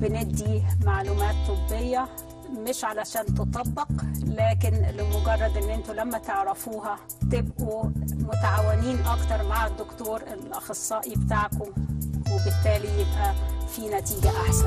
بندي معلومات طبية مش علشان تطبق لكن لمجرد ان انتوا لما تعرفوها تبقوا متعاونين اكتر مع الدكتور الاخصائي بتاعكم وبالتالي يبقى في نتيجة احسن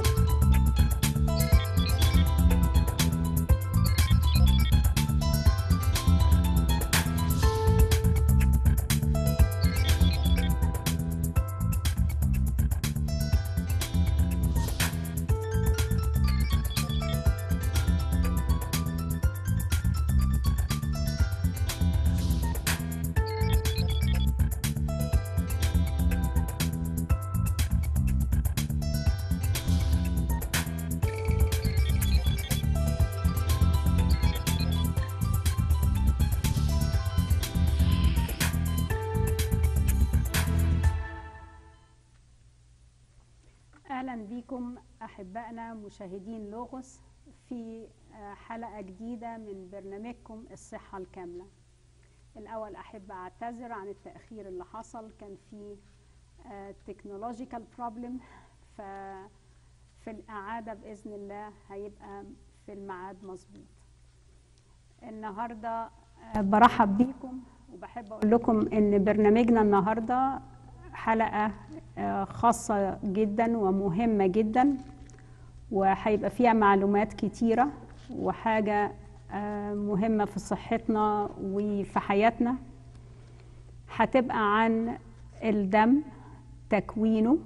اهلا بكم احبائنا مشاهدين لوغوس في حلقه جديده من برنامجكم الصحه الكامله الاول احب اعتذر عن التاخير اللي حصل كان في تكنولوجيكال بروبلم ففي الاعاده باذن الله هيبقى في الميعاد مظبوط النهارده برحب بيكم وبحب اقول لكم ان برنامجنا النهارده حلقه خاصة جدا ومهمة جدا وهيبقى فيها معلومات كتيرة وحاجة مهمة في صحتنا وفي حياتنا هتبقى عن الدم تكوينه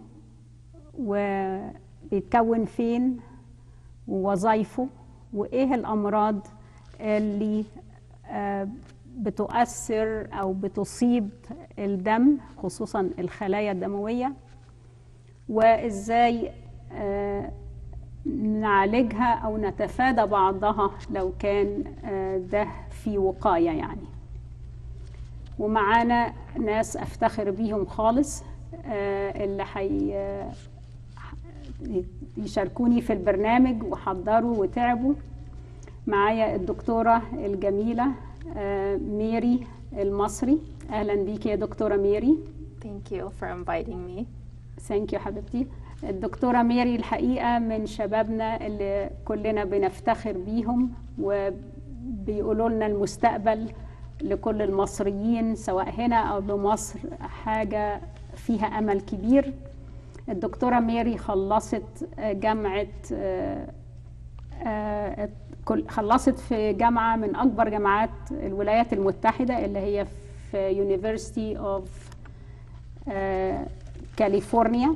وبيتكون فين ووظائفه وايه الامراض اللي بتؤثر او بتصيب الدم خصوصا الخلايا الدمويه وازاي نعالجها او نتفادى بعضها لو كان ده في وقايه يعني ومعانا ناس افتخر بيهم خالص اللي حي يشاركوني في البرنامج وحضروا وتعبوا معايا الدكتوره الجميله ميري المصري اهلا بيك يا دكتوره ميري Thank you for inviting me. ثانك يو حبيبتي الدكتوره ميري الحقيقه من شبابنا اللي كلنا بنفتخر بيهم وبيقولوا لنا المستقبل لكل المصريين سواء هنا او بمصر حاجه فيها امل كبير الدكتوره ميري خلصت جامعه خلصت في جامعة من أكبر جامعات الولايات المتحدة اللي هي في University of كاليفورنيا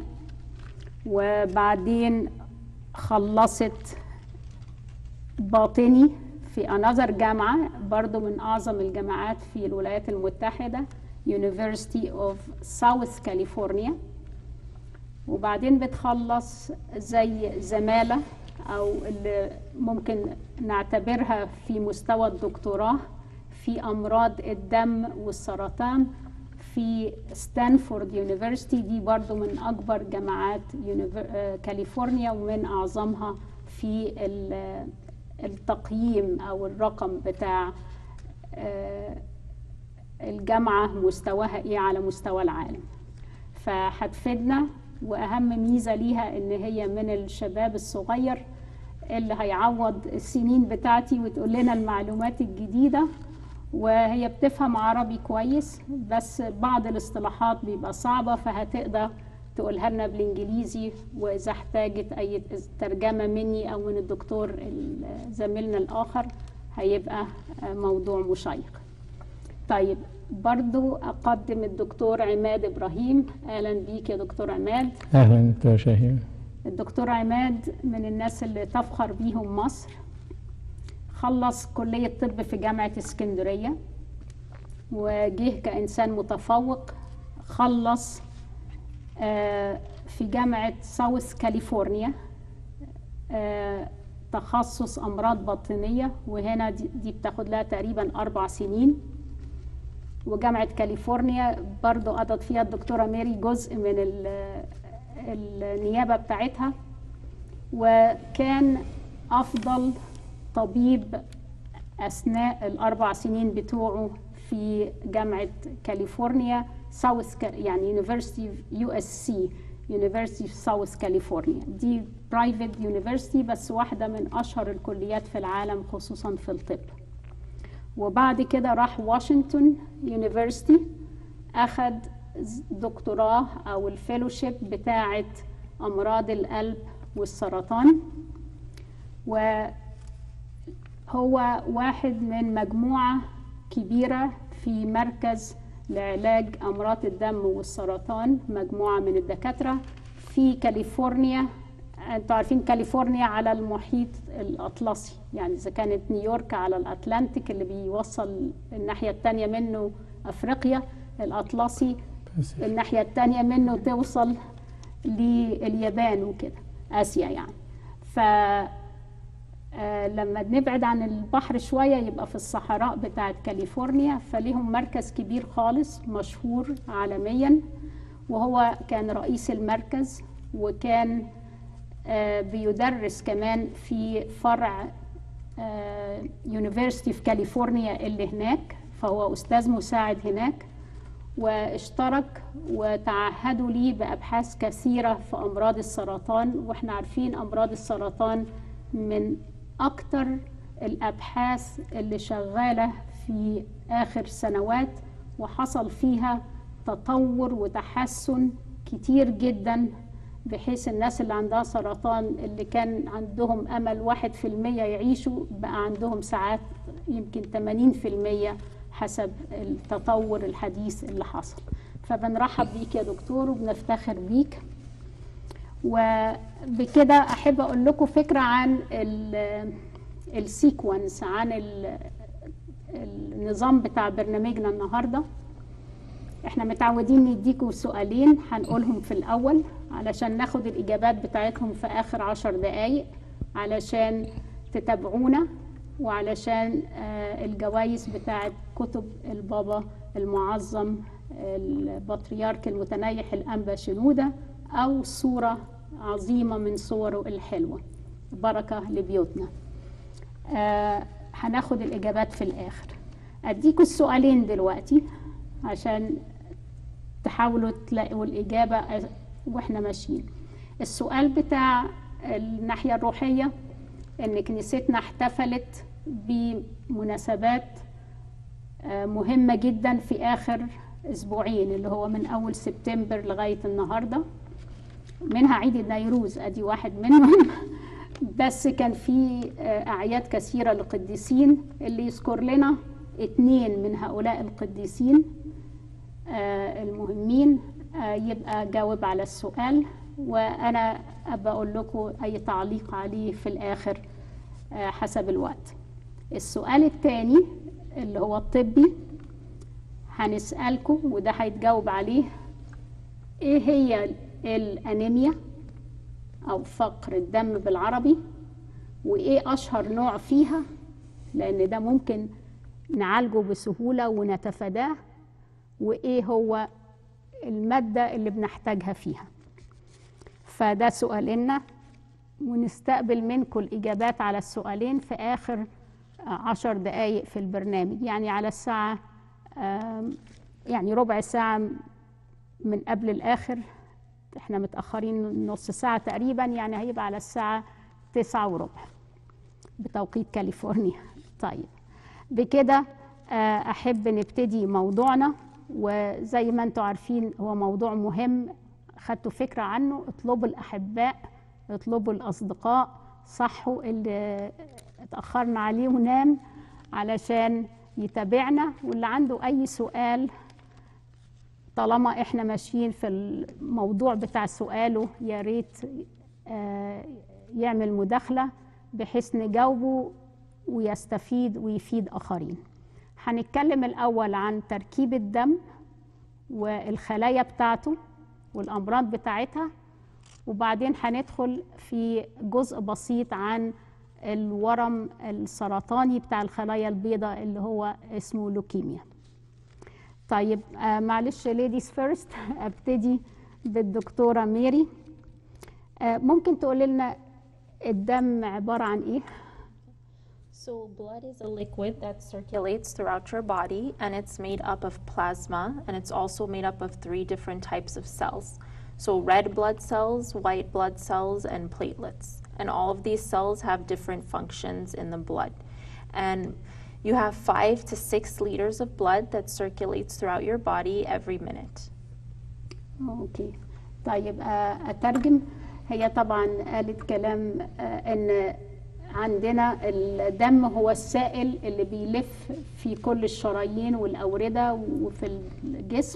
وبعدين خلصت باطني في another جامعة برضو من أعظم الجامعات في الولايات المتحدة University of South California وبعدين بتخلص زي زمالة او اللي ممكن نعتبرها في مستوى الدكتوراه في امراض الدم والسرطان في ستانفورد يونيفرسيتي دي برضو من اكبر جامعات كاليفورنيا ومن اعظمها في التقييم او الرقم بتاع الجامعه مستواها ايه على مستوى العالم فهتفيدنا واهم ميزه ليها ان هي من الشباب الصغير اللي هيعوض السنين بتاعتي وتقول لنا المعلومات الجديده وهي بتفهم عربي كويس بس بعض الاصطلاحات بيبقى صعبه فهتقدر تقولها لنا بالانجليزي واذا احتاجت اي ترجمه مني او من الدكتور زميلنا الاخر هيبقى موضوع مشيق طيب برضو أقدم الدكتور عماد إبراهيم أهلا بيك يا دكتور عماد أهلا دكتور شاهين الدكتور عماد من الناس اللي تفخر بيهم مصر خلص كلية طب في جامعة اسكندرية وجه كإنسان متفوق خلص في جامعة ساوث كاليفورنيا تخصص أمراض باطنية وهنا دي بتاخد لها تقريبا أربع سنين وجامعة كاليفورنيا برضو قضت فيها الدكتورة ميري جزء من النيابة بتاعتها وكان أفضل طبيب أثناء الأربع سنين بتوعه في جامعة كاليفورنيا ساوث يعني يونيفرسيتي يو اس سي University of South California دي برايفت يونيفرسيتي بس واحدة من أشهر الكليات في العالم خصوصا في الطب وبعد كده راح واشنطن يونيفرسيتي أخد دكتوراه أو الفيلوشيب بتاعة أمراض القلب والسرطان وهو واحد من مجموعة كبيرة في مركز لعلاج أمراض الدم والسرطان مجموعة من الدكاترة في كاليفورنيا انتوا عارفين كاليفورنيا على المحيط الأطلسي يعني إذا كانت نيويورك على الأتلانتيك اللي بيوصل الناحية التانية منه أفريقيا الأطلسي الناحية التانية منه توصل لليابان وكده آسيا يعني ف آه، لما نبعد عن البحر شوية يبقى في الصحراء بتاعت كاليفورنيا فليهم مركز كبير خالص مشهور عالميا وهو كان رئيس المركز وكان آه، بيدرس كمان في فرع يونيفرسيتي في كاليفورنيا اللي هناك فهو أستاذ مساعد هناك واشترك وتعهدوا لي بأبحاث كثيرة في أمراض السرطان وإحنا عارفين أمراض السرطان من أكتر الأبحاث اللي شغالة في آخر سنوات وحصل فيها تطور وتحسن كتير جدا بحيث الناس اللي عندها سرطان اللي كان عندهم أمل واحد في المية يعيشوا بقى عندهم ساعات يمكن 80% حسب التطور الحديث اللي حصل فبنرحب بيك يا دكتور وبنفتخر بيك وبكده احب اقول لكم فكره عن السيكونس عن ال- النظام بتاع برنامجنا النهارده احنا متعودين نديكم سؤالين هنقولهم في الاول علشان ناخد الاجابات بتاعتهم في اخر عشر دقايق علشان تتابعونا وعلشان آه، الجوائز بتاعت كتب البابا المعظم البطريرك المتنيح الأنبا شنودة أو صورة عظيمة من صوره الحلوة بركة لبيوتنا آه، هناخد الإجابات في الآخر أديكوا السؤالين دلوقتي عشان تحاولوا تلاقوا الإجابة وإحنا ماشيين السؤال بتاع الناحية الروحية إن كنيستنا احتفلت بمناسبات آه، مهمة جدا في آخر أسبوعين اللي هو من أول سبتمبر لغاية النهاردة منها عيد النيروز أدي واحد منهم بس كان في آه، أعياد كثيرة لقديسين اللي يذكر لنا اتنين من هؤلاء القديسين آه، المهمين آه، يبقى جاوب على السؤال وأنا أبقى أقول لكم أي تعليق عليه في الآخر آه، حسب الوقت السؤال الثاني اللي هو الطبي هنسألكم وده هيتجاوب عليه ايه هي الانيميا او فقر الدم بالعربي وايه اشهر نوع فيها لان ده ممكن نعالجه بسهولة ونتفاداه وايه هو المادة اللي بنحتاجها فيها فده سؤالنا ونستقبل منكم الإجابات على السؤالين في آخر عشر دقايق في البرنامج يعني على الساعة آم، يعني ربع ساعة من قبل الآخر احنا متأخرين نص ساعة تقريبا يعني هيبقى على الساعة تسعة وربع بتوقيت كاليفورنيا طيب بكده آه، أحب نبتدي موضوعنا وزي ما انتم عارفين هو موضوع مهم خدتوا فكرة عنه اطلبوا الأحباء اطلبوا الأصدقاء صحوا اللي اتأخرنا عليه ونام علشان يتابعنا واللي عنده أي سؤال طالما احنا ماشيين في الموضوع بتاع سؤاله يا ريت آه، يعمل مداخلة بحيث نجاوبه ويستفيد ويفيد آخرين هنتكلم الأول عن تركيب الدم والخلايا بتاعته والأمراض بتاعتها وبعدين هندخل في جزء بسيط عن الورم السرطاني بتاع الخلايا البيضاء اللي هو اسمه لوكيميا طيب آه معلش ليديز فيرست ابتدي بالدكتورة ميري آه ممكن تقول لنا الدم عبارة عن ايه؟ So, blood is a liquid that circulates throughout your body, and it's made up of plasma, and it's also made up of three different types of cells. So, red blood cells, white blood cells, and platelets. And all of these cells have different functions in the blood. And you have five to six liters of blood that circulates throughout your body every minute. اوكي طيب آه، اترجم هي طبعا قالت كلام آه، ان عندنا الدم هو السائل اللي بيلف في كل الشرايين والاورده وفي الجسم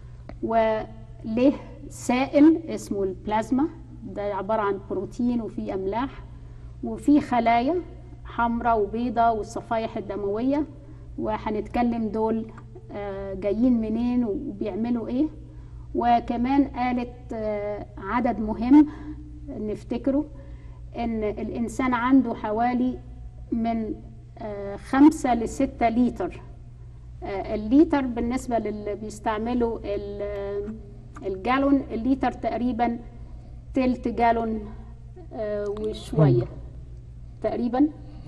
وله سائل اسمه البلازما ده عباره عن بروتين وفيه املاح وفي خلايا حمراء وبيضاء والصفائح الدمويه وهنتكلم دول آه، جايين منين وبيعملوا ايه وكمان قالت آه، عدد مهم نفتكره ان الانسان عنده حوالي من آه، خمسة لستة لتر آه، الليتر بالنسبة للي بيستعملوا ال- الجالون الليتر تقريبا تلت جالون آه، وشوية تقريبا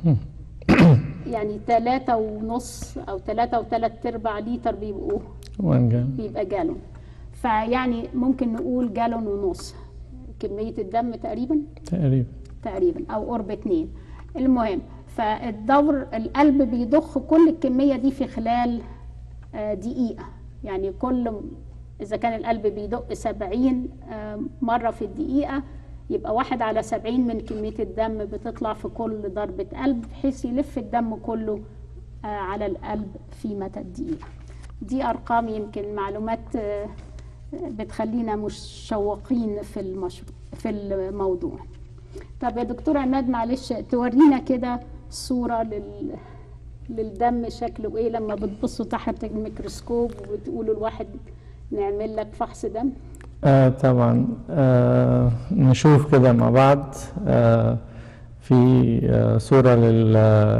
يعني تلاتة ونص أو تلاتة وتلات أرباع لتر بيبقوا وان جال بيبقى جالون فيعني ممكن نقول جالون ونص كمية الدم تقريبا تقريبا تقريبا او قرب اتنين المهم فالدور القلب بيضخ كل الكمية دي في خلال آه، دقيقة يعني كل إذا كان القلب بيدق سبعين آه، مرة في الدقيقة يبقى واحد على سبعين من كمية الدم بتطلع في كل ضربة قلب بحيث يلف الدم كله آه، على القلب في مدى الدقيقة دي أرقام يمكن معلومات آه، بتخلينا مشوقين في المشروع في الموضوع طب يا دكتور عماد معلش تورينا كده صورة لل... للدم شكله ايه لما بتبصوا تحت الميكروسكوب وبتقولوا الواحد نعمل لك فحص دم آه طبعا آه نشوف كده مع بعض آه في آه صورة لل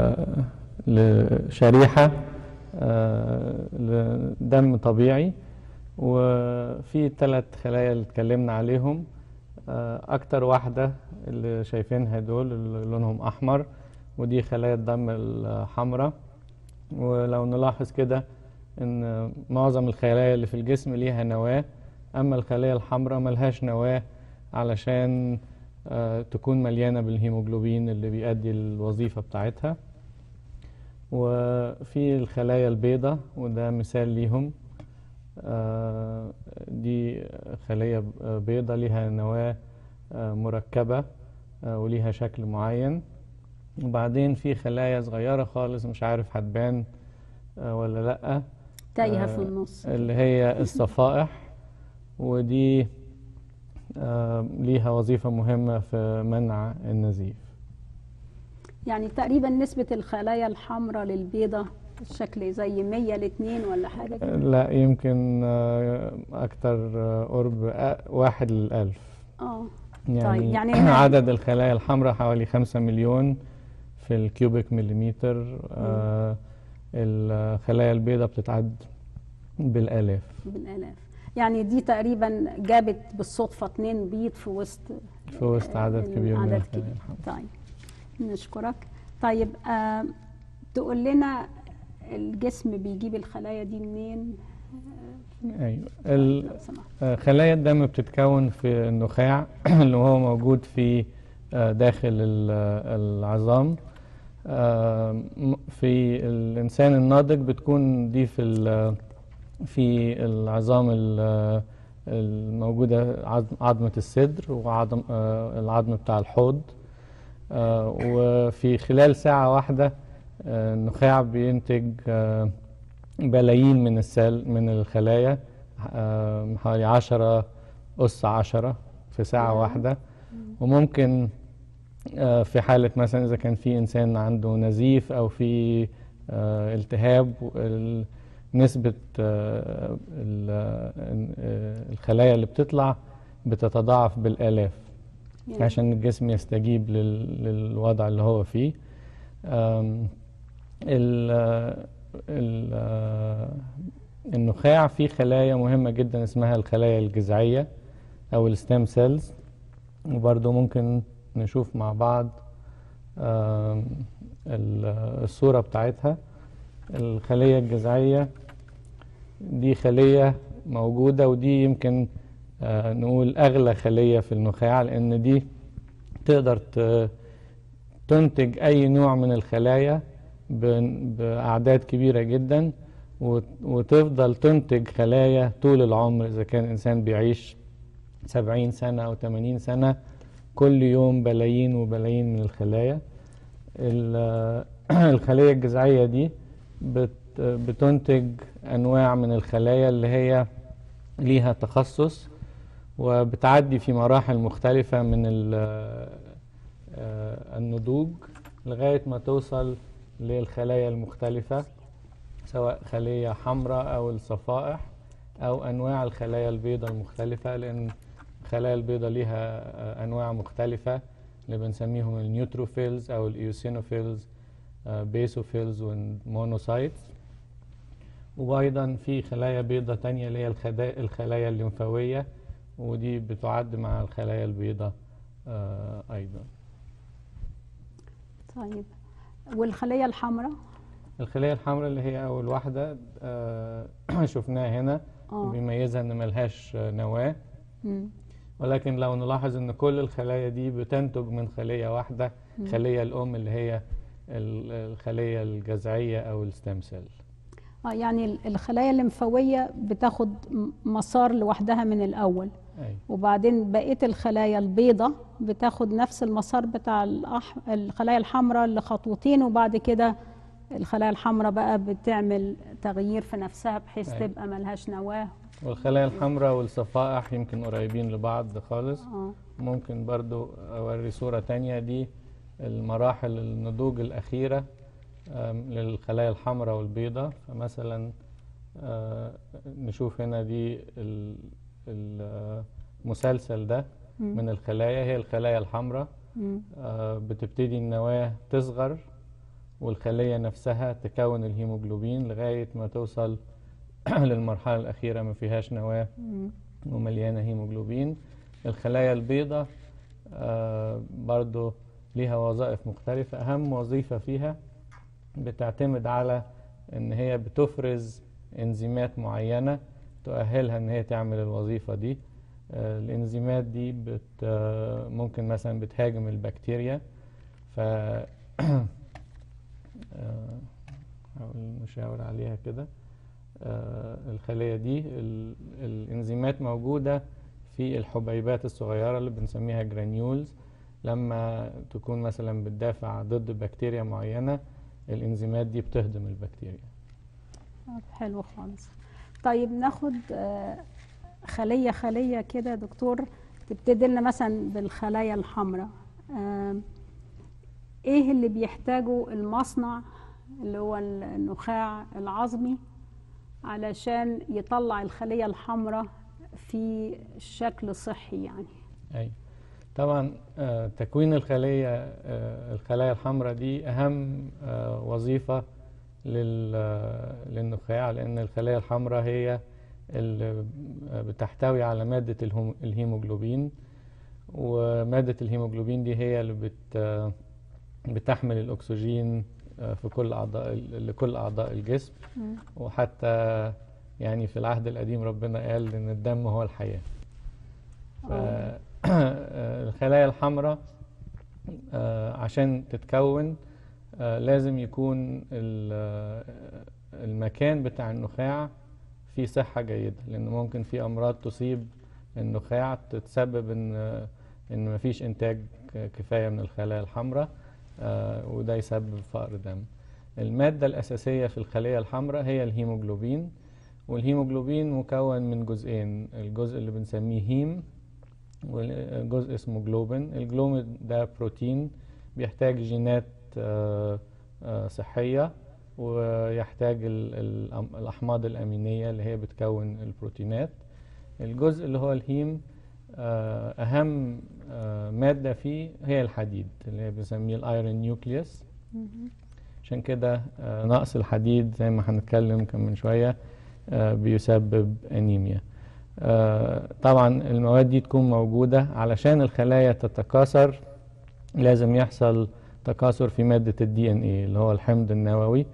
لشريحة آه لدم طبيعي وفي ثلاث خلايا اللي اتكلمنا عليهم آه أكتر واحدة اللي شايفينها دول اللي لونهم أحمر ودي خلايا الدم الحمراء ولو نلاحظ كده إن معظم الخلايا اللي في الجسم ليها نواة أما الخلايا الحمراء ملهاش نواة علشان آه، تكون مليانة بالهيموجلوبين اللي بيأدي الوظيفة بتاعتها وفي الخلايا البيضاء وده مثال ليهم آه، دي خلية بيضاء ليها نواة آه، مركبة آه، وليها شكل معين وبعدين في خلايا صغيرة خالص مش عارف هتبان آه، ولا لأ تايهة في آه، النص اللي هي الصفائح ودي آه، ليها وظيفة مهمة في منع النزيف يعني تقريبا نسبة الخلايا الحمراء للبيضة الشكل زي 100 ل 2 ولا حاجة كده لا يمكن آه، أكتر آه، قرب آه، واحد للألف اه يعني, طيب، يعني هنا- عدد الخلايا الحمراء حوالي خمسة مليون في الكيوبيك مليمتر آه الخلايا البيضاء بتتعد بالآلاف بالالاف يعني دي تقريبا جابت بالصدفة اتنين بيض في وسط في وسط عدد كبير من عدد الخلايا كبير الحمراء طيب نشكرك طيب آه تقول لنا الجسم بيجيب الخلايا دي منين أيوة ال- لو سمحت آه، خلايا الدم بتتكون في النخاع اللي هو موجود في آه، داخل ال- العظام آه، م- في الإنسان الناضج بتكون دي في ال- في العظام ال- الموجودة عظم- عظمة الصدر وعظم آه، العظم بتاع الحوض آه، وفي خلال ساعة واحدة آه، النخاع بينتج آه، بلايين من السل من الخلايا آه، حوالي عشرة أس عشرة في ساعة ياه. واحدة وممكن آه، في حالة مثلا إذا كان في إنسان عنده نزيف أو في آه، التهاب ال- نسبة آه، ال- آه، الخلايا اللي بتطلع بتتضاعف بالآلاف يعني عشان الجسم يستجيب لل- للوضع اللي هو فيه آم، ال- ال- النخاع فيه خلايا مهمة جدا اسمها الخلايا الجذعية أو الستيم سيلز وبرضو ممكن نشوف مع بعض آم، ال- الصورة بتاعتها الخلية الجذعية دي خلية موجودة ودي يمكن آه، نقول أغلى خلية في النخاع لأن دي تقدر ت- تنتج أي نوع من الخلايا ب- بأعداد كبيرة جدا وت- وتفضل تنتج خلايا طول العمر إذا كان الإنسان بيعيش سبعين سنة أو تمانين سنة كل يوم بلايين وبلايين من الخلايا ال- الخلية الجذعية دي بت بتنتج أنواع من الخلايا اللي هي ليها تخصص وبتعدي في مراحل مختلفة من ال- آه، النضوج لغاية ما توصل للخلايا المختلفة سواء خلية حمراء أو الصفائح أو أنواع الخلايا البيضاء المختلفة لأن الخلايا البيضاء ليها آه، أنواع مختلفة اللي بنسميهم النيوتروفيلز أو الإيوسينوفيلز آه، بيسوفيلز والمونوسايتس وأيضا في خلايا بيضاء تانية اللي هي الخدا- الخلايا الليمفاوية ودي بتعد مع الخلايا البيضاء آه، أيضا طيب والخلية الحمراء الخلية الحمراء اللي هي أول واحدة آه، شفناها هنا اه بيميزها إن ملهاش آه، نواة مم. ولكن لو نلاحظ إن كل الخلايا دي بتنتج من خلية واحدة خلية الأم اللي هي ال- الخلية الجذعية أو الستام سيل اه يعني ال- الخلايا الليمفاوية بتاخد م- مسار لوحدها من الأول أي وبعدين بقية الخلايا البيضة بتاخد نفس المسار بتاع الأح... الخلايا الحمراء لخطوتين وبعد كده الخلايا الحمراء بقى بتعمل تغيير في نفسها بحيث أيوة. تبقى ملهاش نواة والخلايا الحمراء والصفائح يمكن قريبين لبعض خالص اه ممكن برضو أوري صورة تانية دي المراحل النضوج الأخيرة آم، للخلايا الحمراء والبيضاء فمثلا آه، نشوف هنا دي ال- ال- المسلسل ده مم. من الخلايا هي الخلايا الحمراء مم. آه، بتبتدي النواة تصغر والخلية نفسها تكون الهيموجلوبين لغاية ما توصل للمرحلة الأخيرة ما فيهاش نواة مم. ومليانة هيموجلوبين الخلايا البيضاء آه، برضو ليها وظائف مختلفة أهم وظيفة فيها بتعتمد على إن هي بتفرز إنزيمات معينة تؤهلها إن هي تعمل الوظيفة دي آه، الإنزيمات دي بت آه، ممكن مثلا بتهاجم البكتيريا ف آه، هحاول نشاور عليها كده آه، الخلية دي ال- الإنزيمات موجودة في الحبيبات الصغيرة اللي بنسميها جرانيولز لما تكون مثلا بتدافع ضد بكتيريا معينة الإنزيمات دي بتهضم البكتيريا طب حلو خالص طيب ناخد آه، خلية خلية كده يا دكتور تبتدي لنا مثلا بالخلايا الحمراء آم، ايه اللي بيحتاجه المصنع اللي هو النخاع العظمي علشان يطلع الخلية الحمراء في شكل صحي يعني أي طبعا آه، تكوين الخلية آه، الخلايا الحمراء دي أهم آه، وظيفة لل- آه، للنخاع لأن الخلايا الحمراء هي اللي بتحتوي على مادة الهوم- الهيموجلوبين ومادة الهيموجلوبين دي هي اللي بت آه، بتحمل الأكسجين آه، في كل أعضاء ال- لكل أعضاء الجسم مم. وحتى يعني في العهد القديم ربنا قال إن الدم هو الحياة آه. فالخلايا الحمراء آه، عشان تتكون آه، لازم يكون ال- آه، المكان بتاع النخاع فيه صحة جيدة لأن ممكن في أمراض تصيب النخاع تتسبب إن آه، إن مفيش إنتاج كفاية من الخلايا الحمراء آه، وده يسبب فقر دم المادة الأساسية في الخلية الحمراء هي الهيموجلوبين والهيموجلوبين مكون من جزئين الجزء اللي بنسميه هيم وجزء اسمه جلوبين الجلوبين ده بروتين بيحتاج جينات آه، آه، صحية ويحتاج ال- ال- الأحماض الأمينية اللي هي بتكون البروتينات الجزء اللي هو الهيم آه، أهم آه، مادة فيه هي الحديد اللي هي بنسميه الايرون نيوكليوس مم. عشان كده آه، نقص الحديد زي ما هنتكلم كم من شوية آه، بيسبب أنيميا آه، طبعا المواد دي تكون موجودة علشان الخلايا تتكاثر لازم يحصل تكاثر في مادة الدي ان ايه اللي هو الحمض النووي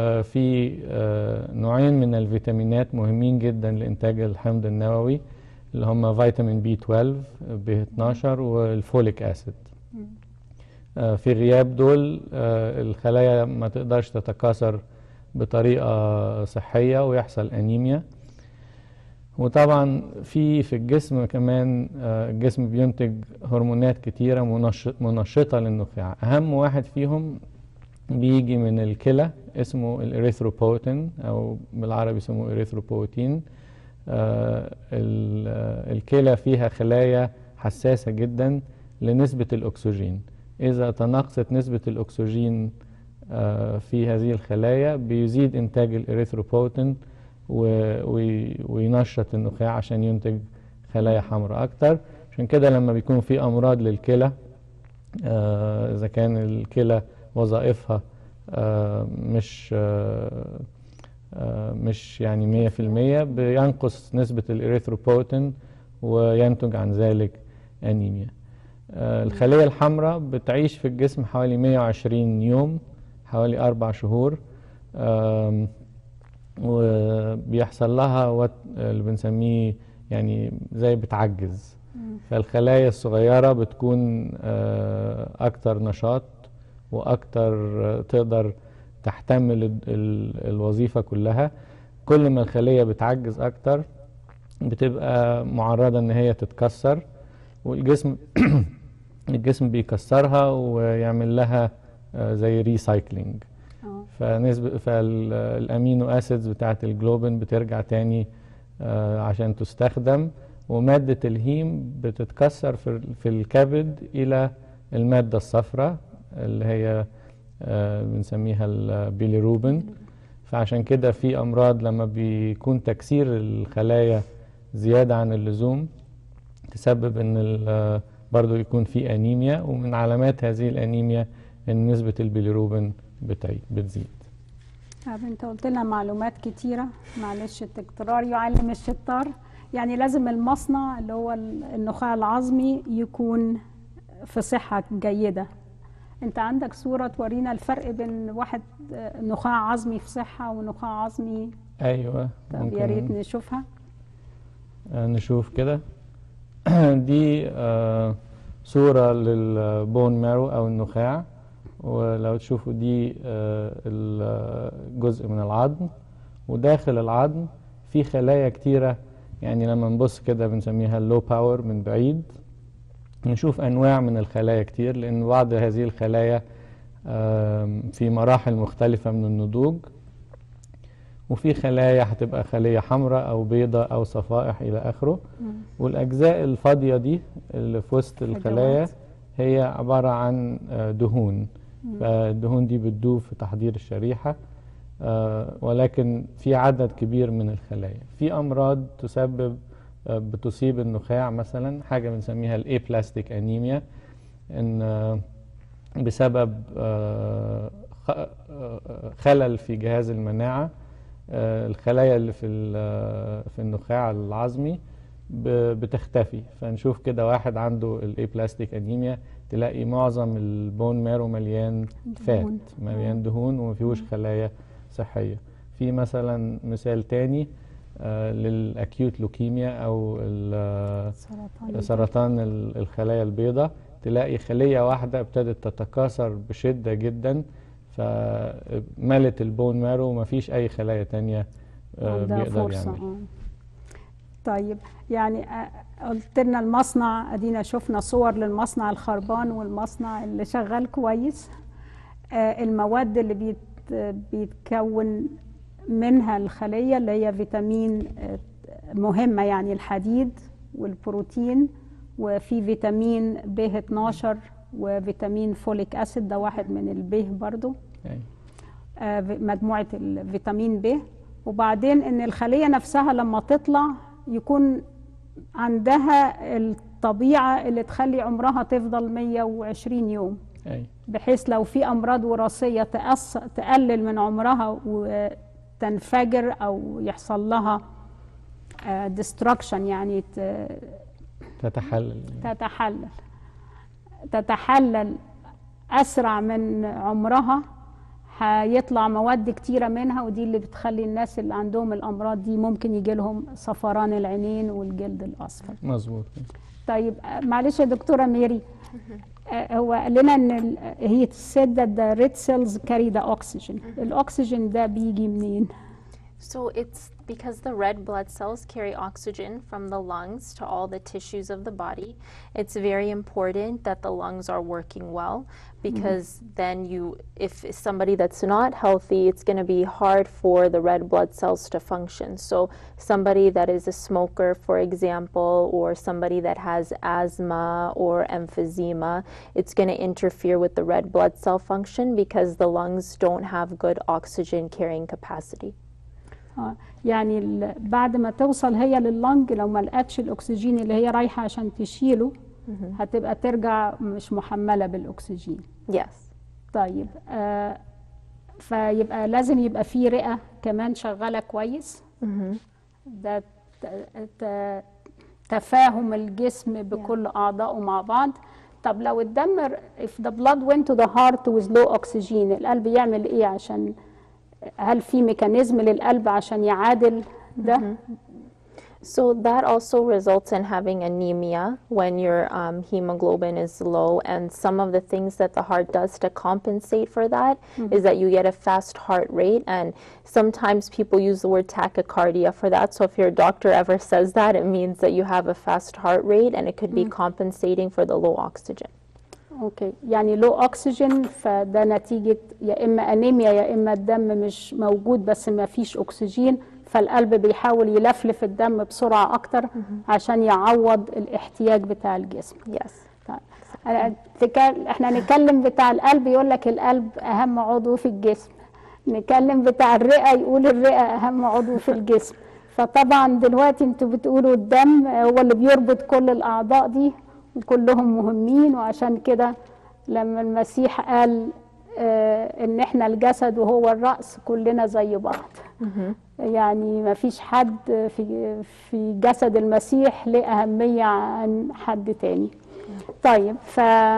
وفي آه، نوعين من الفيتامينات مهمين جدا لإنتاج الحمض النووي اللي هم فيتامين بي 12 ب 12 والفوليك اسيد آه، في غياب دول آه، الخلايا ما تقدرش تتكاثر بطريقة صحية ويحصل أنيميا وطبعا في في الجسم كمان آه، الجسم بينتج هرمونات كتيرة منش- منشطة للنخاع أهم واحد فيهم بيجي من الكلى اسمه الإريثروبوتين أو بالعربي اسمه إريثروبوتين آه، ال- آه، الكلى فيها خلايا حساسة جدا لنسبة الأكسجين إذا تناقصت نسبة الأكسجين آه، في هذه الخلايا بيزيد إنتاج الإريثروبوتين و- وي- وينشط النخاع عشان ينتج خلايا حمراء أكتر عشان كده لما بيكون في أمراض للكلى آه، إذا كان الكلى وظائفها آه، مش آه، آه، مش يعني مية في المية بينقص نسبة الإريثروبوتين وينتج عن ذلك أنيميا آه، الخلية الحمراء بتعيش في الجسم حوالي 120 يوم حوالي أربع شهور آم، وبيحصل لها وات اللي بنسميه يعني زي بتعجز فالخلايا الصغيرة بتكون آه، أكتر نشاط وأكتر آه، تقدر تحتمل ال- ال- الوظيفة كلها كل ما الخلية بتعجز أكتر بتبقى معرضة إن هي تتكسر والجسم الجسم بيكسرها ويعمل لها آه، زي ريسايكلينج اه فنسبة فالامينو اسيدز بتاعت الجلوبين بترجع تاني آه، عشان تستخدم ومادة الهيم بتتكسر في ال- في الكبد إلى المادة الصفراء اللي هي آه، بنسميها البيليروبين فعشان كده في أمراض لما بيكون تكسير الخلايا زيادة عن اللزوم تسبب إن ال- برضو يكون في أنيميا ومن علامات هذه الأنيميا إن نسبة البيليروبين بتعي- بتزيد طب انت قلت لنا معلومات كتيرة معلش التكرار يعلم الشطار يعني لازم المصنع اللي هو ال- النخاع العظمي يكون في صحة جيدة انت عندك صورة تورينا الفرق بين واحد آه، نخاع عظمي في صحة ونخاع عظمي أيوة طب يا ريت نشوفها آه، نشوف كده دي آه، صورة للبون مارو أو النخاع ولو تشوفوا دي آه، ال- جزء من العظم وداخل العظم في خلايا كتيرة يعني لما نبص كده بنسميها اللو باور من بعيد نشوف أنواع من الخلايا كتير لأن بعض هذه الخلايا آم، في مراحل مختلفة من النضوج وفي خلايا هتبقى خلية حمراء أو بيضاء أو صفائح إلى آخره والأجزاء الفاضية دي اللي في وسط الخلايا هي عبارة عن آه، دهون فالدهون دي بتدوب في تحضير الشريحة آه، ولكن في عدد كبير من الخلايا في أمراض تسبب آه، بتصيب النخاع مثلا حاجة بنسميها الأبلاستيك أنيميا إن آه، بسبب آه، خ- آه، خلل في جهاز المناعة آه، الخلايا اللي في ال- في النخاع العظمي ب- بتختفي فنشوف كده واحد عنده الابلاستيك انيميا تلاقي معظم البون مارو مليان فات دهون. مليان دهون وما فيهوش خلايا صحية في مثلا مثال تاني آه، للاكيوت لوكيميا او ال- سرطان سرطان ال- الخلايا البيضاء تلاقي خلية واحدة ابتدت تتكاثر بشدة جدا فملت البون مارو ومفيش أي خلايا تانية آه، عندها بيقدر فرصة يعمل آه. طيب يعني آه، قلت لنا المصنع ادينا شفنا صور للمصنع الخربان والمصنع اللي شغال كويس آه، المواد اللي بيت بيتكون منها الخلية اللي هي فيتامين آه، مهمة يعني الحديد والبروتين وفي فيتامين ب 12 وفيتامين فوليك اسيد ده واحد من الب برضو يعني آه، مجموعة الفيتامين ب وبعدين ان الخلية نفسها لما تطلع يكون عندها الطبيعة اللي تخلي عمرها تفضل 120 يوم أي بحيث لو في أمراض وراثية تأس تقلل من عمرها وتنفجر أو يحصل لها ديستركشن يعني ت- تتحلل تتحلل تتحلل أسرع من عمرها هيطلع مواد كتيرة منها ودي اللي بتخلي الناس اللي عندهم الأمراض دي ممكن يجي لهم صفران العينين والجلد الأصفر مظبوط طيب آه، معلش يا دكتورة ميري آه، هو قال لنا ان ال- هي said that the red cells carry the oxygen الاكسجين ده بيجي منين So it's because the red blood cells carry oxygen from the lungs to all the tissues of the body. It's very important that the lungs are working well because then you if somebody that's not healthy, it's going to be hard for the red blood cells to function. So somebody that is a smoker, for example, or somebody that has asthma or emphysema, it's going to interfere with the red blood cell function because the lungs don't have good oxygen carrying capacity. آه، يعني ال- بعد ما توصل هي لللنج لو ما لقتش الاكسجين اللي هي رايحه عشان تشيله هتبقى ترجع مش محمله بالاكسجين Yes. طيب آه فيبقى لازم يبقى في رئه كمان شغاله كويس ده ت- ت- تفاهم الجسم بكل اعضائه مع بعض طب لو الدم if the blood went to the heart with low oxygen القلب يعمل ايه عشان هل في ميكانيزم للقلب عشان يعادل ده So that also results in having anemia when your um, hemoglobin is low. And some of the things that the heart does to compensate for that is that you get a fast heart rate. And sometimes people use the word tachycardia for that. So if your doctor ever says that, it means that you have a fast heart rate and it could be compensating for the low oxygen. اوكي يعني لو اكسجين فده نتيجه يا اما انيميا يا اما الدم مش موجود بس ما فيش اكسجين فالقلب بيحاول يلفلف الدم بسرعه اكتر عشان يعوض الاحتياج بتاع الجسم Yes. طيب أنا تك- احنا نتكلم بتاع القلب يقول لك القلب اهم عضو في الجسم نتكلم بتاع الرئه يقول الرئه اهم عضو في الجسم فطبعا دلوقتي انتوا بتقولوا الدم هو اللي بيربط كل الاعضاء دي وكلهم مهمين وعشان كده لما المسيح قال آه ان احنا الجسد وهو الراس كلنا زي بعض يعني ما فيش حد في في جسد المسيح له اهميه عن حد تاني طيب ف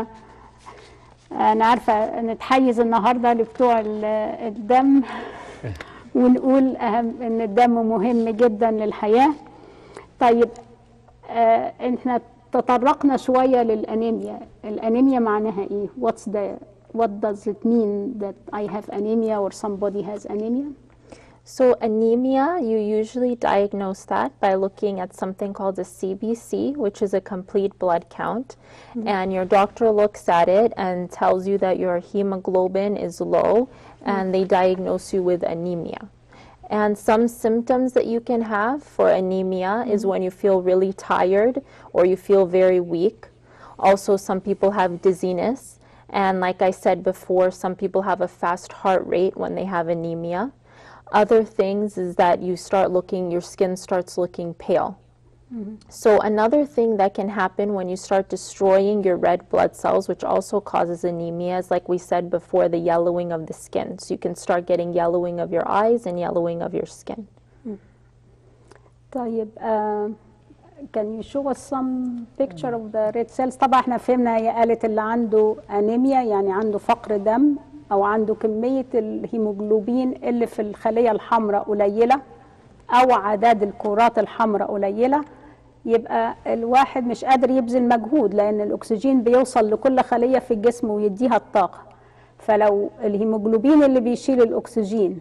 انا عارفه نتحيز النهارده لبتوع ال- الدم ونقول اهم ان الدم مهم جدا للحياه طيب آه احنا تطرقنا شويه للانيميا الانيميا معناها ايه what's the what does it mean that I have anemia or somebody has anemia So anemia, you usually diagnose that by looking at something called a CBC, which is a complete blood count. And your doctor looks at it and tells you that your hemoglobin is low and they diagnose you with anemia. And some symptoms that you can have for anemia is when you feel really tired or you feel very weak. Also, some people have dizziness. And like I said before, some people have a fast heart rate when they have anemia. Other things is that you start looking, your skin starts looking pale. So, another thing that can happen when you start destroying your red blood cells, which also causes anemia, is like we said before, the yellowing of the skin. So, you can start getting yellowing of your eyes and yellowing of your skin. طيب uh, can you show us some picture of the red cells طبعا احنا فهمنا هي قالت اللي عنده انيميا يعني عنده فقر دم او عنده كمية الهيموجلوبين اللي في الخلية الحمراء قليلة او عدد الكرات الحمراء قليلة يبقى الواحد مش قادر يبذل مجهود لان الاكسجين بيوصل لكل خلية في الجسم ويديها الطاقة فلو الهيموجلوبين اللي بيشيل الاكسجين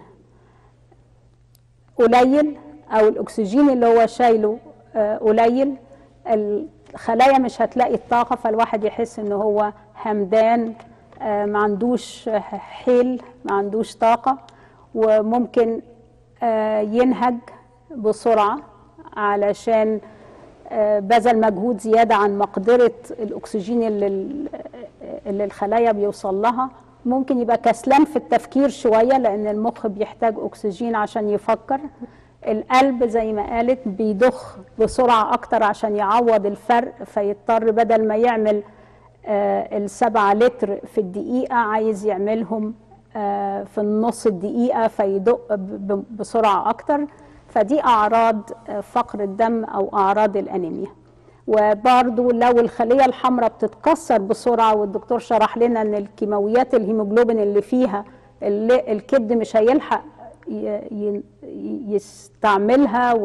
قليل او الاكسجين اللي هو شايله آه، قليل الخلايا مش هتلاقي الطاقه فالواحد يحس ان هو همدان آه، ما عندوش حيل ما عندوش طاقه وممكن آه، ينهج بسرعه علشان آه، بذل مجهود زياده عن مقدره الاكسجين اللي ال- اللي الخلايا بيوصل لها ممكن يبقى كسلان في التفكير شويه لان المخ بيحتاج اكسجين عشان يفكر القلب زي ما قالت بيضخ بسرعه اكتر عشان يعوض الفرق فيضطر بدل ما يعمل آه، السبعة لتر في الدقيقة عايز يعملهم آه، في النص الدقيقة فيدق ب- ب- بسرعة أكتر فدي أعراض آه، فقر الدم أو أعراض الأنيميا وبرضو لو الخلية الحمراء بتتكسر بسرعة والدكتور شرح لنا أن الكيماويات الهيموجلوبين اللي فيها اللي- الكبد مش هيلحق ي- ي- يستعملها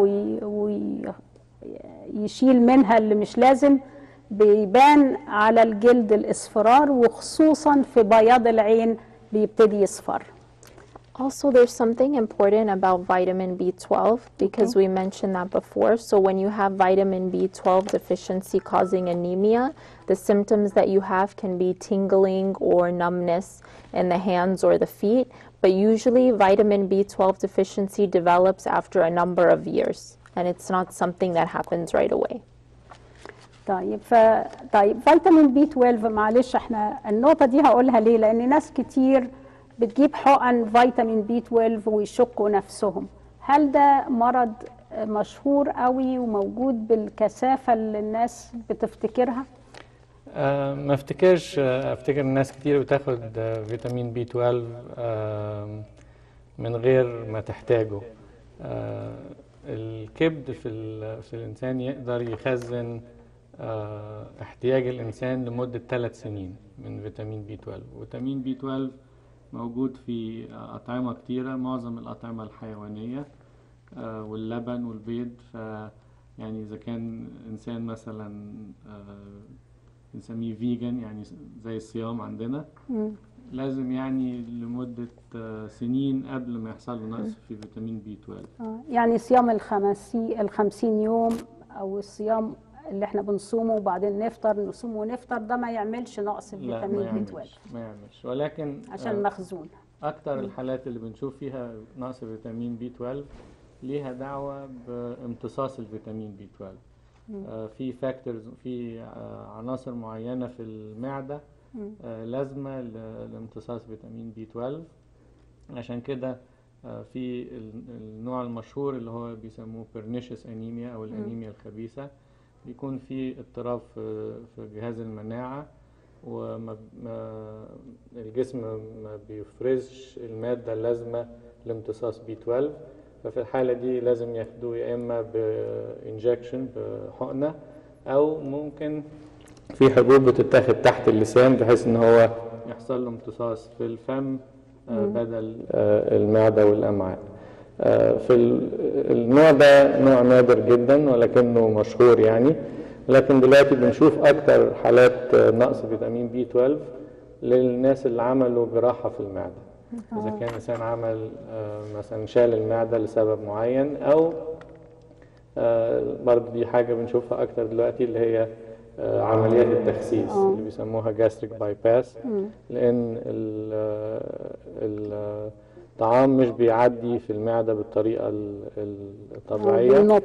ويشيل منها اللي مش لازم بيبان على الجلد الاصفرار وخصوصا في بياض العين بيبتدي يصفر Also, there's something important about vitamin B12 because we mentioned that before. So, when you have vitamin B12 deficiency causing anemia, the symptoms that you have can be tingling or numbness in the hands or the feet. But usually, vitamin B12 deficiency develops after a number of years, and it's not something that happens right away. طيب ف طيب فيتامين بي 12 معلش احنا النقطه دي هقولها ليه لان ناس كتير بتجيب حقن فيتامين بي 12 ويشكوا نفسهم هل ده مرض مشهور قوي وموجود بالكثافه اللي الناس بتفتكرها آه، ما افتكرش آه، افتكر الناس كتير بتاخد آه، فيتامين بي 12 آه، من غير ما تحتاجه آه، الكبد في ال- في الانسان يقدر يخزن آه، احتياج الانسان لمده ثلاث سنين من فيتامين بي 12 فيتامين بي 12 موجود في آه، اطعمه كتيره معظم الاطعمه الحيوانيه آه، واللبن والبيض ف يعني اذا كان انسان مثلا آه، بنسميه فيجن يعني زي الصيام عندنا لازم يعني لمدة آه، سنين قبل ما يحصل له نقص في فيتامين بي 12 آه، يعني صيام الخمسي الخمسين يوم او الصيام اللي احنا بنصومه وبعدين نفطر نصوم ونفطر ده ما يعملش نقص لا الفيتامين ما بي 12 يعملش ما يعملش ولكن عشان آه، مخزون أكتر الحالات اللي بنشوف فيها نقص فيتامين بي 12 ليها دعوة بامتصاص الفيتامين بي 12 آه، في فاكتورز في آه، عناصر معينة في المعدة آه، لازمة ل- لامتصاص فيتامين بي 12 عشان كده آه، في ال- النوع المشهور اللي هو بيسموه pernicious انيميا او الانيميا الخبيثة بيكون في اضطراب في في جهاز المناعة وما ما الجسم ما بيفرزش المادة اللازمة لامتصاص بي 12 ففي الحالة دي لازم ياخدوه يا إما بإنجكشن بحقنة أو ممكن في حبوب بتتاخد تحت اللسان بحيث ان هو يحصل له امتصاص في الفم آه، بدل آه، المعدة والأمعاء آه، في ال- النوع ده نوع نادر جدا ولكنه مشهور يعني لكن دلوقتي بنشوف أكتر حالات آه، نقص فيتامين بي 12 للناس اللي عملوا جراحة في المعدة إذا كان إنسان عمل آه، مثلا شال المعدة لسبب معين أو آه، برضه دي حاجة بنشوفها أكتر دلوقتي اللي هي آه، عمليات التخسيس اللي بيسموها جاستريك باي باس لأن ال- ال- الطعام مش بيعدي في المعدة بالطريقة ال- الطبيعية بالنط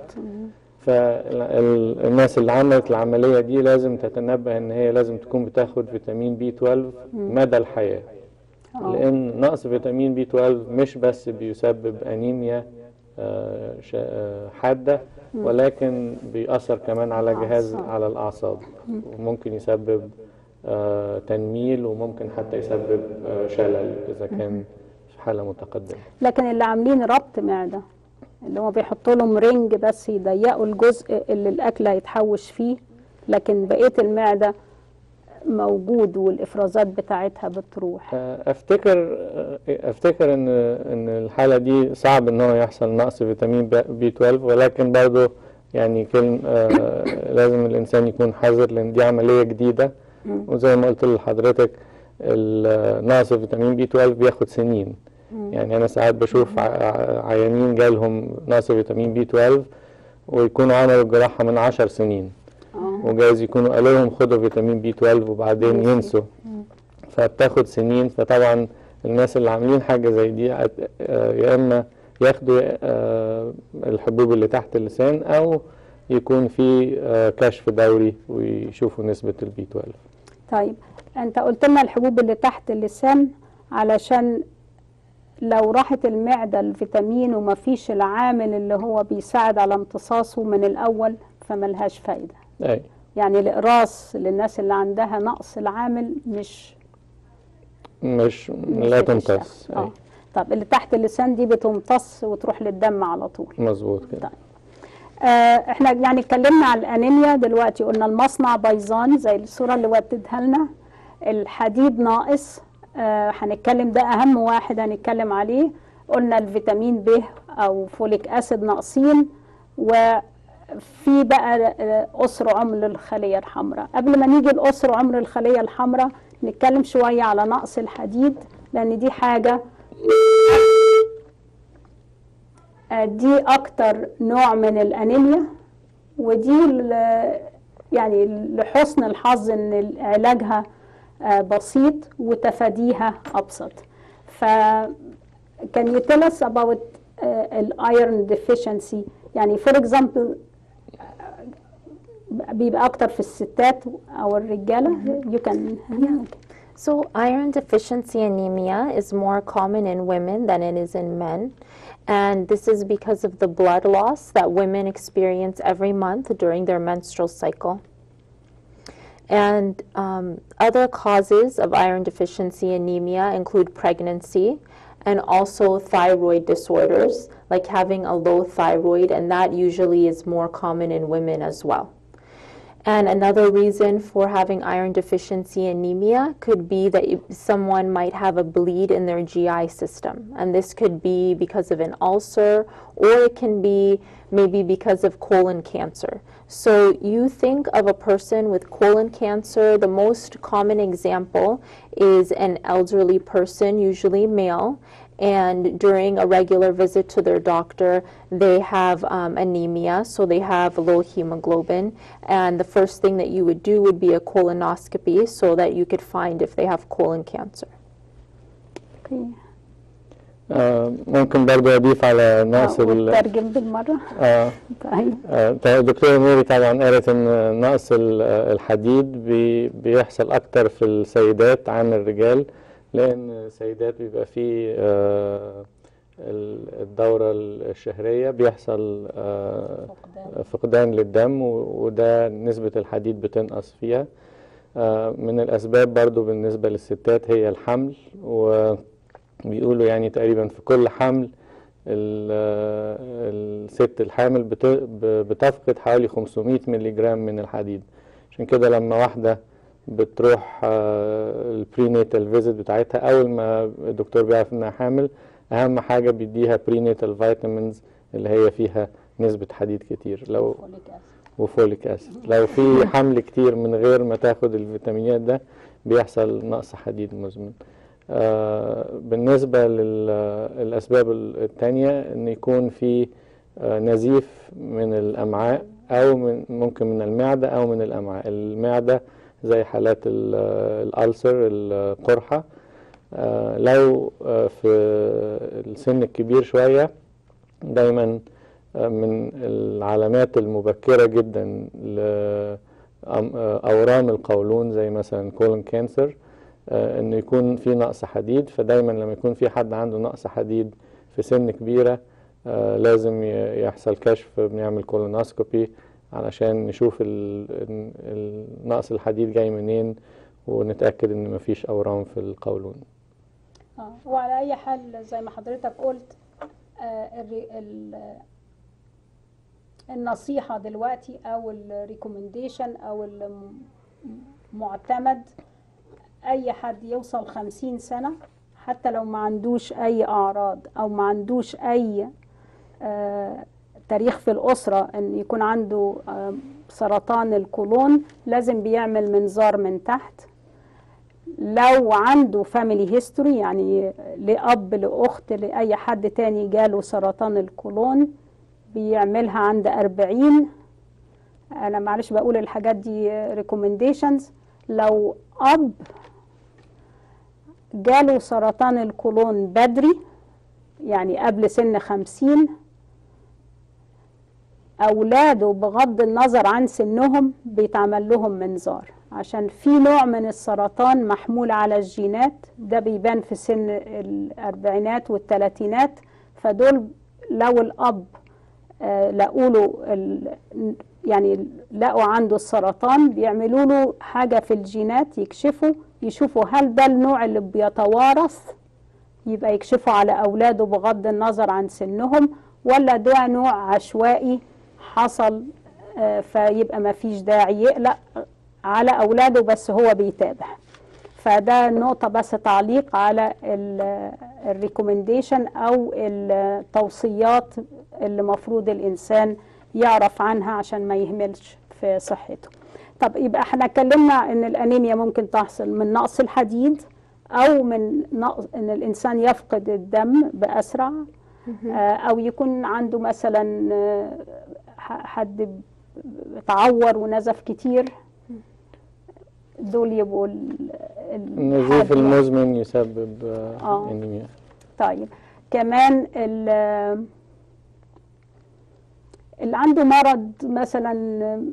فالناس اللي عملت العملية دي لازم تتنبه ان هي لازم تكون بتاخد فيتامين بي 12 مدى الحياة لان نقص فيتامين بي 12 مش بس بيسبب انيميا آه، شا- آه، حادة ولكن بيأثر كمان على جهاز أعصاب. على الأعصاب وممكن يسبب آه، تنميل وممكن حتى يسبب آه، شلل إذا كان في حالة متقدمة لكن اللي عاملين ربط معده اللي هو بيحطوا لهم رنج بس يضيقوا الجزء اللي الاكل هيتحوش فيه لكن بقيه المعده موجود والافرازات بتاعتها بتروح افتكر افتكر ان ان الحاله دي صعب ان هو يحصل نقص فيتامين بي 12 ولكن برضه يعني كلم آه، لازم الانسان يكون حذر لان دي عمليه جديده وزي ما قلت لحضرتك ال- نقص فيتامين بي 12 بياخد سنين يعني انا ساعات بشوف ع- عيانين جالهم نقص فيتامين بي 12 ويكونوا عملوا الجراحه من 10 سنين وجايز يكونوا قالوا لهم خدوا فيتامين بي 12 وبعدين ينسوا فبتاخد سنين فطبعا الناس اللي عاملين حاجة زي دي هت- آه، يا إما ياخدوا آه، الحبوب اللي تحت اللسان أو يكون في آه، كشف دوري ويشوفوا نسبة البي 12 طيب انت قلت لنا الحبوب اللي تحت اللسان علشان لو راحت المعده الفيتامين وما فيش العامل اللي هو بيساعد على امتصاصه من الاول فملهاش فايده أي يعني الاقراص للناس اللي عندها نقص العامل مش مش مش لا بتشتغل. تمتص اه أي طب اللي تحت اللسان دي بتمتص وتروح للدم على طول مظبوط كده طيب. آه احنا يعني اتكلمنا عن الانيميا دلوقتي قلنا المصنع بايظان زي الصوره اللي ودتها لنا الحديد ناقص آه، هنتكلم ده اهم واحد هنتكلم عليه قلنا الفيتامين ب او فوليك اسيد ناقصين وفي بقى آه، قصر عمر الخليه الحمراء قبل ما نيجي لقصر عمر الخليه الحمراء نتكلم شويه على نقص الحديد لان دي حاجه آه، دي اكتر نوع من الانيميا ودي ال- يعني لحسن الحظ ان علاجها آه، بسيط وتفاديها ابسط ف can you tell us about uh, الايرون deficiency يعني for example بيبقى اكتر في الستات او الرجاله you can So, iron deficiency anemia is more common in women than it is in men. And this is because of the blood loss that women experience every month during their menstrual cycle. And um, other causes of iron deficiency anemia include pregnancy and also thyroid disorders, like having a low thyroid, and that usually is more common in women as well. And another reason for having iron deficiency anemia could be that you- someone might have a bleed in their GI system. And this could be because of an ulcer, or it can be maybe because of colon cancer. So you think of a person with colon cancer, the most common example is an elderly person, usually male, and during a regular visit to their doctor, they have um, anemia, so they have low hemoglobin. And the first thing that you would do would be a colonoscopy so that you could find if they have colon cancer. okay. آه، ممكن برضه أضيف على نقص آه، ال وترجم بالمره آه طيب آه، الدكتورة ميري طبعا قالت ان نقص ال- الحديد بي- بيحصل اكتر في السيدات عن الرجال لان السيدات بيبقى فيه آه، ال- الدورة الشهرية بيحصل آه، فقدان للدم و- وده نسبة الحديد بتنقص فيها آه، من الأسباب برضو بالنسبة للستات هي الحمل وبيقولوا يعني تقريبا في كل حمل ال- الست الحامل بت- ب- بتفقد حوالي 500 مللي جرام من الحديد عشان كده لما واحدة بتروح البرينيتال فيزيت بتاعتها أول ما الدكتور بيعرف إنها حامل أهم حاجة بيديها برينيتال فيتامينز اللي هي فيها نسبة حديد كتير لو وفوليك اسيد لو في حمل كتير من غير ما تاخد الفيتامينات ده بيحصل نقص حديد مزمن آه بالنسبة للأسباب التانية إن يكون في آه نزيف من الأمعاء أو من ممكن من المعدة أو من الأمعاء المعدة زي حالات ال- الألسر القرحة آه لو آه في السن الكبير شوية دايما آه من العلامات المبكرة جدا لأورام القولون زي مثلا كولون كانسر آه، انه يكون في نقص حديد فدايما لما يكون في حد عنده نقص حديد في سن كبيرة آه، لازم ي- يحصل كشف بنعمل كولونوسكوبي علشان نشوف ال- ال- ال- نقص الحديد جاي منين ونتأكد ان مفيش اورام في القولون اه وعلى اي حال زي ما حضرتك قلت آه الري- ال- النصيحة دلوقتي او الريكومنديشن او المعتمد اي حد يوصل خمسين سنة حتى لو ما عندوش اي اعراض او ما عندوش اي آه تاريخ في الأسرة أن يكون عنده آه سرطان القولون لازم بيعمل منظار من تحت لو عنده فاميلي هيستوري يعني لأب لأخت لأي حد تاني جاله سرطان القولون بيعملها عند أربعين أنا معلش بقول الحاجات دي ريكومنديشنز لو أب جاله سرطان القولون بدري يعني قبل سن خمسين أولاده بغض النظر عن سنهم بيتعمل لهم منظار عشان في نوع من السرطان محمول على الجينات ده بيبان في سن الأربعينات والثلاثينات فدول لو الأب آه، لقوا له ال- يعني لقوا عنده السرطان بيعملوا له حاجة في الجينات يكشفوا يشوفوا هل ده النوع اللي بيتوارث يبقى يكشفوا على أولاده بغض النظر عن سنهم ولا ده نوع عشوائي حصل آه، فيبقى ما فيش داعي يقلق على أولاده بس هو بيتابع فده نقطة بس تعليق على الريكومنديشن أو التوصيات اللي مفروض الإنسان يعرف عنها عشان ما يهملش في صحته طب يبقى احنا اتكلمنا ان الانيميا ممكن تحصل من نقص الحديد او من نقص ان الانسان يفقد الدم باسرع آه، او يكون عنده مثلا آه، ح- حد تعور ونزف كتير دول يبقوا ال- ال- النزيف الحاد يعني. المزمن يسبب آه، آه. انيميا طيب كمان ال- اللي عنده مرض مثلا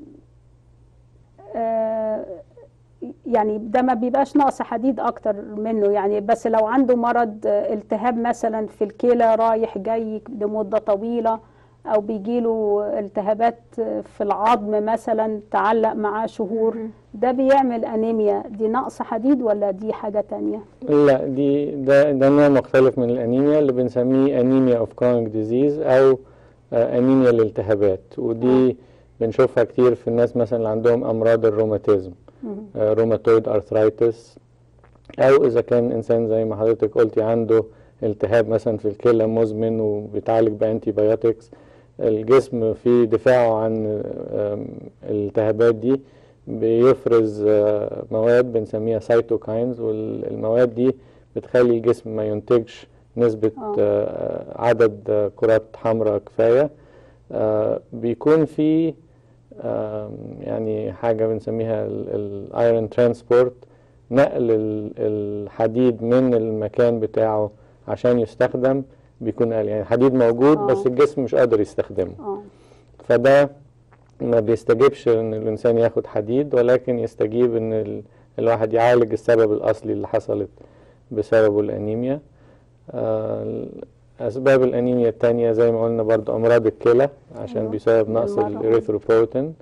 آه، يعني ده ما بيبقاش نقص حديد اكتر منه يعني بس لو عنده مرض آه، التهاب مثلا في الكلى رايح جاي لمدة طويلة او بيجيله التهابات في العظم مثلا تعلق معاه شهور ده بيعمل انيميا دي نقص حديد ولا دي حاجة تانية لا دي ده ده نوع مختلف من الانيميا اللي بنسميه انيميا اوف كرونيك ديزيز او آه، انيميا الالتهابات ودي بنشوفها كتير في الناس مثلا اللي عندهم امراض الروماتيزم روماتويد ارثرايتس او اذا كان انسان زي ما حضرتك قلتي عنده التهاب مثلا في الكلى مزمن وبيتعالج بانتي بايوتكس الجسم في دفاعه عن آم، الالتهابات دي بيفرز آه، مواد بنسميها سايتوكاينز والمواد دي بتخلي الجسم ما ينتجش نسبة آه. آه، عدد آه، كرات حمراء كفاية آه، بيكون في آم، يعني حاجة بنسميها الايرون ترانسبورت نقل ال- الحديد من المكان بتاعه عشان يستخدم بيكون قليل يعني الحديد موجود آه. بس الجسم مش قادر يستخدمه اه فده ما بيستجيبش ان الانسان ياخد حديد ولكن يستجيب ان ال... الواحد يعالج السبب الاصلي اللي حصلت بسببه الانيميا آه، اسباب الانيميا التانية زي ما قلنا برضو امراض الكلى عشان أيوة. بسبب نقص المرض. الاريثروبوتين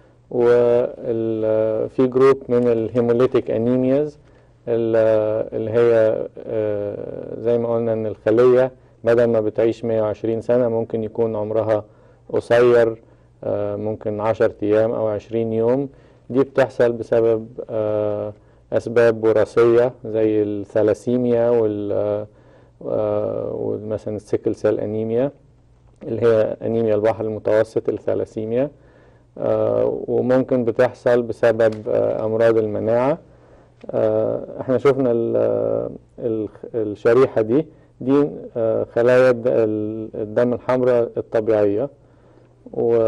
وفي جروب من الهيموليتيك انيمياز اللي هي آه، زي ما قلنا ان الخلية بدل ما بتعيش 120 سنة ممكن يكون عمرها قصير آه، ممكن 10 ايام او 20 يوم دي بتحصل بسبب آه، اسباب وراثية زي الثلاسيميا وال آه، آه، ومثلا السيكل سيل انيميا اللي هي انيميا البحر المتوسط الثلاسيميا آه، وممكن بتحصل بسبب آه، امراض المناعه آه، احنا شفنا ال- ال- الشريحه دي دي آه، خلايا الد- ال- الدم الحمراء الطبيعيه و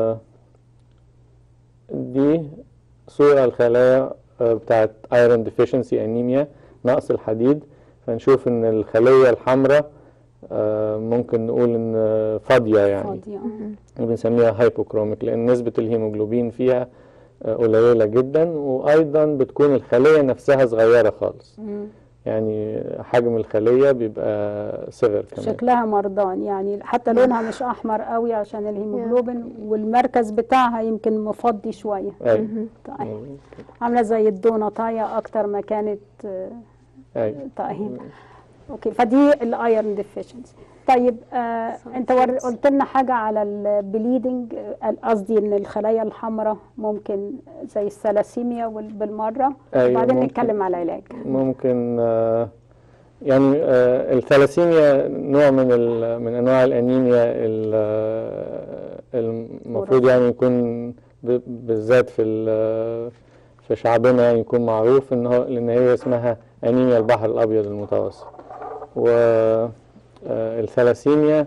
دي صورة الخلايا آه، بتاعت ايرون ديفيشنسي انيميا نقص الحديد فنشوف ان الخلية الحمراء آه، ممكن نقول ان آه، فاضية يعني فاضية آه. بنسميها هايبوكروميك لان نسبة الهيموجلوبين فيها آه، قليلة جدا وايضا بتكون الخلية نفسها صغيرة خالص مم. يعني حجم الخلية بيبقى صغر كمان شكلها مرضان يعني حتى لونها مش احمر قوي عشان الهيموجلوبين والمركز بتاعها يمكن مفضي شويه أيوة. طيب عامله زي الدونطايه اكتر ما كانت آه، أيوة. طيب اوكي فدي الايرون ديفيشنسي طيب آه انت ور- قلت لنا حاجه على البليدنج آه، قصدي ان الخلايا الحمراء ممكن زي الثلاسيميا وال- بالمره أيوة، وبعدين ممكن. نتكلم على العلاج ممكن آه، يعني آه، الثلاسيميا نوع من ال- من انواع الانيميا ال- آه، المفروض يعني يكون ب- بالذات في ال- في شعبنا يعني يكون معروف ان هو لان هي اسمها انيميا البحر الابيض المتوسط والثلاسيميا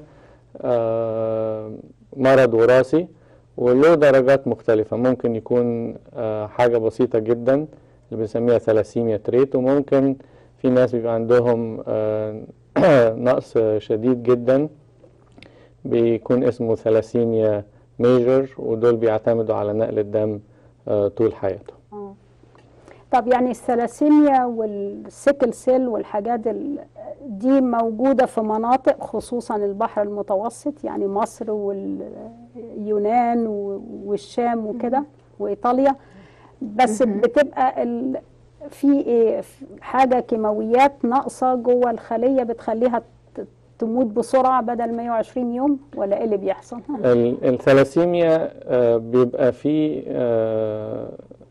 مرض وراثي وله درجات مختلفة ممكن يكون آه، حاجة بسيطة جدا اللي بنسميها ثلاسيميا تريت وممكن في ناس بيبقى عندهم آه، نقص شديد جدا بيكون اسمه ثلاسيميا ميجر ودول بيعتمدوا على نقل الدم آه، طول حياتهم آه. طب يعني الثلاسيميا والسيكل سيل والحاجات ال- دي موجودة في مناطق خصوصا البحر المتوسط يعني مصر واليونان و- والشام وكده وإيطاليا بس بتبقى ال... في إيه في حاجة كيماويات ناقصة جوه الخلية بتخليها ت- تموت بسرعة بدل 120 يوم ولا إيه اللي بيحصل؟ ال- الثلاسيميا آه، بيبقى فيه آه،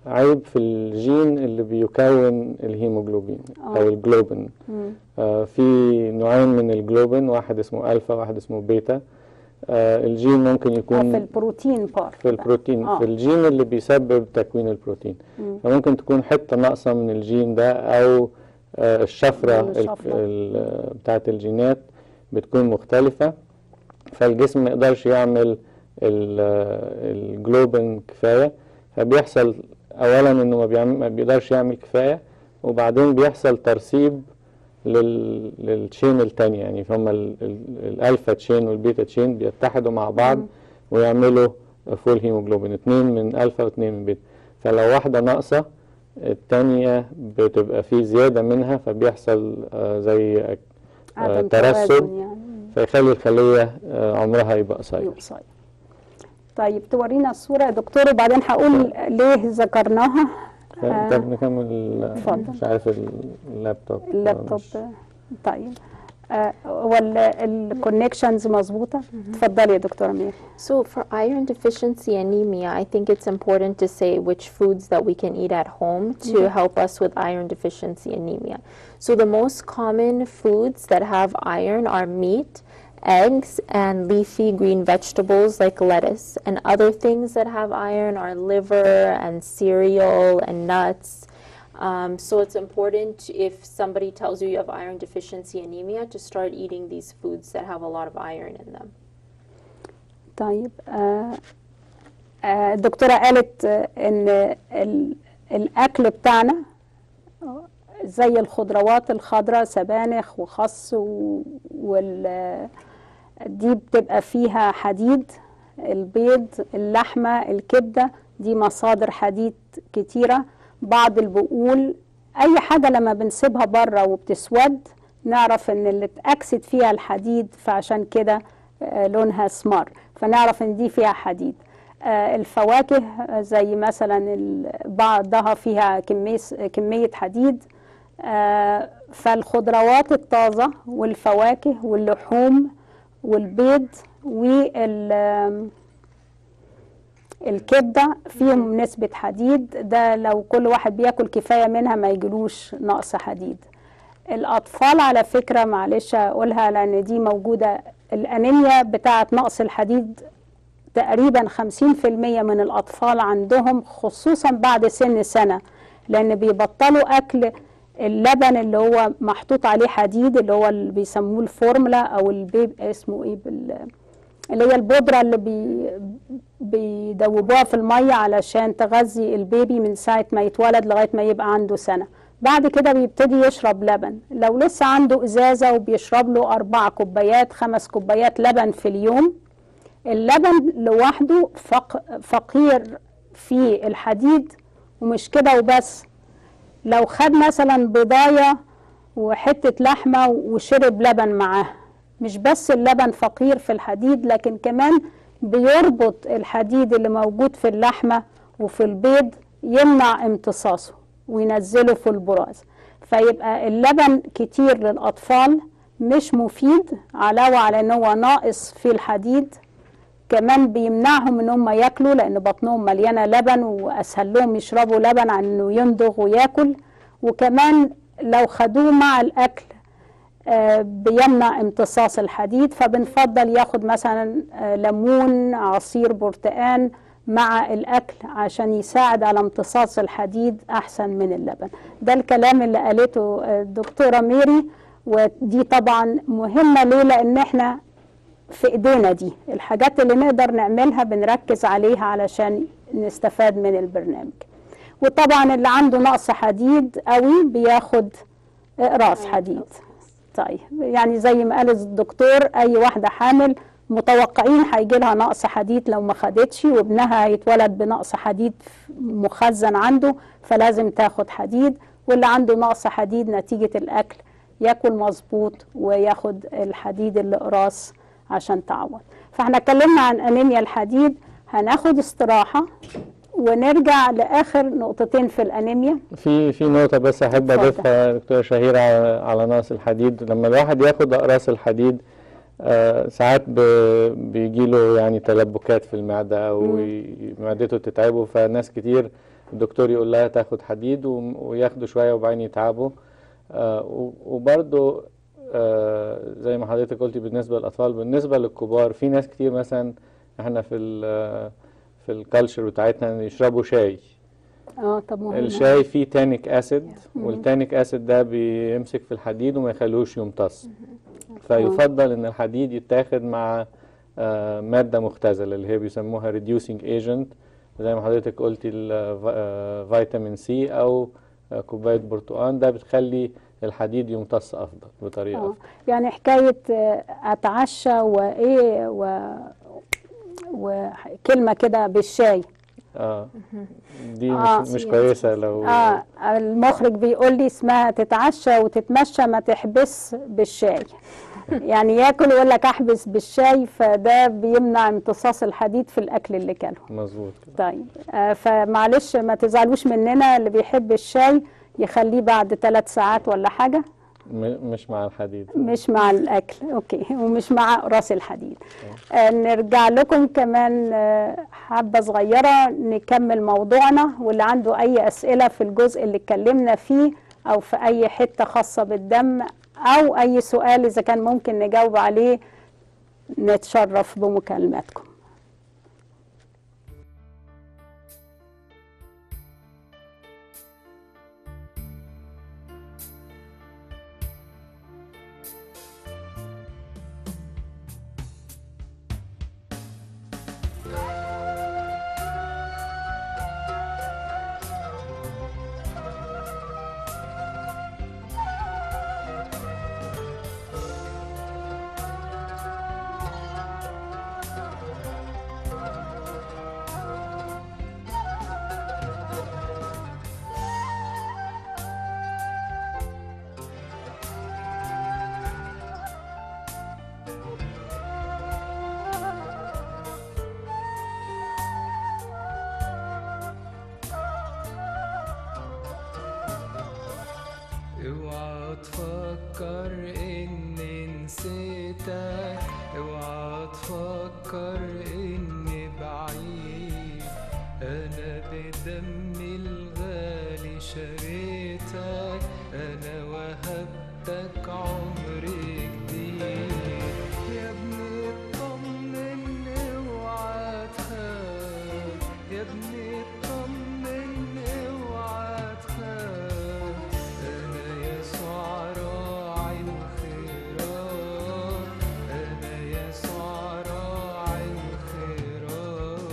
عيب في الجين اللي بيكون الهيموجلوبين آه. او الجلوبين مم. آه، في نوعين من الجلوبين واحد اسمه الفا واحد اسمه بيتا آه، الجين ممكن آه، في يكون البروتين بار في البروتين آه. في الجين اللي بيسبب تكوين البروتين مم. فممكن تكون حتة ناقصة من الجين ده أو آه، الشفرة ال- الشفرة. ال- بتاعة الجينات بتكون مختلفة فالجسم ما يقدرش يعمل ال- الجلوبين كفاية فبيحصل أولا إنه ما, بيعمل ما بيقدرش يعمل كفاية وبعدين بيحصل ترسيب لل... للتشين التانية يعني فهم ال... ال... الألفا تشين والبيتا تشين بيتحدوا مع بعض مم. ويعملوا فول هيموجلوبين اتنين من ألفا واتنين من بيتا فلو واحدة ناقصة التانية بتبقى فيه زيادة منها فبيحصل آه، زي آه، عدم ترسب توازن يعني فيخلي الخلية آه، عمرها يبقى قصير قصير طيب تورينا الصورة يا دكتور وبعدين هقول ليه ذكرناها آه. طب نكمل اتفضل. مش عارف اللابتوب اللابتوب مش- طيب آه، ولا الكونكشنز مظبوطة اتفضلي يا دكتورة مير So for iron deficiency anemia, I think it's important to say which foods that we can eat at home to help us with iron deficiency anemia. So the most common foods that have iron are meat, eggs, and leafy green vegetables like lettuce. And other things that have iron are liver and cereal and nuts. Um, so it's important if somebody tells you you have iron deficiency anemia to start eating these foods that have a lot of iron in them. طيب آه، آه، الدكتورة قالت آه، ان ال- الاكل بتاعنا آه، زي الخضروات الخضراء سبانخ وخس و- وال آه، دي بتبقى فيها حديد البيض اللحمة الكبدة دي مصادر حديد كتيرة بعض البقول أي حاجة لما بنسيبها بره وبتسود نعرف إن اللي اتأكسد فيها الحديد فعشان كده آه، لونها اسمر فنعرف إن دي فيها حديد آه، الفواكه آه، زي مثلا ال- بعضها فيها كمية كمية حديد آه، فالخضروات الطازة والفواكه واللحوم والبيض وال آم، الكبدة فيهم نسبة حديد ده لو كل واحد بياكل كفاية منها ما يجلوش نقص حديد الأطفال على فكرة معلش أقولها لأن دي موجودة الأنيميا بتاعة نقص الحديد تقريبا 50% من الأطفال عندهم خصوصا بعد سن سنة لأن بيبطلوا أكل اللبن اللي هو محطوط عليه حديد اللي هو اللي بيسموه الفورمولا أو البيب اسمه إيه بال اللي هي البودرة اللي بي بيدوبوها في المية علشان تغذي البيبي من ساعة ما يتولد لغاية ما يبقى عنده سنة بعد كده بيبتدي يشرب لبن لو لسه عنده إزازة وبيشرب له أربع كوبايات خمس كوبايات لبن في اليوم اللبن لوحده فق... فقير في الحديد ومش كده وبس لو خد مثلا بضاية وحتة لحمة وشرب لبن معاها مش بس اللبن فقير في الحديد لكن كمان بيربط الحديد اللي موجود في اللحمة وفي البيض يمنع امتصاصه وينزله في البراز فيبقى اللبن كتير للأطفال مش مفيد علاوة على ان هو ناقص في الحديد كمان بيمنعهم ان هم ياكلوا لان بطنهم مليانه لبن واسهل لهم يشربوا لبن عن انه يمضغ وياكل وكمان لو خدوه مع الاكل آه، بيمنع امتصاص الحديد فبنفضل ياخد مثلا آه، ليمون عصير برتقان مع الاكل عشان يساعد على امتصاص الحديد احسن من اللبن ده الكلام اللي قالته آه، الدكتوره ميري ودي طبعا مهمه ليه لان احنا في ايدينا دي الحاجات اللي نقدر نعملها بنركز عليها علشان نستفاد من البرنامج وطبعا اللي عنده نقص حديد قوي بياخد اقراص حديد طيب يعني زي ما قال الدكتور اي واحده حامل متوقعين هيجي لها نقص حديد لو ما خدتش وابنها هيتولد بنقص حديد مخزن عنده فلازم تاخد حديد واللي عنده نقص حديد نتيجه الاكل ياكل مظبوط وياخد الحديد الاقراص عشان تعوض فاحنا اتكلمنا عن انيميا الحديد هناخد استراحه ونرجع لاخر نقطتين في الانيميا في في نقطة بس أحب اتفضل. أضيفها دكتورة شهيرة على, على نقص الحديد لما الواحد ياخد أقراص الحديد آه ساعات بيجي له يعني تلبكات في المعدة أو ي- معدته تتعبه فناس كتير الدكتور يقول لها تاخد حديد وم- وياخدوا شوية وبعدين يتعبوا آه، و- وبرضو آه، زي ما حضرتك قلتي بالنسبة للأطفال بالنسبة للكبار في ناس كتير مثلا احنا في ال في الكالتشر بتاعتنا إن يشربوا شاي اه طب مهم الشاي فيه تانيك اسيد والتانيك اسيد ده بيمسك في الحديد وما يخلوش يمتص فيفضل ان الحديد يتاخد مع آه، مادة مختزلة اللي هي بيسموها reducing agent زي ما حضرتك قلتي الفيتامين سي او آه، كوباية برتقال ده بتخلي الحديد يمتص افضل بطريقة آه. افضل يعني حكاية آه، أتعشى وإيه و... وكلمة كده بالشاي اه دي آه. مش مش كويسة لو آه المخرج بيقول لي اسمها تتعشى وتتمشى ما تحبس بالشاي يعني ياكل ويقول لك احبس بالشاي فده بيمنع امتصاص الحديد في الاكل اللي كله مظبوط كده طيب آه فمعلش ما تزعلوش مننا اللي بيحب الشاي يخليه بعد ثلاث ساعات ولا حاجة م- مش مع الحديد مش مع الأكل أوكي ومش مع راس الحديد آه نرجع لكم كمان آه حبة صغيرة نكمل موضوعنا واللي عنده أي أسئلة في الجزء اللي اتكلمنا فيه أو في أي حتة خاصة بالدم أو أي سؤال إذا كان ممكن نجاوب عليه نتشرف بمكالماتكم اوعى تفكر اني نسيتك اوعى تفكر اني بعيد انا بدمي الغالي شريتك انا وهبتك عمري جديد يا ابني اطمن اوعى تخاف يا ابني اطمن اوعى تخاف انا يسوع راعي الخيرات انا يسوع راعي الخيرات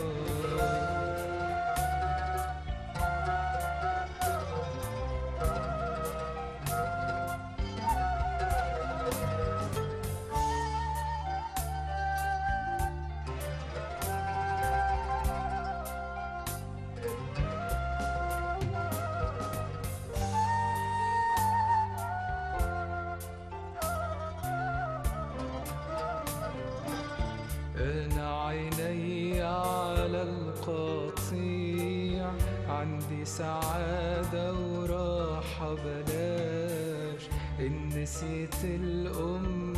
أنا عيني على القطيع عندي سعادة وراحة بلاش إن نسيت الأم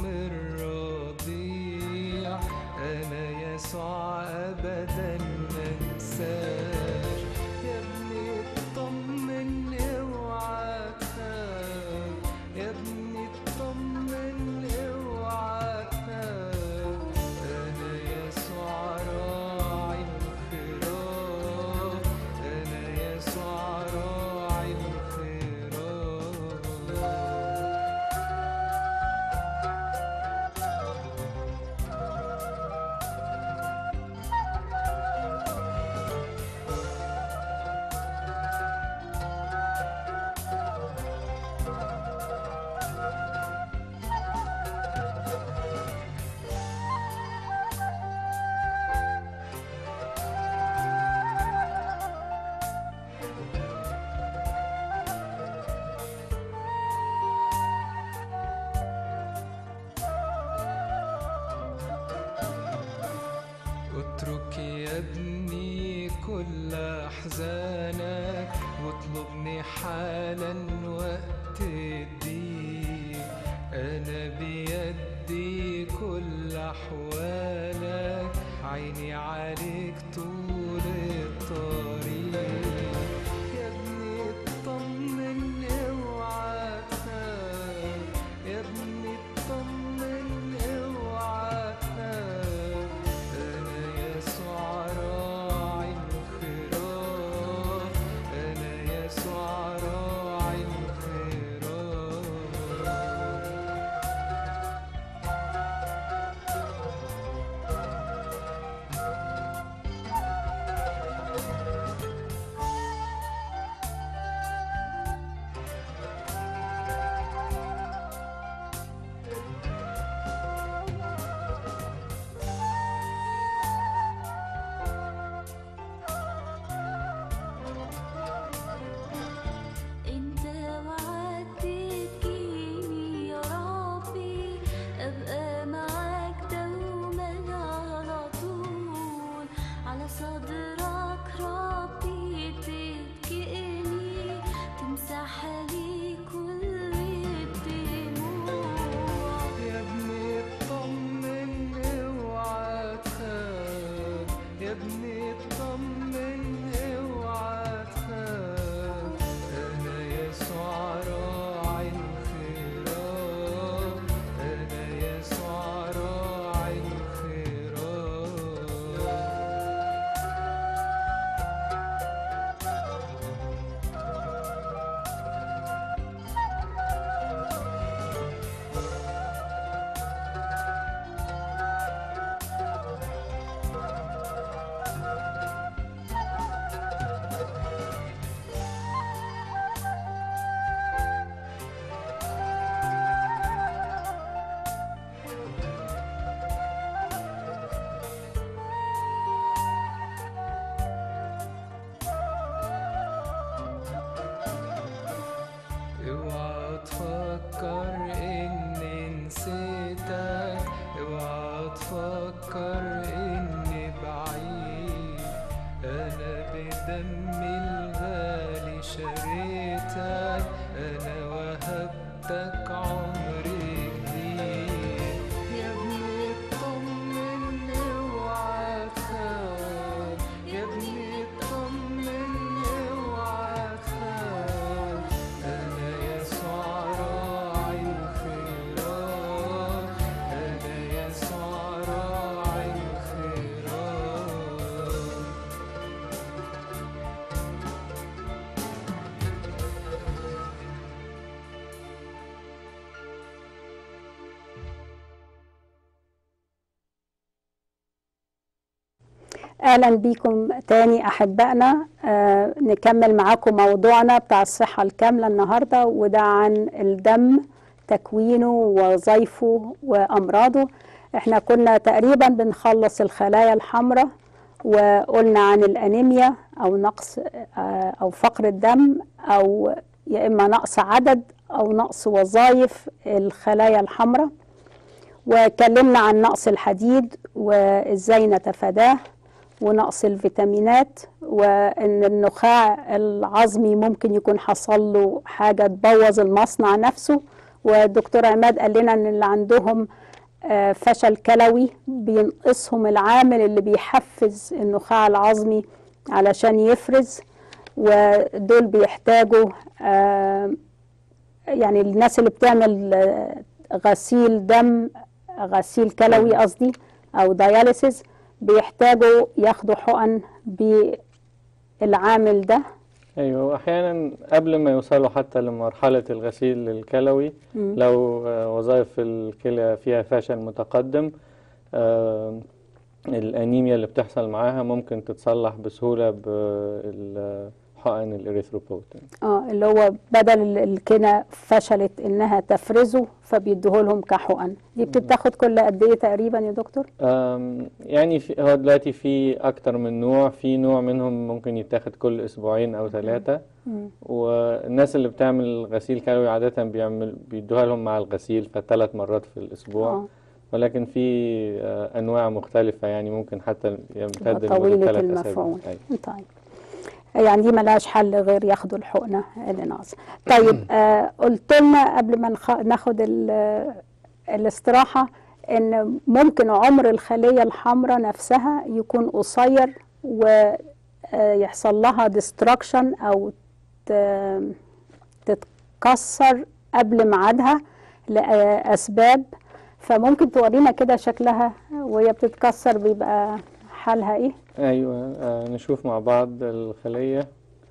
الرضيع أنا يسوع أبدا ما انساش يا ابني اطمن اوعى تخاف يا ابني اطمن اوعى تخاف انا يسوع راعي الخيرات انا يسوع راعي الخيرات اترك يا ابني كل احزانك واطلبني حالا وقت الضيق انا بيدي كل احوالك عيني عليك طول الطريق بدمي الغالي شريتك أنا وهبتك عمري جديد يا ابني اطمن اوعى تخاف يا ابني اطمن اوعى تخاف أنا يسوع راعي الخيرات أنا يسوع راعي الخيرات اهلا بيكم تاني احبائنا آه نكمل معاكم موضوعنا بتاع الصحه الكامله النهارده وده عن الدم تكوينه ووظائفه وامراضه احنا كنا تقريبا بنخلص الخلايا الحمراء وقلنا عن الانيميا او نقص آه او فقر الدم او يا اما نقص عدد او نقص وظائف الخلايا الحمراء وكلمنا عن نقص الحديد وازاي نتفاداه ونقص الفيتامينات وان النخاع العظمي ممكن يكون حصل له حاجه تبوظ المصنع نفسه والدكتور عماد قال لنا ان اللي عندهم آه، فشل كلوي بينقصهم العامل اللي بيحفز النخاع العظمي علشان يفرز ودول بيحتاجوا آه، يعني الناس اللي بتعمل آه، غسيل دم غسيل كلوي قصدي او دياليسيس بيحتاجوا ياخدوا حقن بالعامل ده ايوه واحيانا قبل ما يوصلوا حتى لمرحله الغسيل الكلوي مم. لو آه، وظائف الكلى فيها فشل متقدم آه، الانيميا اللي بتحصل معاها ممكن تتصلح بسهوله بالحقن الاريثروبوتين اه اللي هو بدل ال- الكلى فشلت انها تفرزه فبيدوه لهم كحقن دي بتتاخد كل قد ايه تقريبا يا دكتور أم، يعني في هو دلوقتي في أكتر من نوع في نوع منهم ممكن يتاخد كل أسبوعين أو ثلاثة مم. والناس اللي بتعمل غسيل كلوي عادة بيعمل بيدوها لهم مع الغسيل فثلاث مرات في الأسبوع اه ولكن في آه، أنواع مختلفة يعني ممكن حتى يمتد تبقى لمدة طويلة ثلاث المفعول أسابيع أيوة. طيب يعني دي ملهاش حل غير ياخدوا الحقنة اللي ناقصة طيب آه قلت لنا قبل ما نخ... ناخد ال... الاستراحة ان ممكن عمر الخلية الحمراء نفسها يكون قصير ويحصل لها ديستراكشن او ت... تتكسر قبل ميعادها لأسباب فممكن تورينا كده شكلها وهي بتتكسر بيبقى حالها ايه أيوة آه، نشوف مع بعض الخلية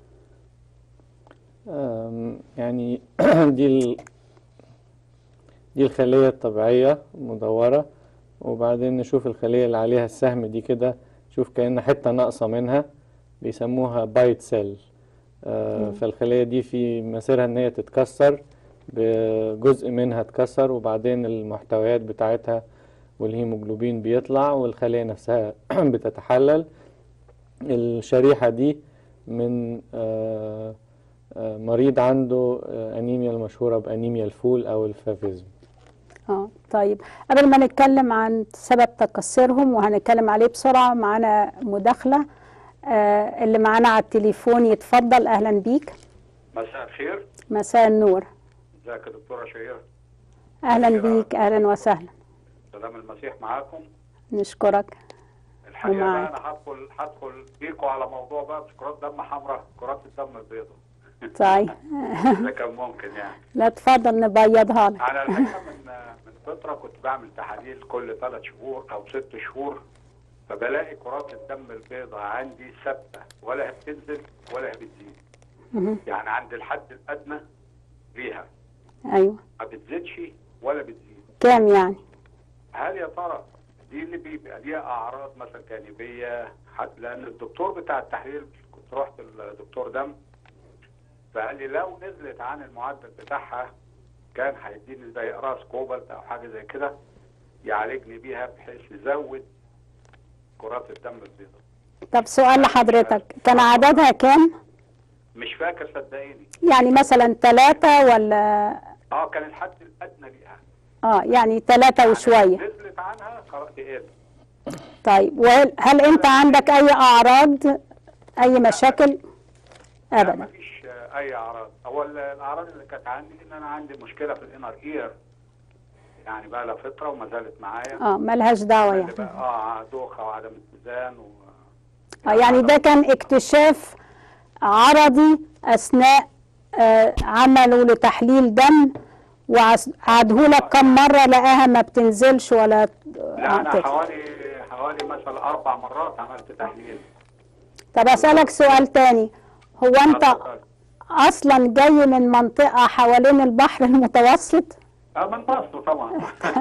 آم، يعني دي ال... دي الخلية الطبيعية مدورة وبعدين نشوف الخلية اللي عليها السهم دي كده شوف كأن حتة ناقصة منها بيسموها بايت سيل مم. فالخلية دي في مسيرها ان هي تتكسر بجزء منها اتكسر وبعدين المحتويات بتاعتها والهيموجلوبين بيطلع والخلية نفسها بتتحلل الشريحة دي من آه، آه، مريض عنده آه، أنيميا المشهورة بأنيميا الفول أو الفافيزم اه طيب قبل ما نتكلم عن سبب تكسرهم وهنتكلم عليه بسرعة معانا مداخلة آه اللي معانا على التليفون يتفضل أهلا بيك مساء الخير مساء النور ازيك يا دكتوره شهير أهلا شكرا. بيك أهلا وسهلا سلام المسيح معاكم نشكرك الحقيقه ومعاك. بقى انا هدخل هدخل بيكوا على موضوع بقى كرات دم حمراء كرات الدم البيضاء طيب ده كان ممكن يعني لا تفضل نبيضها لك انا الحقيقه من من فتره كنت بعمل تحاليل كل ثلاث شهور او ست شهور فبلاقي كرات الدم البيضاء عندي ثابته ولا هي بتنزل ولا هي بتزيد مهم. يعني عند الحد الادنى ليها أيوه ما بتزيدش ولا بتزيد كام يعني هل يا ترى دي اللي بيبقى ليها اعراض مثلا جانبيه حت- لان الدكتور بتاع التحليل كنت رحت لدكتور دم فقال لي لو نزلت عن المعدل بتاعها كان هيديني زي اقراص كوبالت او حاجه زي كده يعالجني بيها بحيث يزود كرات الدم البيضاء طب سؤال لحضرتك كان عددها كام مش فاكر صدقيني يعني مثلا ثلاثة ولا اه كان الحد الادنى ليها اه يعني ثلاثة وشوية نزلت عنها قرات تقل طيب وهل هل انت عندك اي اعراض اي مشاكل لا ابدا مفيش آه، اي اعراض هو ال- الاعراض اللي كانت عندي ان انا عندي مشكله في الانر اير يعني بقى لها فتره وما زالت معايا اه ملهاش دعوه اللي يعني بقى اه دوخه وعدم اتزان و اه يعني ده كان اكتشاف عرضي اثناء آه عمله لتحليل دم وعاده لك كم مره لقاها ما بتنزلش ولا لا انا تطلع. حوالي حوالي مثلا اربع مرات عملت تحليل طب اسالك سؤال تاني هو انت اتفضل. اصلا جاي من منطقه حوالين البحر المتوسط اه من مصر طبعا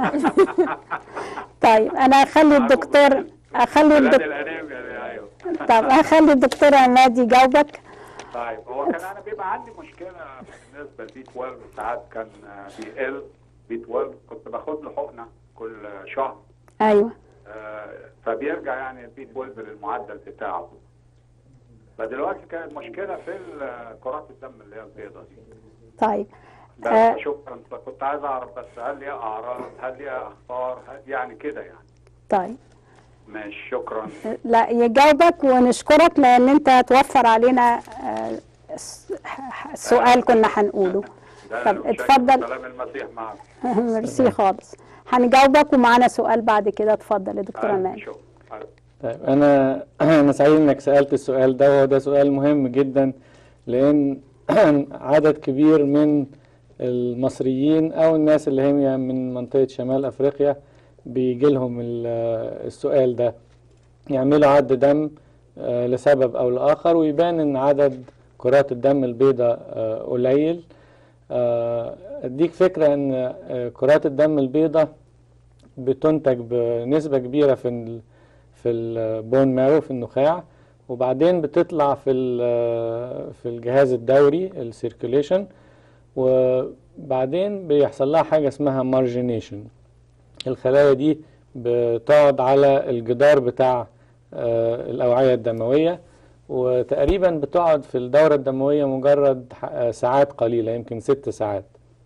طيب انا اخلي الدكتور اخلي بلاد الدكتور الانيميا دي، ايوه طب اخلي الدكتور عماد يجاوبك طيب هو كان انا بيبقى عندي مشكله بالنسبه لبي 12 ساعات كان بيقل بي 12 كنت باخد له حقنه كل شهر ايوه آه، فبيرجع يعني البي 12 للمعدل بتاعه فدلوقتي كانت مشكله في ال- كرات الدم اللي هي البيضاء دي طيب بس آه. شكرا كنت عايز اعرف بس هل ليها اعراض هل ليها اخطار هل يعني كده يعني طيب ماشي شكرا لا يجاوبك ونشكرك لان انت توفر علينا آه، س- ح- سؤال كنا هنقوله ده طب أنا شايف اتفضل. سلام المسيح معك ميرسي خالص هنجاوبك ومعانا سؤال بعد كده اتفضل يا دكتور ألف عماد شكر ألف. طيب انا انا سعيد انك سالت السؤال ده وهو ده سؤال مهم جدا لان عدد كبير من المصريين او الناس اللي هي من منطقه شمال افريقيا بيجي لهم ال- السؤال ده يعملوا عد دم آه، لسبب او لاخر ويبان ان عدد كرات الدم البيضاء آه، قليل آه، اديك فكره ان آه، كرات الدم البيضاء بتنتج بنسبه كبيره في ال في البون مارو في النخاع وبعدين بتطلع في ال- في الجهاز الدوري السيركوليشن وبعدين بيحصل لها حاجه اسمها مارجينيشن الخلايا دي بتقعد على الجدار بتاع آه، الأوعية الدموية وتقريبا بتقعد في الدورة الدموية مجرد ح- آه، ساعات قليلة يمكن ست ساعات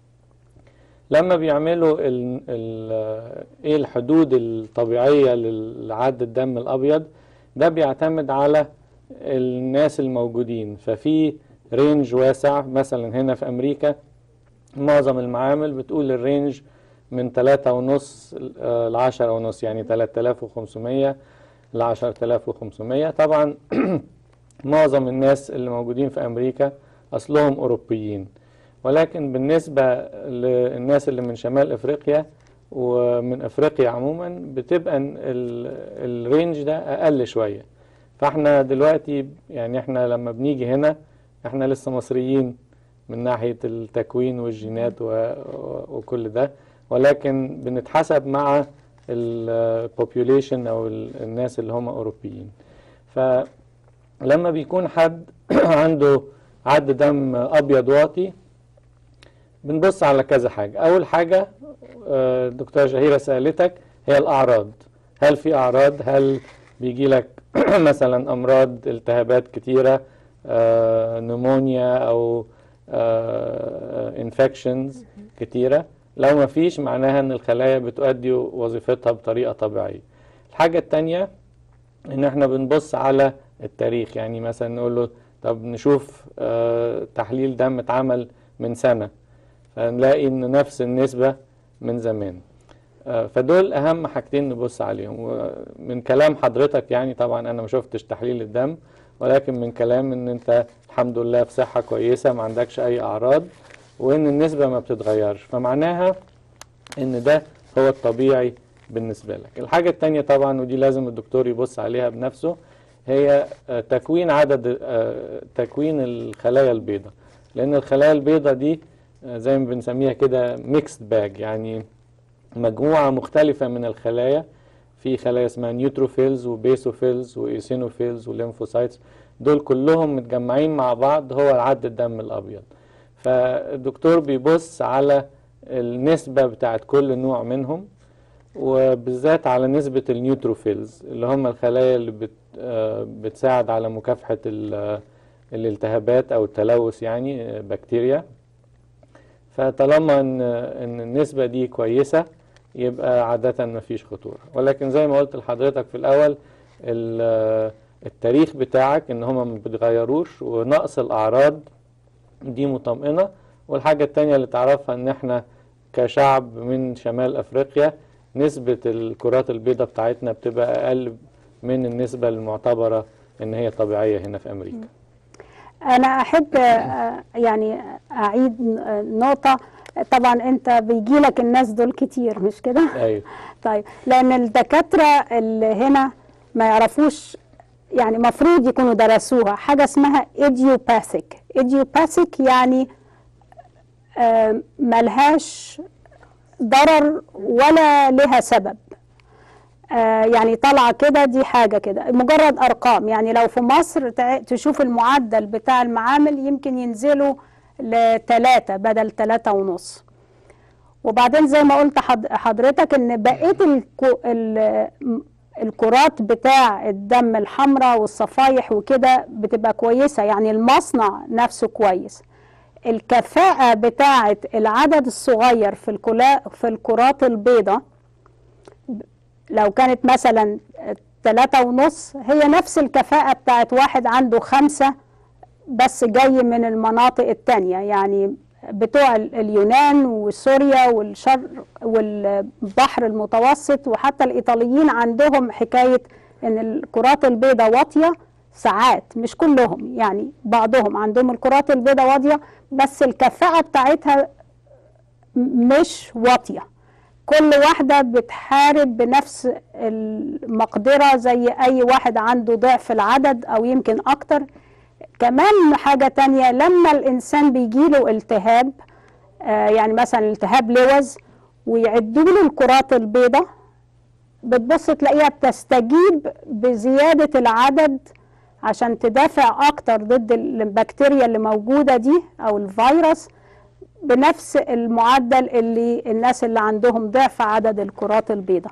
لما بيعملوا ال ال ايه الحدود الطبيعية لعد الدم الأبيض ده بيعتمد على الناس الموجودين ففي رينج واسع مثلا هنا في أمريكا معظم المعامل بتقول الرينج من تلاتة ونص آه، لعشرة ونص يعني تلات آلاف وخمسمية لعشرة آلاف وخمسمية طبعا معظم الناس اللي موجودين في أمريكا أصلهم أوروبيين ولكن بالنسبة للناس اللي من شمال أفريقيا ومن أفريقيا عموما بتبقى ال- الرينج ده أقل شوية فاحنا دلوقتي يعني احنا لما بنيجي هنا احنا لسه مصريين من ناحية التكوين والجينات و- و- وكل ده ولكن بنتحسب مع البوبيوليشن او ال- الناس اللي هم اوروبيين فلما بيكون حد عنده عد دم ابيض واطي بنبص على كذا حاجة اول حاجة آه، الدكتورة شهيرة سألتك هي الاعراض هل في اعراض هل بيجي لك مثلا امراض التهابات كتيرة آه، نمونيا او انفكشنز كتيرة لو ما فيش معناها ان الخلايا بتؤدي وظيفتها بطريقة طبيعية الحاجة التانية ان احنا بنبص على التاريخ يعني مثلا نقول له طب نشوف آه، تحليل دم اتعمل من سنة فنلاقي ان نفس النسبة من زمان آه، فدول اهم حاجتين نبص عليهم ومن كلام حضرتك يعني طبعا انا ما شفتش تحليل الدم ولكن من كلام ان انت الحمد لله في صحة كويسة ما عندكش اي اعراض وان النسبة ما بتتغيرش فمعناها ان ده هو الطبيعي بالنسبة لك الحاجة التانية طبعا ودي لازم الدكتور يبص عليها بنفسه هي آه، تكوين عدد آه، تكوين الخلايا البيضاء لان الخلايا البيضاء دي آه، زي ما بنسميها كده ميكسد باج يعني مجموعة مختلفة من الخلايا في خلايا اسمها نيوتروفيلز وبيسوفيلز وايسينوفيلز وليمفوسايتس دول كلهم متجمعين مع بعض هو عد الدم الابيض فالدكتور بيبص على النسبة بتاعت كل نوع منهم وبالذات على نسبة النيوتروفيلز اللي هم الخلايا اللي بت آه، بتساعد على مكافحة ال- الالتهابات أو التلوث يعني آه، بكتيريا فطالما ان ان النسبة دي كويسة يبقى عادة ما فيش خطورة ولكن زي ما قلت لحضرتك في الأول ال- التاريخ بتاعك ان هما ما بيتغيروش ونقص الاعراض دي مطمئنة والحاجة التانية اللي تعرفها ان احنا كشعب من شمال افريقيا نسبة الكرات البيضاء بتاعتنا بتبقى اقل من النسبة المعتبرة ان هي طبيعية هنا في امريكا انا احب آه، يعني اعيد آه، نقطه طبعا انت بيجي لك الناس دول كتير مش كده ايوه طيب لان الدكاتره اللي هنا ما يعرفوش يعني مفروض يكونوا درسوها حاجه اسمها ايديوباثيك ايديوباثيك يعني آه، ملهاش ضرر ولا لها سبب آه، يعني طالعه كده دي حاجه كده مجرد ارقام يعني لو في مصر تع- تشوف المعدل بتاع المعامل يمكن ينزلوا لثلاثة بدل ثلاثة ونص وبعدين زي ما قلت حض- حضرتك ان بقيه الكو ال- م- الكرات بتاع الدم الحمراء والصفايح وكده بتبقى كويسه يعني المصنع نفسه كويس الكفاءه بتاعه العدد الصغير في الكلا في الكرات البيضاء لو كانت مثلا ثلاثة ونص هي نفس الكفاءة بتاعت واحد عنده خمسة بس جاي من المناطق التانية يعني بتوع ال- اليونان وسوريا والشر والبحر المتوسط وحتى الإيطاليين عندهم حكاية إن الكرات البيضاء واطية ساعات مش كلهم يعني بعضهم عندهم الكرات البيضاء واطية بس الكفاءة بتاعتها م- مش واطية كل واحدة بتحارب بنفس المقدرة زي أي واحد عنده ضعف العدد أو يمكن أكتر كمان حاجة تانية لما الإنسان بيجيله التهاب آه يعني مثلا التهاب لوز ويعدوا له الكرات البيضاء بتبص تلاقيها بتستجيب بزيادة العدد عشان تدافع أكتر ضد البكتيريا اللي موجودة دي أو الفيروس بنفس المعدل اللي الناس اللي عندهم ضعف عدد الكرات البيضاء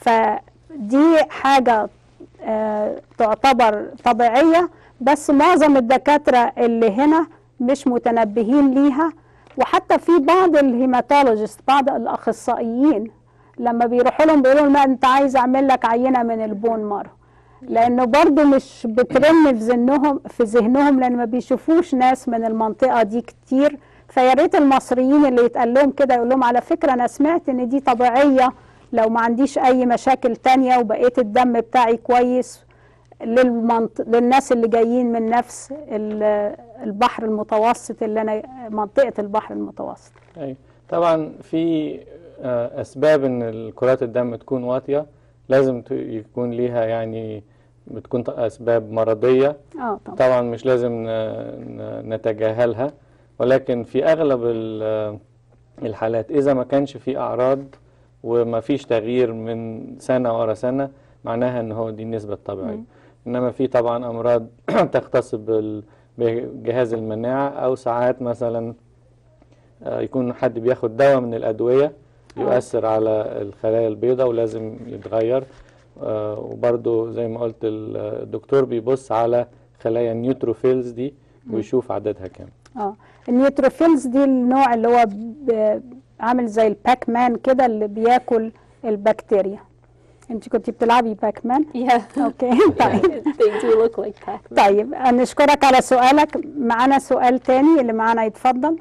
فدي حاجة آه، تعتبر طبيعية بس معظم الدكاترة اللي هنا مش متنبهين ليها وحتى في بعض الهيماتولوجيست بعض الأخصائيين لما بيروحوا لهم بيقولوا لهم لا انت عايز اعمل لك عينة من البون مارو لانه برضو مش بترن في ذهنهم في ذهنهم لان ما بيشوفوش ناس من المنطقة دي كتير فيا ريت المصريين اللي يتقال لهم كده يقول لهم على فكرة انا سمعت ان دي طبيعية لو ما عنديش اي مشاكل تانية وبقيت الدم بتاعي كويس للمنط... للناس اللي جايين من نفس ال- البحر المتوسط اللي انا منطقة البحر المتوسط أيوة. طبعا في آه، اسباب ان الكرات الدم تكون واطيه لازم ت- يكون ليها يعني بتكون ط- اسباب مرضيه اه طبعا طبعا مش لازم ن- ن- نتجاهلها ولكن في اغلب ال- الحالات اذا ما كانش في اعراض وما فيش تغيير من سنه ورا سنه معناها ان هو دي النسبه الطبيعيه انما في طبعا امراض تختص بال- بجهاز المناعه او ساعات مثلا آه، يكون حد بياخد دواء من الادويه يؤثر على الخلايا البيضاء ولازم يتغير آه، وبرضه زي ما قلت ال- الدكتور بيبص على خلايا النيوتروفيلز دي ويشوف عددها كام اه النيوتروفيلز دي النوع اللي هو ب... عامل زي الباك مان كده اللي بياكل البكتيريا انت كنت بتلعبي باك مان Yeah. اوكي طيب they do look like Pac-Man. طيب نشكرك على سؤالك معانا سؤال تاني اللي معانا يتفضل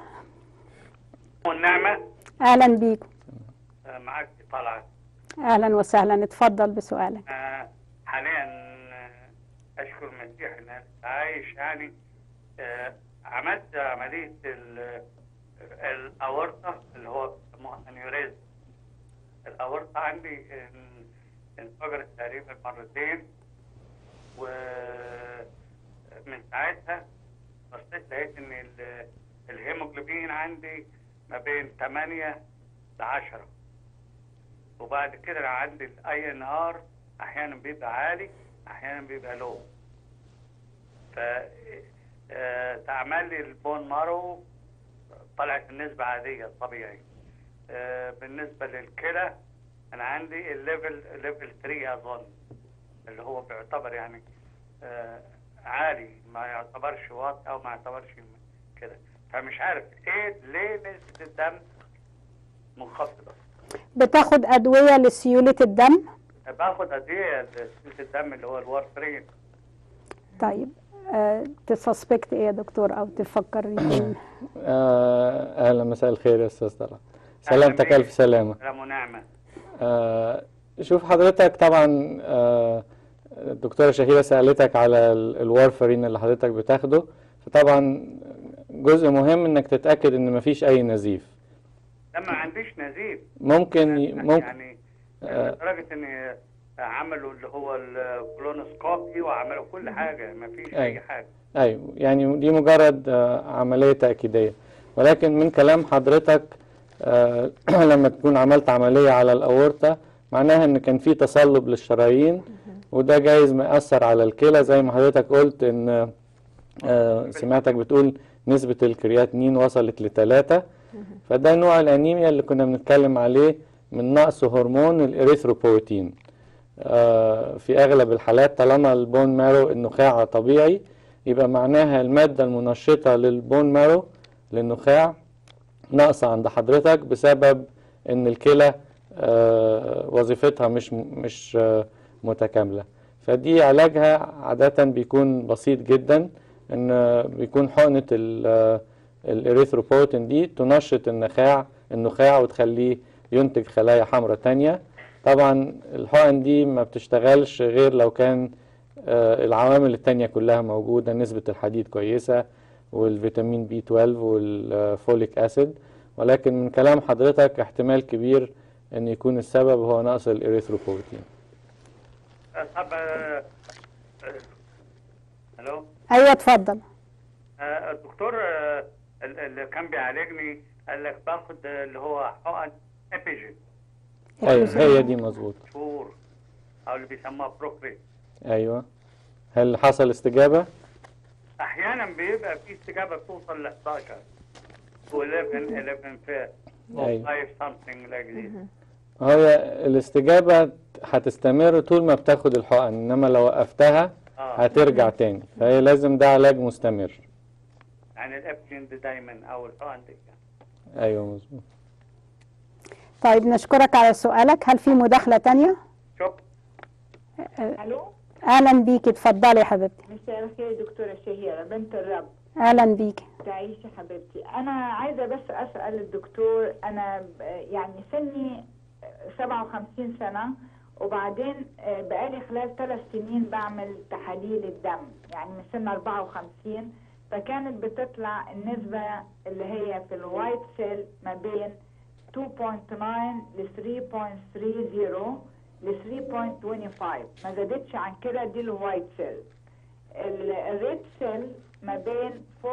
والنعمة اهلا بيكم آه، معك طلعت اهلا وسهلا اتفضل بسؤالك آه، حاليا آه، أشكر المسيح إن أنا عايش يعني آه، عملت عملية ال- الأورطة اللي هو بيسموها أنيوريزم الأورطة عندي ان- انفجرت تقريبا مرتين ومن ساعتها بصيت لقيت إن ال- الهيموجلوبين عندي ما بين 8 ل 10 وبعد كده أنا عندي الاي ان ار احيانا بيبقى عالي احيانا بيبقى لو ف آه، تعمل لي البون مارو طلعت النسبة عادية طبيعي آه، بالنسبة للكلى أنا عندي الليفل ليفل 3 أظن اللي هو بيعتبر يعني آه، عالي ما يعتبرش واطي أو ما يعتبرش كده فمش عارف إيه ليه نسبة الدم منخفضة بتاخد ادويه لسيوله الدم باخد ادويه لسيوله الدم اللي هو الوارفرين طيب آه تسسبكت ايه يا دكتور او تفكر يكون آه، اهلا مساء الخير يا استاذ طلعت سلامتك بيك. الف سلامه سلام ونعمة آه، شوف حضرتك طبعا آه، الدكتوره شهيره سالتك على ال- الوارفرين اللي حضرتك بتاخده فطبعا جزء مهم انك تتاكد ان مفيش اي نزيف لما ما عنديش نزيف ممكن ي- ممكن يعني آه. لدرجة ان عملوا اللي هو الكولونوسكوبي وعملوا كل حاجة ما فيش أيوة. اي حاجة ايوه يعني دي مجرد آه، عمليه تاكيديه ولكن من كلام حضرتك آه، لما تكون عملت عمليه على الاورطه معناها ان كان في تصلب للشرايين وده جايز مأثر على الكلى زي ما حضرتك قلت ان آه، سمعتك بتقول نسبة الكرياتينين وصلت لتلاتة فده نوع الأنيميا اللي كنا بنتكلم عليه من نقص هرمون الإريثروبويتين آه، في أغلب الحالات طالما البون مارو النخاع طبيعي يبقى معناها المادة المنشطة للبون مارو للنخاع ناقصة عند حضرتك بسبب إن الكلى آه، وظيفتها مش مش آه، متكاملة فدي علاجها عادة بيكون بسيط جدا إن آه، بيكون حقنة ال- آه، الإريثروبوتين دي تنشط النخاع النخاع وتخليه ينتج خلايا حمراء تانية طبعا الحقن دي ما بتشتغلش غير لو كان آه، العوامل التانية كلها موجودة نسبة الحديد كويسة والفيتامين بي 12 والفوليك أسيد ولكن من كلام حضرتك احتمال كبير ان يكون السبب هو نقص الإريثروبويتين آه، طب آه، آه، الو ايوه اتفضل آه، الدكتور آه، ال- اللي كان بيعالجني قال لك باخد آه، اللي هو حقن ابيجين ايوه هي دي مظبوط شهور او اللي بيسموها بروكري ايوه هل حصل استجابة؟ احيانا بيبقى في استجابه بتوصل ل 11 و 11 11 في أيوة. 5 something like this هي الاستجابة هتستمر طول ما بتاخد الحقن انما لو وقفتها اه هترجع تاني فهي لازم ده علاج مستمر يعني الابجين دي دايما او الحقن دي ايوه مظبوط طيب نشكرك على سؤالك هل في مداخلة تانية شكرا الو اهلا بيكي اتفضلي يا حبيبتي مساء الخير دكتورة شهيرة بنت الرب اهلا بيكي تعيشي حبيبتي أنا عايزة بس أسأل الدكتور أنا ب- يعني سني 57 سنة وبعدين آه، بقالي خلال ثلاث سنين بعمل تحاليل الدم يعني من سن 54 فكانت بتطلع النسبة اللي هي في الوايت سيل ما بين 2.9 ل 3.30 ل 3.25 ما زادتش عن كده دي الوايت سيل ال- الريد سيل ما بين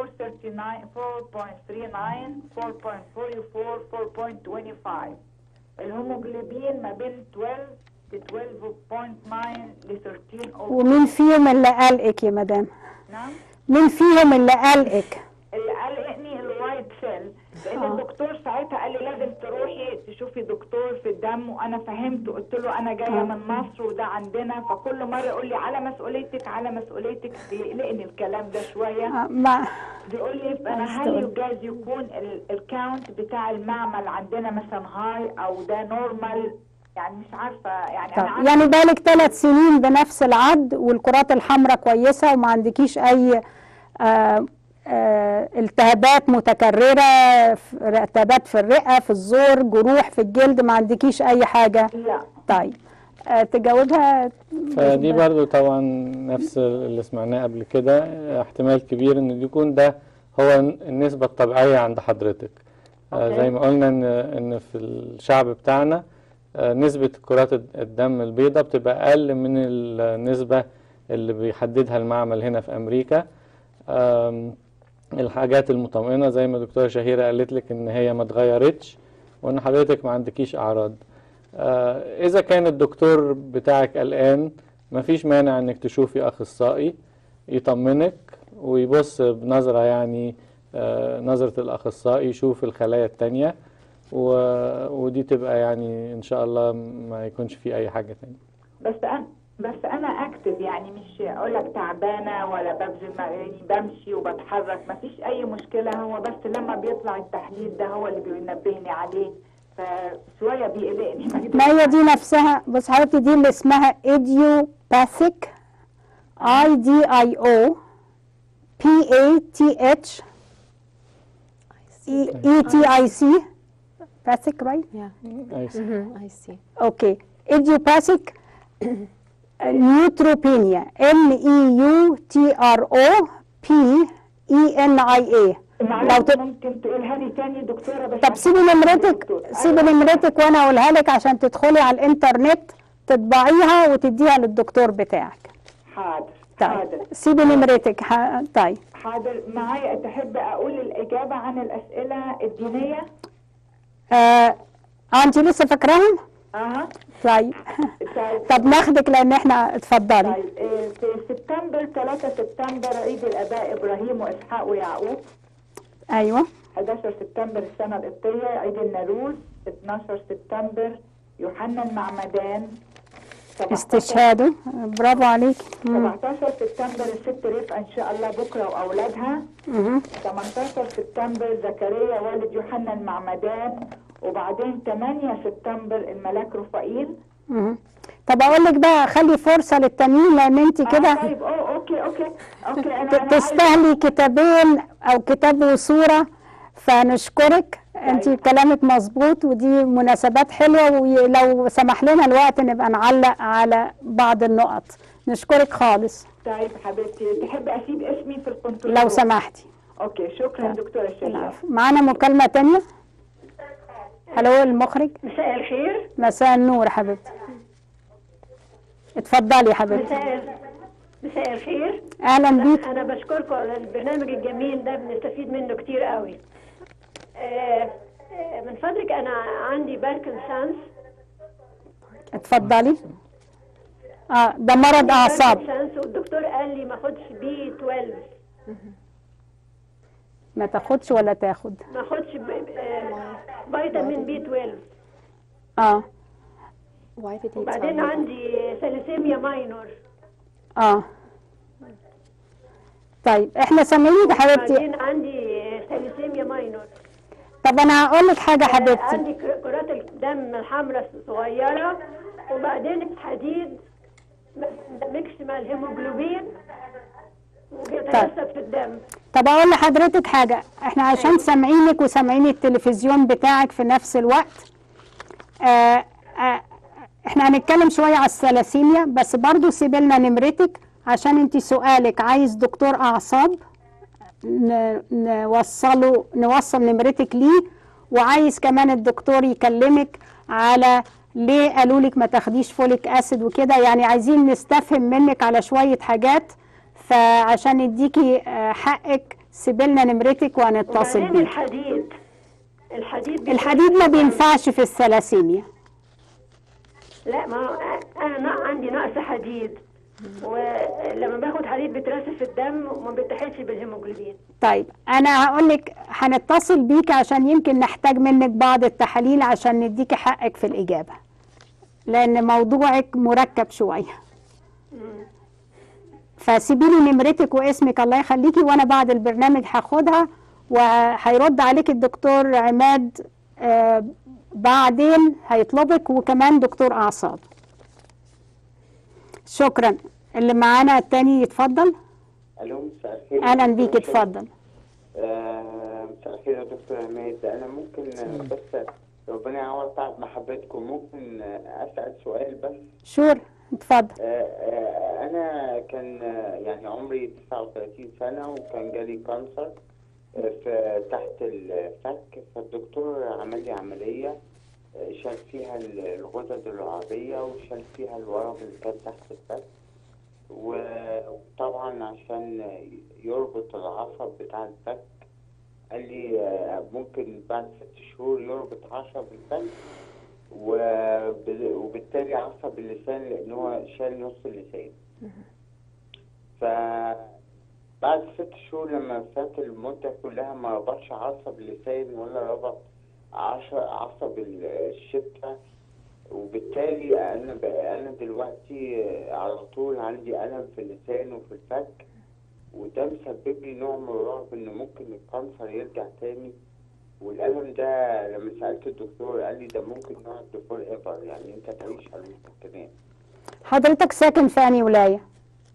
439 4.39 4.44 4.25 الهيموجلوبين ما بين 12 ل 12.9 ل 13 ومين فيهم اللي قلقك يا مدام نعم مين فيهم اللي قلقك اللي قلقني الوايت سيل لان آه. الدكتور ساعتها قال لي لازم تروحي تشوفي دكتور في الدم وانا فهمت قلت له انا جايه آه. من مصر وده عندنا فكل مره يقول لي على مسؤوليتك على مسؤوليتك بيقلقني الكلام ده شويه آه، ما بيقول لي انا هل يجاز يكون ال- الكاونت بتاع المعمل عندنا مثلا هاي او ده نورمال يعني مش عارفه يعني طب انا عارفه يعني بقالك ثلاث سنين بنفس العد والكرات الحمراء كويسة وما عندكيش أي آه، آه، التهابات متكررة ف- التهابات في الرئة في الزور جروح في الجلد ما عندكيش أي حاجة لا طيب آه، تجاوبها فدي برضو طبعا نفس اللي سمعناه قبل كده احتمال كبير ان يكون ده هو النسبة الطبيعية عند حضرتك آه، أوكي. زي ما قلنا ان ان في الشعب بتاعنا آه، نسبة كرات الد- الدم البيضاء بتبقى اقل من النسبة اللي بيحددها المعمل هنا في امريكا آم، الحاجات المطمئنة زي ما دكتورة شهيرة قالت لك ان هي ما اتغيرتش وان حضرتك ما عندكيش اعراض آه، اذا كان الدكتور بتاعك قلقان مفيش مانع انك تشوفي اخصائي يطمنك ويبص بنظرة يعني آه، نظرة الاخصائي يشوف الخلايا التانية و... ودي تبقى يعني ان شاء الله ما يكونش في اي حاجة تانية بس انا بس انا اكتف يعني مش اقول لك تعبانه ولا ببذل يعني بمشي وبتحرك ما فيش اي مشكله هو بس لما بيطلع التحليل ده هو اللي بينبهني عليه فشويه بيقلقني ما هي دي نفسها بس حضرتك دي اللي اسمها idiopathic I D I O P A T H E E T I C Pathic right Yeah. I see. Mm-hmm. I see. Okay. Idiopathic neutropenia. N E U T R O P E N I A. لو معلش ت... ممكن تقولها لي تاني دكتوره بس طب سيبي نمرتك سيبي نمرتك وانا اقولها لك عشان تدخلي على الانترنت تطبعيها وتديها للدكتور بتاعك. حاضر طيب حاضر سيبي نمرتك ح... طيب حاضر معايا تحب اقول الاجابه عن الاسئله الدينيه آه... آه، انت لسه فاكراهم؟ اها طيب طيب طب ناخدك لان احنا اتفضلي طيب آه، في سبتمبر 3 سبتمبر عيد الاباء ابراهيم واسحاق ويعقوب ايوه 11 سبتمبر السنه القبطيه عيد النوروز 12 سبتمبر يوحنا المعمدان 17 استشهاده برافو عليك مم. 17 سبتمبر الست رفقه ان شاء الله بكره واولادها مهم. 18 سبتمبر زكريا والد يوحنا المعمدان وبعدين 8 سبتمبر الملاك رفائيل مهم. طب اقول لك بقى خلي فرصه للتانيين لان انت آه كده طيب أوه اوكي اوكي اوكي انا ت- أنا عايزة- تستاهلي كتابين او كتاب وصوره فنشكرك انت كلامك مظبوط ودي مناسبات حلوه ولو سمح لنا الوقت نبقى نعلق على بعض النقط نشكرك خالص طيب حبيبتي تحب اسيب اسمي في الكنترول لو سمحتي اوكي شكرا دكتوره شيماء العفو. معانا مكالمه تانية هلو المخرج مساء الخير مساء النور حبيبتي اتفضلي حبيبتي مساء مساء الخير اهلا بيك انا بشكركم على البرنامج الجميل ده بنستفيد منه كتير قوي آه، آه، من فضلك انا عندي باركنسونز اتفضلي اه ده مرض اعصاب باركنسونز والدكتور قال لي ما اخدش بي 12 ما تاخدش ولا تاخد ما اخدش ب- آه، فيتامين بي 12 اه Why did he tell وبعدين me that? عندي ثاليسيميا ماينور اه طيب احنا سامعينك يا حبيبتي وبعدين عندي ثاليسيميا ماينور طب انا هقول لك حاجه حبيبتي عندي ك- كرات الدم الحمراء صغيرة وبعدين الحديد ميكس مع الهيموجلوبين وبيترسب في الدم طب اقول لحضرتك حاجه احنا عشان سامعينك وسامعين التلفزيون بتاعك في نفس الوقت آه آه احنا هنتكلم شويه على الثلاسيميا بس برضو سيبي لنا نمرتك عشان انت سؤالك عايز دكتور اعصاب ن- نوصله نوصل نمرتك ليه وعايز كمان الدكتور يكلمك على ليه قالوا لك ما تاخديش فوليك اسيد وكده يعني عايزين نستفهم منك على شويه حاجات فعشان نديكي آه، حقك سيبي لنا نمرتك وهنتصل وبعدين بيك الحديد الحديد بيترسب الحديد ما في الدم. بينفعش في الثلاسيميا لا ما هو انا نا- عندي نقص حديد ولما باخد حديد بيترسب في الدم وما بيتحدش بالهيموجلوبين طيب انا هقول لك هنتصل بيك عشان يمكن نحتاج منك بعض التحاليل عشان نديكي حقك في الاجابه لان موضوعك مركب شويه فسيبي لي نمرتك واسمك الله يخليكي وانا بعد البرنامج هاخدها وهيرد عليك الدكتور عماد آه بعدين هيطلبك وكمان دكتور اعصاب شكرا اللي معانا التاني يتفضل الو مساء الخير اهلا بيك اتفضل آه، مساء الخير يا دكتور عماد انا ممكن آه، بس ربنا يعوض تعب محبتكم ممكن آه، اسال سؤال بس شور اتفضل آه، آه، انا كان آه، يعني عمري 39 سنه وكان جالي كانسر آه، في تحت الفك فالدكتور عمل لي عمليه آه، شال فيها ال- الغدد اللعابيه وشال فيها الورم اللي كان تحت الفك و- وطبعا عشان يربط العصب بتاع الفك قال لي آه، ممكن بعد ست شهور يربط عصب الفك وب- وبالتالي عصب اللسان لان هو شال نص اللسان ف بعد ست شهور لما فات المدة كلها ما ربطش عصب اللسان ولا ربط عش- عصب ال- الشفة وبالتالي انا بقى انا دلوقتي على طول عندي الم في اللسان وفي الفك وده مسبب لي نوع من الرعب ان ممكن الكانسر يرجع تاني والالم ده لما سالت الدكتور قال لي ده ممكن يقعد فور ايفر يعني انت تعيش على المستقبل حضرتك ساكن في انهي ولايه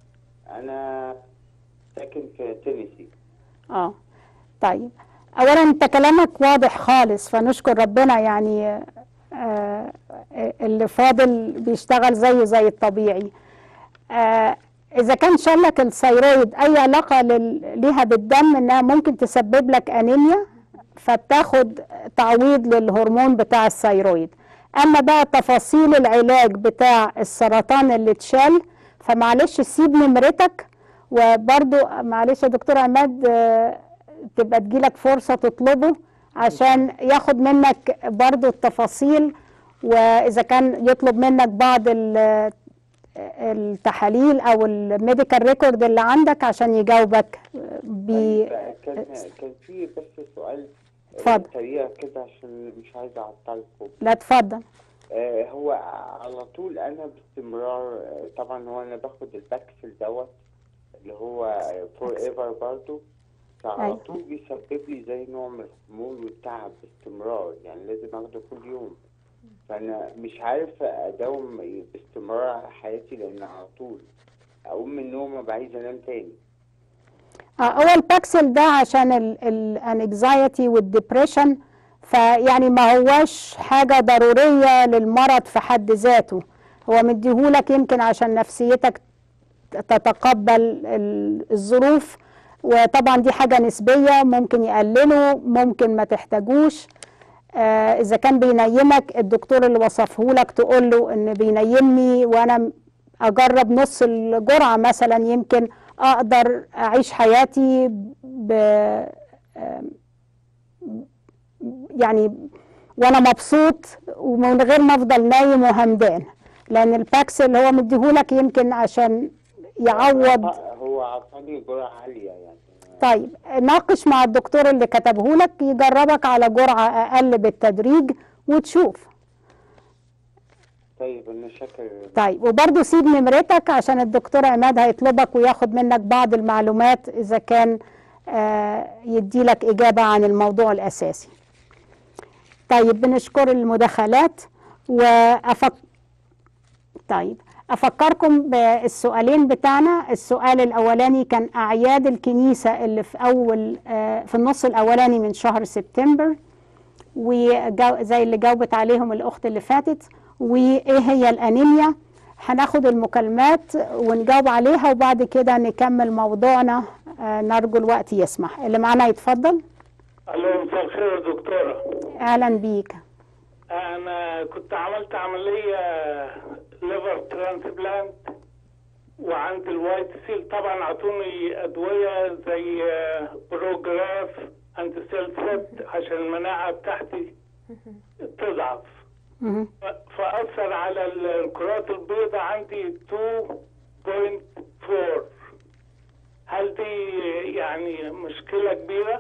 انا ساكن في تينيسي اه طيب اولا انت كلامك واضح خالص فنشكر ربنا يعني آه اللي فاضل بيشتغل زيه زي الطبيعي آه اذا كان شلك الثيرويد اي علاقه لل- ليها بالدم انها ممكن تسبب لك انيميا فبتاخد تعويض للهرمون بتاع الثيرويد اما بقى تفاصيل العلاج بتاع السرطان اللي اتشال فمعلش سيب نمرتك وبرضو معلش يا دكتور عماد آه، تبقى تجيلك فرصة تطلبه عشان ياخد منك برضو التفاصيل وإذا كان يطلب منك بعض ال- التحاليل أو الميديكال ريكورد اللي عندك عشان يجاوبك ب طيب، كان كان في بس سؤال آه، اتفضل. سريع كده عشان مش عايز اعطلكم لا اتفضل آه، هو على طول انا باستمرار آه، طبعا هو انا باخد الباكسل دوت اللي هو فور ايفر برضه فعلى أيوة. طول بيسبب لي زي نوع من الخمول والتعب باستمرار يعني لازم اخده كل يوم فانا مش عارف اداوم باستمرار على حياتي لان على طول اقوم من النوم ابقى عايز انام تاني آه، هو الباكسل ده عشان الانكزايتي والدبريشن فيعني ما هواش حاجة ضرورية للمرض في حد ذاته هو مديهولك يمكن عشان نفسيتك تتقبل ال- الظروف وطبعا دي حاجة نسبية ممكن يقلله ممكن ما تحتاجوش آه، إذا كان بينيمك الدكتور اللي وصفه لك تقول له إن بينيمني وأنا أجرب نص الجرعة مثلا يمكن أقدر أعيش حياتي ب آم، يعني وأنا مبسوط ومن غير ما أفضل نايم وهمدان لأن الباكس اللي هو مديهولك يمكن عشان يعوض هو عطاني جرعة عالية يعني طيب ناقش مع الدكتور اللي كتبه لك يجربك على جرعة أقل بالتدريج وتشوف طيب انا شاكر طيب وبرضه سيب نمرتك عشان الدكتور عماد هيطلبك وياخد منك بعض المعلومات إذا كان آه، يديلك إجابة عن الموضوع الأساسي طيب بنشكر المداخلات وأفك طيب أفكركم بالسؤالين بتاعنا السؤال الأولاني كان أعياد الكنيسة اللي في أول آه، في النص الأولاني من شهر سبتمبر وزي اللي جاوبت عليهم الأخت اللي فاتت وإيه هي الأنيميا هناخد المكالمات ونجاوب عليها وبعد كده نكمل موضوعنا آه، نرجو الوقت يسمح اللي معانا يتفضل الو مساء الخير يا دكتوره أهلا بيك انا كنت عملت عمليه ليفر ترانسبلانت وعندي الوايت سيل طبعا اعطوني ادويه زي بروجراف انتي سيل سيت عشان المناعه بتاعتي تضعف مهم. ف- فاثر على ال- الكرات البيضاء عندي 2.4 هل دي يعني مشكله كبيره؟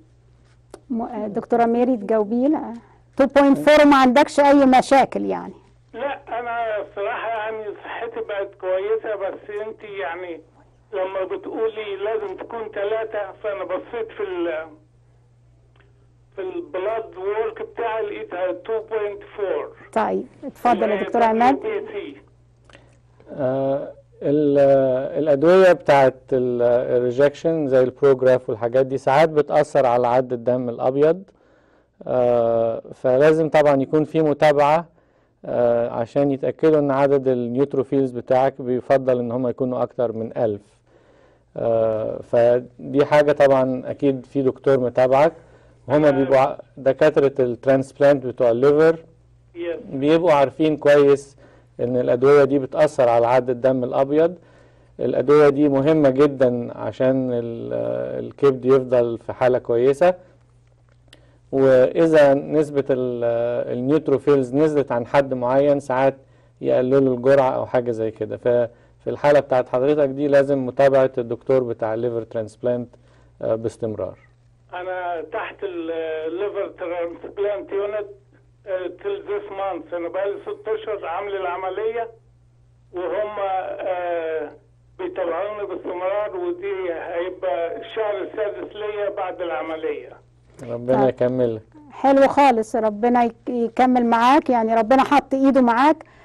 م- آه، دكتورة ميري تجاوبي لا 2.4 ما عندكش أي مشاكل يعني لا انا الصراحه يعني صحتي بقت كويسه بس انت يعني لما بتقولي لازم تكون ثلاثة فانا بصيت في ال في البلاد وورك بتاعي لقيتها 2.4 طيب اتفضل يا دكتور عماد WBC. آه، ال- آه، الأدوية بتاعت الريجكشن زي البروجراف والحاجات دي ساعات بتأثر على عد الدم الأبيض آه، فلازم طبعا يكون في متابعة آه، عشان يتأكدوا إن عدد النيوتروفيلز بتاعك بيفضل إن هم يكونوا أكتر من ألف آه، فدي حاجة طبعا أكيد في دكتور متابعك هما بيبقوا ع- دكاترة الترانسبلانت بتوع الليفر Yes. بيبقوا عارفين كويس ان الادويه دي بتاثر على عد الدم الابيض الادويه دي مهمه جدا عشان ال- الكبد يفضل في حاله كويسه واذا نسبه ال- النيوتروفيلز نزلت عن حد معين ساعات يقللوا الجرعه او حاجه زي كده ففي الحاله بتاعت حضرتك دي لازم متابعه الدكتور بتاع الليفر ترانسبلانت آه، باستمرار انا تحت الليفر ترانسبلانت يونت تل ذيس مانث انا بقالي ست اشهر عامل العمليه وهم آه، بيتابعوني باستمرار ودي هيبقى الشهر السادس ليا بعد العمليه ربنا طيب. يكمل لك حلو خالص ربنا يك- يكمل معاك يعني ربنا حط ايده معاك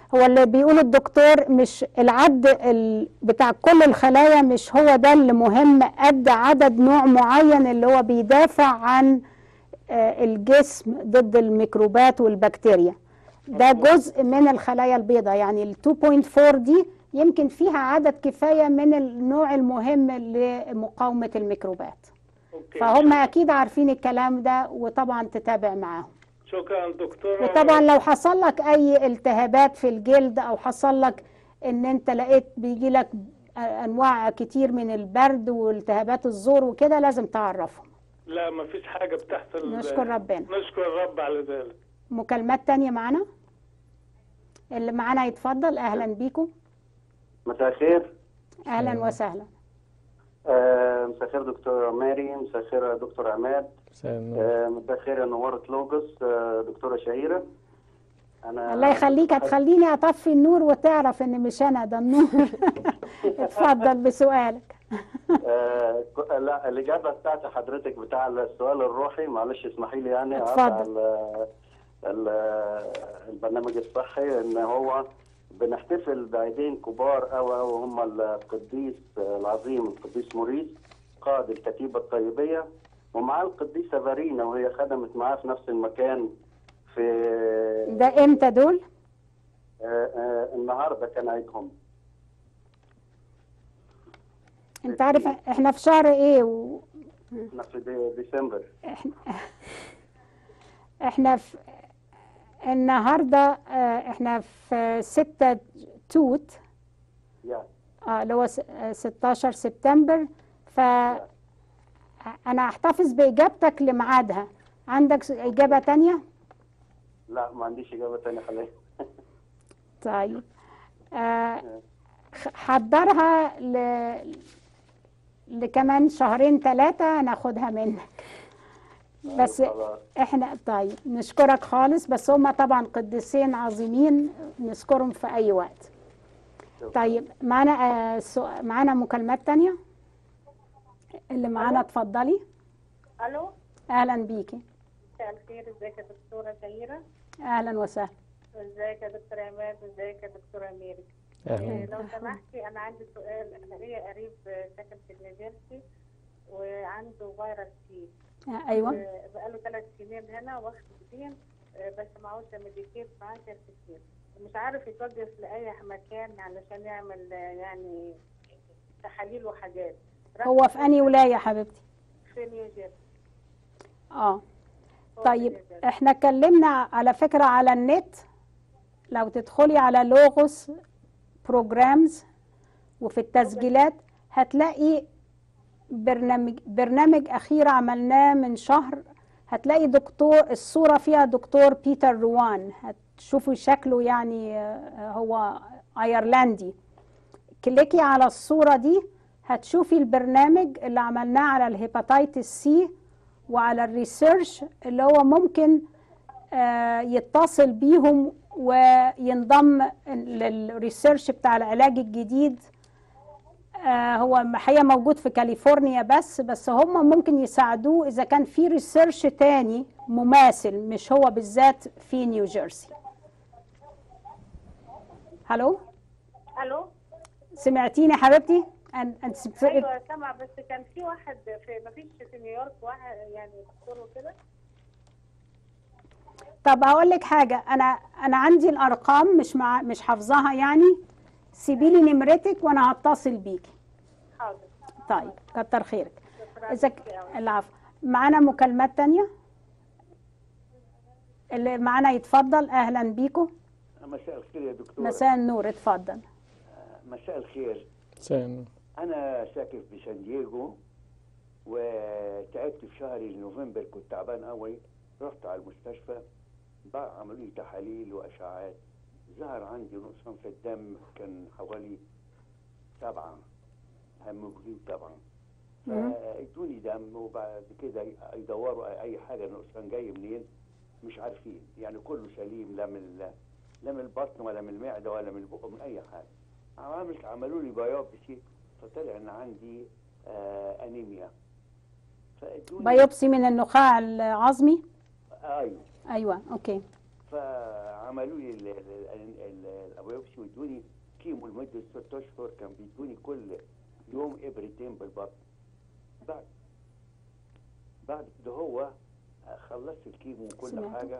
هو اللي بيقول الدكتور مش العد ال- بتاع كل الخلايا مش هو ده اللي مهم قد عدد نوع معين اللي هو بيدافع عن آه، الجسم ضد الميكروبات والبكتيريا ده جزء من الخلايا البيضاء يعني ال 2.4 دي يمكن فيها عدد كفاية من النوع المهم لمقاومة الميكروبات اوكي فهم أكيد عارفين الكلام ده وطبعا تتابع معاهم شكرا دكتورة وطبعا لو حصل لك اي التهابات في الجلد او حصل لك ان انت لقيت بيجي لك انواع كتير من البرد والتهابات الزور وكده لازم تعرفهم لا ما فيش حاجة بتحصل نشكر ربنا نشكر الرب على ذلك مكالمات تانية معانا اللي معانا يتفضل اهلا بيكم مساء الخير اهلا وسهلا آه، مساء الخير دكتور ماري مساء الخير دكتور عماد مساء النور. آه، مساء الخير يا نورة لوجوس آه، دكتورة شهيرة أنا الله يخليك هتخليني اطفي النور وتعرف ان مش انا ده النور اتفضل بسؤالك آه، ك- لا الإجابة بتاعت حضرتك بتاع السؤال الروحي معلش اسمحي لي يعني اتفضل. على ال- ال- البرنامج الصحي إن هو بنحتفل بعيدين كبار أوي أوي هم القديس العظيم القديس موريس قائد الكتيبة الطيبية ومعاه القديسة فارينا وهي خدمت معاه في نفس المكان في ده امتى دول آه، آه، النهارده كان عيدهم انت عارف احنا في شهر ايه و... احنا في دي- ديسمبر احنا في النهارده آه، احنا في 6 توت يا اه اللي هو س- آه، 16 سبتمبر ف انا احتفظ باجابتك لميعادها عندك س- اجابه تانية لا ما عنديش اجابه ثانيه حاليا طيب آه، خ- حضرها ل... لكمان شهرين ثلاثة هناخدها منك بس خلاص. احنا طيب نشكرك خالص بس هما طبعا قديسين عظيمين نذكرهم في اي وقت طيب معانا آه سؤ- معانا مكالمات تانية اللي معانا اتفضلي الو اهلا بيكي مساء الخير ازيك يا دكتوره شهيره اهلا وسهلا ازيك يا دكتور عماد ازيك يا دكتوره اميرك أهلاً. آه، لو سمحتي انا عندي سؤال انا ليا قريب آه، ساكن في نيوجيرسي وعنده فيروس سي آه، ايوه آه، بقاله ثلاث سنين هنا واخد كتير بس معهوش ميديكيت معاه كان كتير مش عارف يتوجه لأي مكان علشان يعمل آه، يعني تحاليل وحاجات هو في انهي ولاية يا حبيبتي في نيوجيرسي اه طيب احنا اتكلمنا على فكرة على النت لو تدخلي على لوغوس بروجرامز وفي التسجيلات هتلاقي برنامج برنامج اخير عملناه من شهر هتلاقي دكتور الصورة فيها دكتور بيتر روان هتشوفوا شكله يعني آه، هو ايرلندي كليكي على الصورة دي هتشوفي البرنامج اللي عملناه على الهيباتيتس سي وعلى الريسيرش اللي هو ممكن آه، يتصل بيهم وينضم للريسيرش بتاع العلاج الجديد آه، هو حقيقة موجود في كاليفورنيا بس بس هم ممكن يساعدوه إذا كان في ريسيرش تاني مماثل مش هو بالذات في نيوجيرسي هلو الو سمعتيني يا حبيبتي أن- أنت سمعت- ايوه سامع بس كان في واحد في ما فيش في نيويورك واحد يعني دكتور وكده طب هقول لك حاجة أنا أنا عندي الأرقام مش مع مش حافظاها يعني سيبي لي نمرتك وأنا هتصل بيكي حاضر طيب كتر خيرك إذا ك- العفو معانا مكالمات تانية اللي معانا يتفضل أهلا بيكم مساء الخير يا دكتور مساء النور اتفضل مساء الخير مساء النور. انا ساكن في سان دييغو وتعبت في شهر نوفمبر كنت تعبان قوي رحت على المستشفى بقى عملوا لي تحاليل واشعاعات ظهر عندي نقصان في الدم كان حوالي سبعة هيموجلوبين طبعا مم. فادوني دم وبعد كده يدوروا اي حاجه نقصان جاي منين مش عارفين يعني كله سليم لا من ال- لا من البطن ولا من المعده ولا من البق من اي حاجه عملت عملوا لي بايوبسي فطلع ان عندي آه انيميا فادوني بايوبسي من النخاع العظمي ايوه أيوة أوكي فعملوا لي ال- ال- ال- ال- بايوبسي ويدوني كيمو لمده ست اشهر كان بيدوني كل يوم ابرتين بالبطن بعد بعد كده هو خلصت الكيمو وكل سمعته. حاجه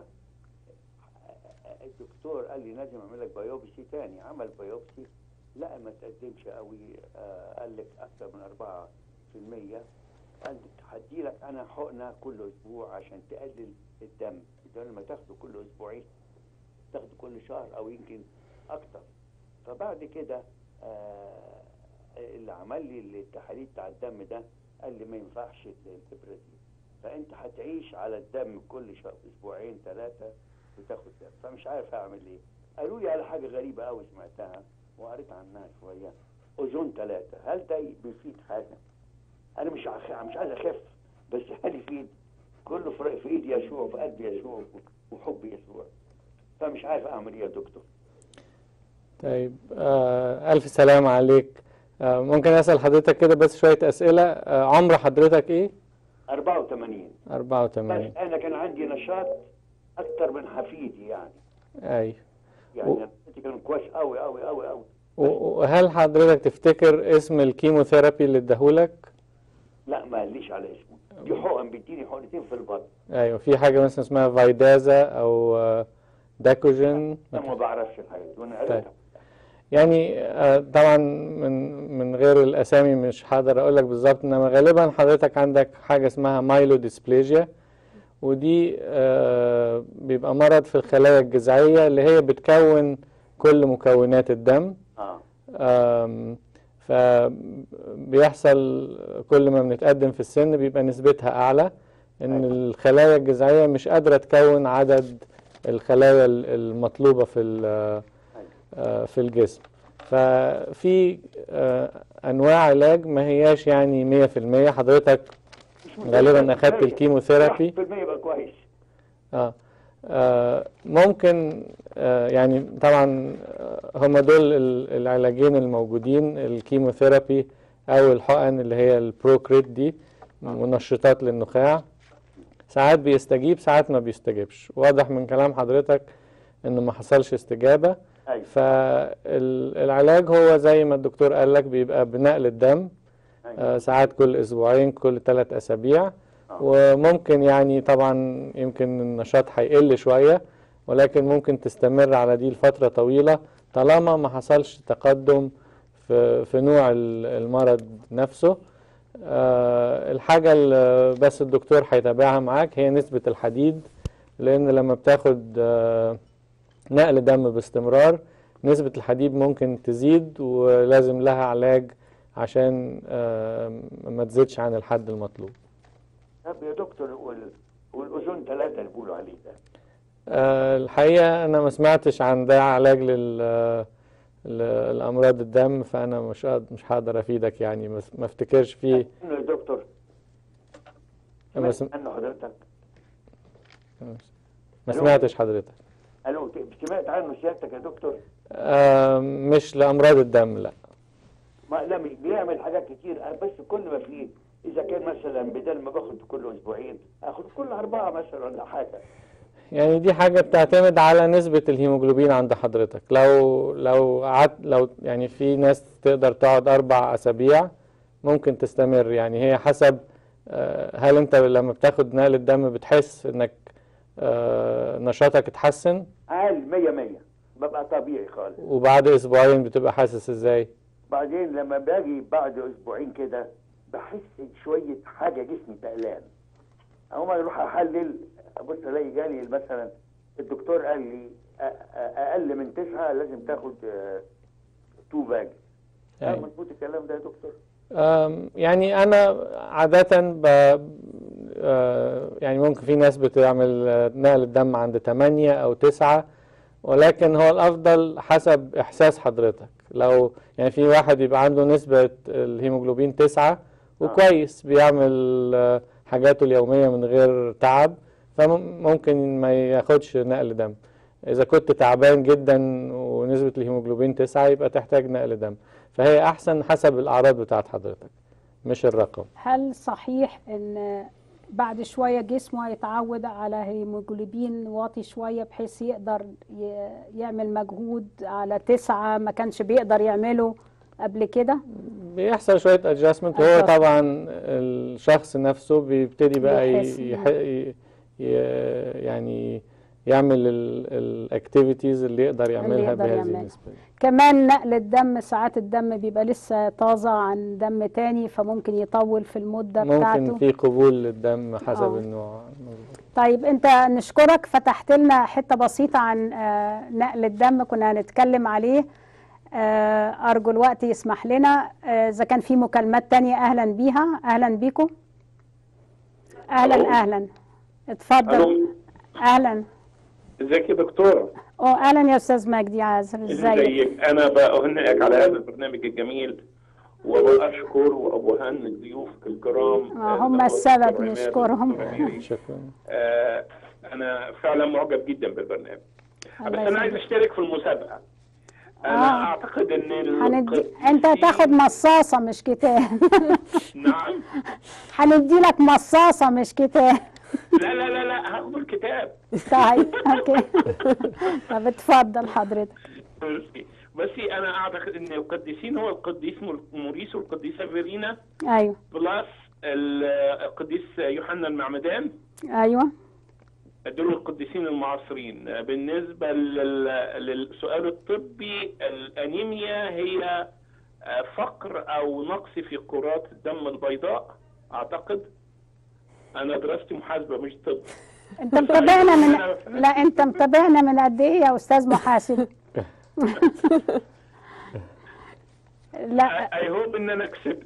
الدكتور قال لي لازم اعمل لك بايوبسي تاني عمل بايوبسي لا ما تقدمش قوي آه، قال لك اكثر من 4% قال لك هدي لك انا حقنه كل اسبوع عشان تقلل الدم بدل ما تاخده كل اسبوعين تاخده كل شهر او يمكن اكتر فبعد كده آه اللي عمل لي التحاليل بتاع الدم ده قال لي ما ينفعش الابره دي فانت هتعيش على الدم كل شهر اسبوعين ثلاثه وتاخد دم فمش عارف اعمل ايه قالوا لي على حاجه غريبه قوي سمعتها وقريت عنها شويه اوزون ثلاثه هل ده بيفيد حاجه انا مش عخ... مش عايز اخف بس هل يفيد كله في في ايدي يشوع في قلبي يشوع وحب يسوع فمش عارف اعمل ايه يا دكتور طيب آه ألف سلام عليك آه ممكن أسأل حضرتك كده بس شوية أسئلة آه عمر حضرتك إيه؟ 84 84 بس انا كان عندي نشاط اكتر من حفيدي يعني أيوه يعني نفسيتي كان كويس قوي قوي قوي قوي و- وهل حضرتك تفتكر اسم الكيموثيرابي اللي اداهولك؟ لا ما قاليش على اسمه دي حقن بيديني حقنتين في البطن أيوه في حاجة مثلا اسمها فايدازا أو آه، داكوجين انا ما بعرفش الحاجات دي وانا طيب. قريتها يعني آه، طبعا من من غير الاسامي مش هقدر اقول لك بالظبط انما غالبا حضرتك عندك حاجه اسمها مايلو ديسبليجيا ودي آه، بيبقى مرض في الخلايا الجذعيه اللي هي بتكون كل مكونات الدم اه آم، فبيحصل كل ما بنتقدم في السن بيبقى نسبتها أعلى إن الخلايا الجذعية مش قادرة تكون عدد الخلايا ال- المطلوبة في ال- آه، في الجسم ففي آه، أنواع علاج ما هياش يعني مية في المية حضرتك غالبا أخدت الكيموثيرابي 1% يبقى كويس آه. آه ممكن آه يعني طبعا آه، هم دول ال- العلاجين الموجودين الكيموثيرابي او الحقن اللي هي البروكريت دي منشطات للنخاع ساعات بيستجيب ساعات ما بيستجيبش واضح من كلام حضرتك انه ما حصلش استجابة أيوة. فالعلاج هو زي ما الدكتور قال لك بيبقى بنقل الدم آه، ساعات كل اسبوعين كل ثلاث اسابيع وممكن يعني طبعا يمكن النشاط هيقل شوية ولكن ممكن تستمر على دي لفترة طويلة طالما ما حصلش تقدم في, في نوع ال- المرض نفسه آه، الحاجة اللي بس الدكتور هيتابعها معاك هي نسبة الحديد لأن لما بتاخد آه، نقل دم باستمرار نسبة الحديد ممكن تزيد ولازم لها علاج عشان آه، ما تزيدش عن الحد المطلوب طب يا دكتور وال... والاوزون ثلاثه اللي بيقولوا عليه ده آه، الحقيقة أنا ما سمعتش عن ده علاج لل للأمراض الدم فأنا مش قاد- مش هقدر أفيدك يعني بس ما افتكرش فيه انه يا دكتور ما سم- سمعت عنه حضرتك ما سمعتش حضرتك الو سمعت عنه سيادتك يا دكتور آه، مش لأمراض الدم لا ما لا مش بيعمل حاجات كتير بس كل ما فيه اذا كان مثلا بدل ما باخد كل اسبوعين اخد كل اربعه مثلا ولا حاجه يعني دي حاجة بتعتمد على نسبة الهيموجلوبين عند حضرتك لو لو قعدت لو يعني في ناس تقدر تقعد أربع أسابيع ممكن تستمر يعني هي حسب آه، هل أنت لما بتاخد نقل الدم بتحس إنك آه، نشاطك اتحسن اقل 100 100 ببقى طبيعي خالص وبعد أسبوعين بتبقى حاسس إزاي؟ بعدين لما باجي بعد اسبوعين كده بحس شويه حاجه جسمي تقلان اقوم اروح احلل ابص الاقي جالي مثلا الدكتور قال لي أ- أ- اقل من تسعه لازم تاخد آه، تو باج هل أيوة. مظبوط الكلام ده يا دكتور؟ أم، يعني أنا عادة ب آه، يعني ممكن في ناس بتعمل آه، نقل الدم عند 8 أو 9 ولكن هو الأفضل حسب إحساس حضرتك لو يعني في واحد يبقى عنده نسبة الهيموجلوبين 9 وكويس بيعمل آه، حاجاته اليومية من غير تعب فممكن ما ياخدش نقل دم إذا كنت تعبان جدا ونسبة الهيموجلوبين 9 يبقى تحتاج نقل دم فهي أحسن حسب الأعراض بتاعت حضرتك مش الرقم هل صحيح ان بعد شوية جسمه هيتعود على هيموجلوبين واطي شوية بحيث يقدر ي- يعمل مجهود على تسعة ما كانش بيقدر يعمله قبل كده بيحصل شوية ادجستمنت وهو طبعا الشخص نفسه بيبتدي بقى بيحس. ي- يح- ي- ي- يعني يعمل الاكتيفيتيز اللي يقدر يعملها يقدر بهذه يعملها. النسبة كمان نقل الدم ساعات الدم بيبقى لسه طازة عن دم تاني فممكن يطول في المدة ممكن بتاعته في قبول للدم حسب آه. النوع طيب انت نشكرك فتحت لنا حتة بسيطة عن آه، نقل الدم كنا هنتكلم عليه آه، أرجو الوقت يسمح لنا آه، إذا كان في مكالمات تانية أهلا بيها أهلا بيكم أهلا ألو. أهلا اتفضل ألو. أهلا ازيك يا دكتورة أو أهلا يا أستاذ مجدي عازر ازيك ازيك انا بأهنئك على هذا البرنامج الجميل وبأشكر وأبهنئ ضيوفك الكرام آه، هم السبب دكتور عماد نشكرهم ودكتور أميري. شكرا آه انا فعلا معجب جدا بالبرنامج بس الله انا عايز يسلمك. اشترك في المسابقة انا آه. اعتقد ان هندي... الق- انت تاخد مصاصة مش كتاب نعم هندي لك مصاصة مش كتاب لا لا لا لا هاخد الكتاب طيب اوكي طب اتفضل حضرتك ميرسي. بس انا اعتقد ان القديسين هو القديس موريس والقديسة فيرينا ايوه بلس ال- القديس يوحنا المعمدان ايوه دول القديسين المعاصرين بالنسبة لل- للسؤال الطبي الأنيميا هي فقر أو نقص في كرات الدم البيضاء أعتقد أنا دراستي محاسبة مش طب انت متابعنا من لا انت متابعنا من قد ايه يا استاذ محاسب لا اي هوب ان انا كسبت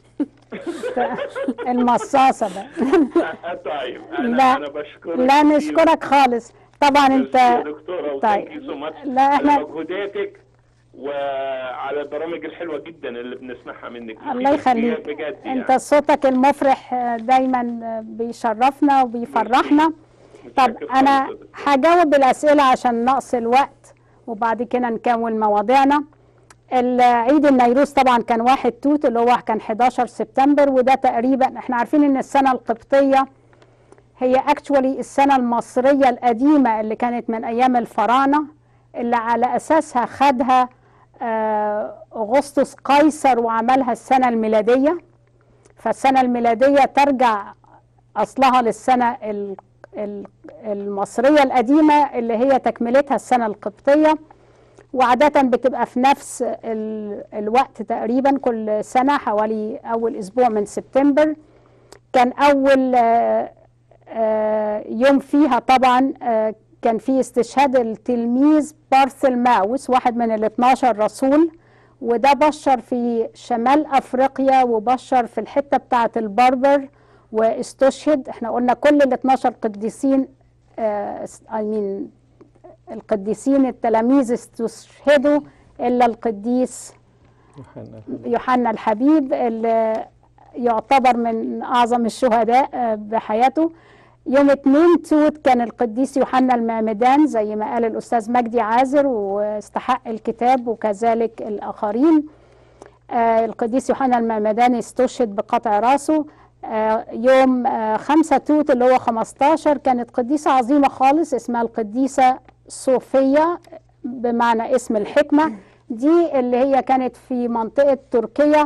المصاصة بقى آه، طيب انا لا انا بشكرك لا كتير. نشكرك خالص طبعا ميرسي يا انت دكتورة طيب. وثانك يو سو ماتش لا، على احنا- مجهوداتك وعلى البرامج الحلوة جدا اللي بنسمعها منك الله مفيدة يخليك كتير بجد انت يعني. صوتك المفرح دايما بيشرفنا وبيفرحنا طب انا هجاوب الاسئله عشان نقص الوقت وبعد كده نكون مواضيعنا العيد النيروز طبعا كان واحد توت اللي هو كان 11 سبتمبر وده تقريبا احنا عارفين ان السنه القبطيه هي اكشولي السنه المصريه القديمه اللي كانت من ايام الفراعنه اللي على اساسها خدها آه، اغسطس قيصر وعملها السنه الميلاديه فالسنه الميلاديه ترجع اصلها للسنه ال- ال- المصريه القديمه اللي هي تكملتها السنه القبطيه وعاده بتبقى في نفس ال- الوقت تقريبا كل سنه حوالي اول اسبوع من سبتمبر كان اول آه، آه، يوم فيها طبعا آه، كان في استشهاد التلميذ بارثلماوس واحد من ال 12 رسول وده بشر في شمال افريقيا وبشر في الحته بتاعه البربر واستشهد احنا قلنا كل ال 12 قديسين اي مين القديسين التلاميذ استشهدوا الا القديس يوحنا يوحنا الحبيب اللي يعتبر من أعظم الشهداء آه، بحياته يوم 2 توت كان القديس يوحنا المعمدان زي ما قال الأستاذ مجدي عازر واستحق الكتاب وكذلك الآخرين آه، القديس يوحنا المعمدان استشهد بقطع راسه آه، يوم آه، 5 توت اللي هو 15 كانت قديسة عظيمة خالص اسمها القديسة صوفيا بمعنى اسم الحكمة دي اللي هي كانت في منطقة تركيا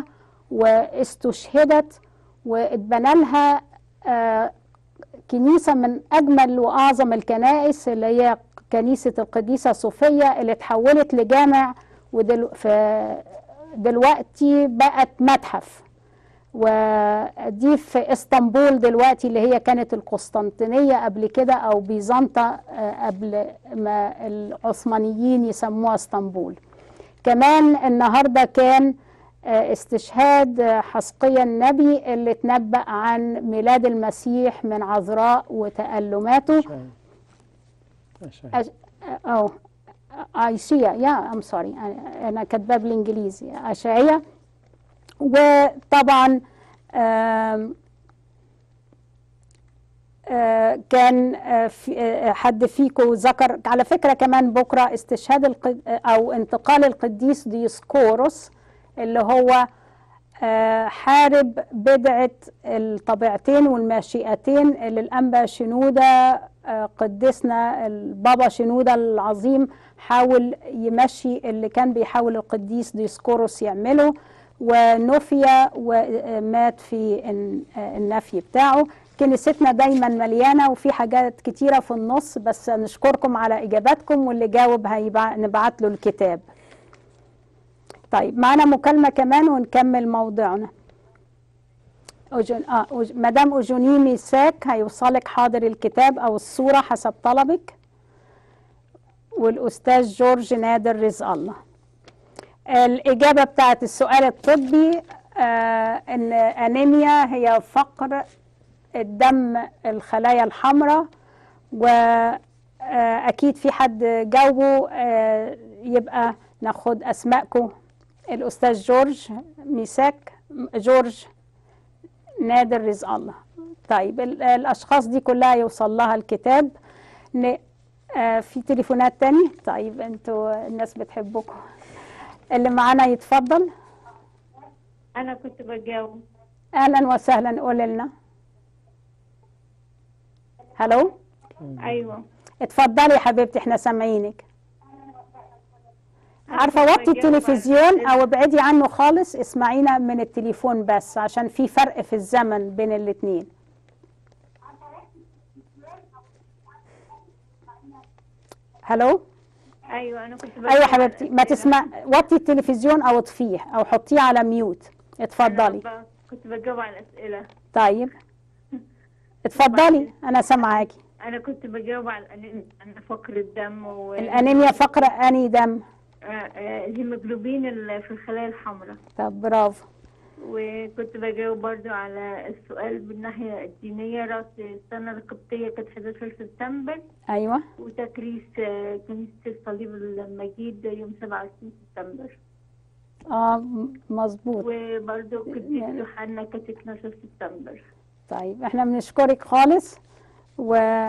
واستشهدت واتبنى لها آه، كنيسة من أجمل وأعظم الكنائس اللي هي كنيسة القديسة صوفيا اللي اتحولت لجامع ودلوقتي بقت متحف ودي في اسطنبول دلوقتي اللي هي كانت القسطنطينية قبل كده أو بيزنطة آه، قبل ما العثمانيين يسموها اسطنبول كمان النهارده كان آه، استشهاد آه، حسقيا النبي اللي تنبأ عن ميلاد المسيح من عذراء وتألماته أش... أو أيشيا يا أم سوري أنا كاتباه بالإنجليزي أشعية وطبعا آم، آه، كان آه، في آه، حد فيكم ذكر على فكرة كمان بكرة استشهاد القد... أو انتقال القديس ديسكوروس اللي هو آه، حارب بدعة الطبيعتين والماشيئتين اللي الأنبا شنودة آه، قدسنا البابا شنودة العظيم حاول يمشي اللي كان بيحاول القديس ديسكوروس يعمله ونفي ومات في الن- النفي بتاعه كنيستنا دايما مليانة وفي حاجات كتيرة في النص بس نشكركم على إجاباتكم واللي جاوب هيبع- نبعت له الكتاب طيب معنا مكالمة كمان ونكمل موضوعنا أجن... آه أج... مدام أجوني ميساك هيوصلك حاضر الكتاب أو الصورة حسب طلبك والأستاذ جورج نادر رزق الله الإجابة بتاعت السؤال الطبي آه إن أنيميا هي فقر الدم الخلايا الحمراء وأكيد في حد جاوبه آه يبقى ناخد أسماءكم الأستاذ جورج ميساك جورج نادر رزق الله طيب ال- الأشخاص دي كلها يوصل لها الكتاب ن... آه في تليفونات تاني طيب انتوا الناس بتحبكم اللي معانا يتفضل أنا كنت بجاوب أهلا وسهلا قول لنا هلو أيوة اتفضلي يا حبيبتي احنا سامعينك عارفه كنت وطي بجاوب على التلفزيون او ابعدي عنه خالص اسمعينا من التليفون بس عشان في فرق في الزمن بين الاتنين هلو أيوة أنا كنت ايوه يا حبيبتي ما تسمع وطي التلفزيون او اطفيه او حطيه على ميوت اتفضلي ب- كنت بجاوب على الأسئلة طيب اتفضلي انا سامعاكي أنا كنت بجاوب على الأنيميا عن فقر الدم و الانيميا فقر اني دم آه، آه، الهيموجلوبين اللي في الخلايا الحمراء طب برافو وكنت بجاوب برضو على السؤال بالناحية الدينية رأس السنة القبطية كانت 11 سبتمبر ايوه وتكريس آه، كنيسة الصليب المجيد يوم 27 سبتمبر اه م- مظبوط وبرضو قديس يوحنا كانت 12 سبتمبر طيب احنا بنشكرك خالص و آه،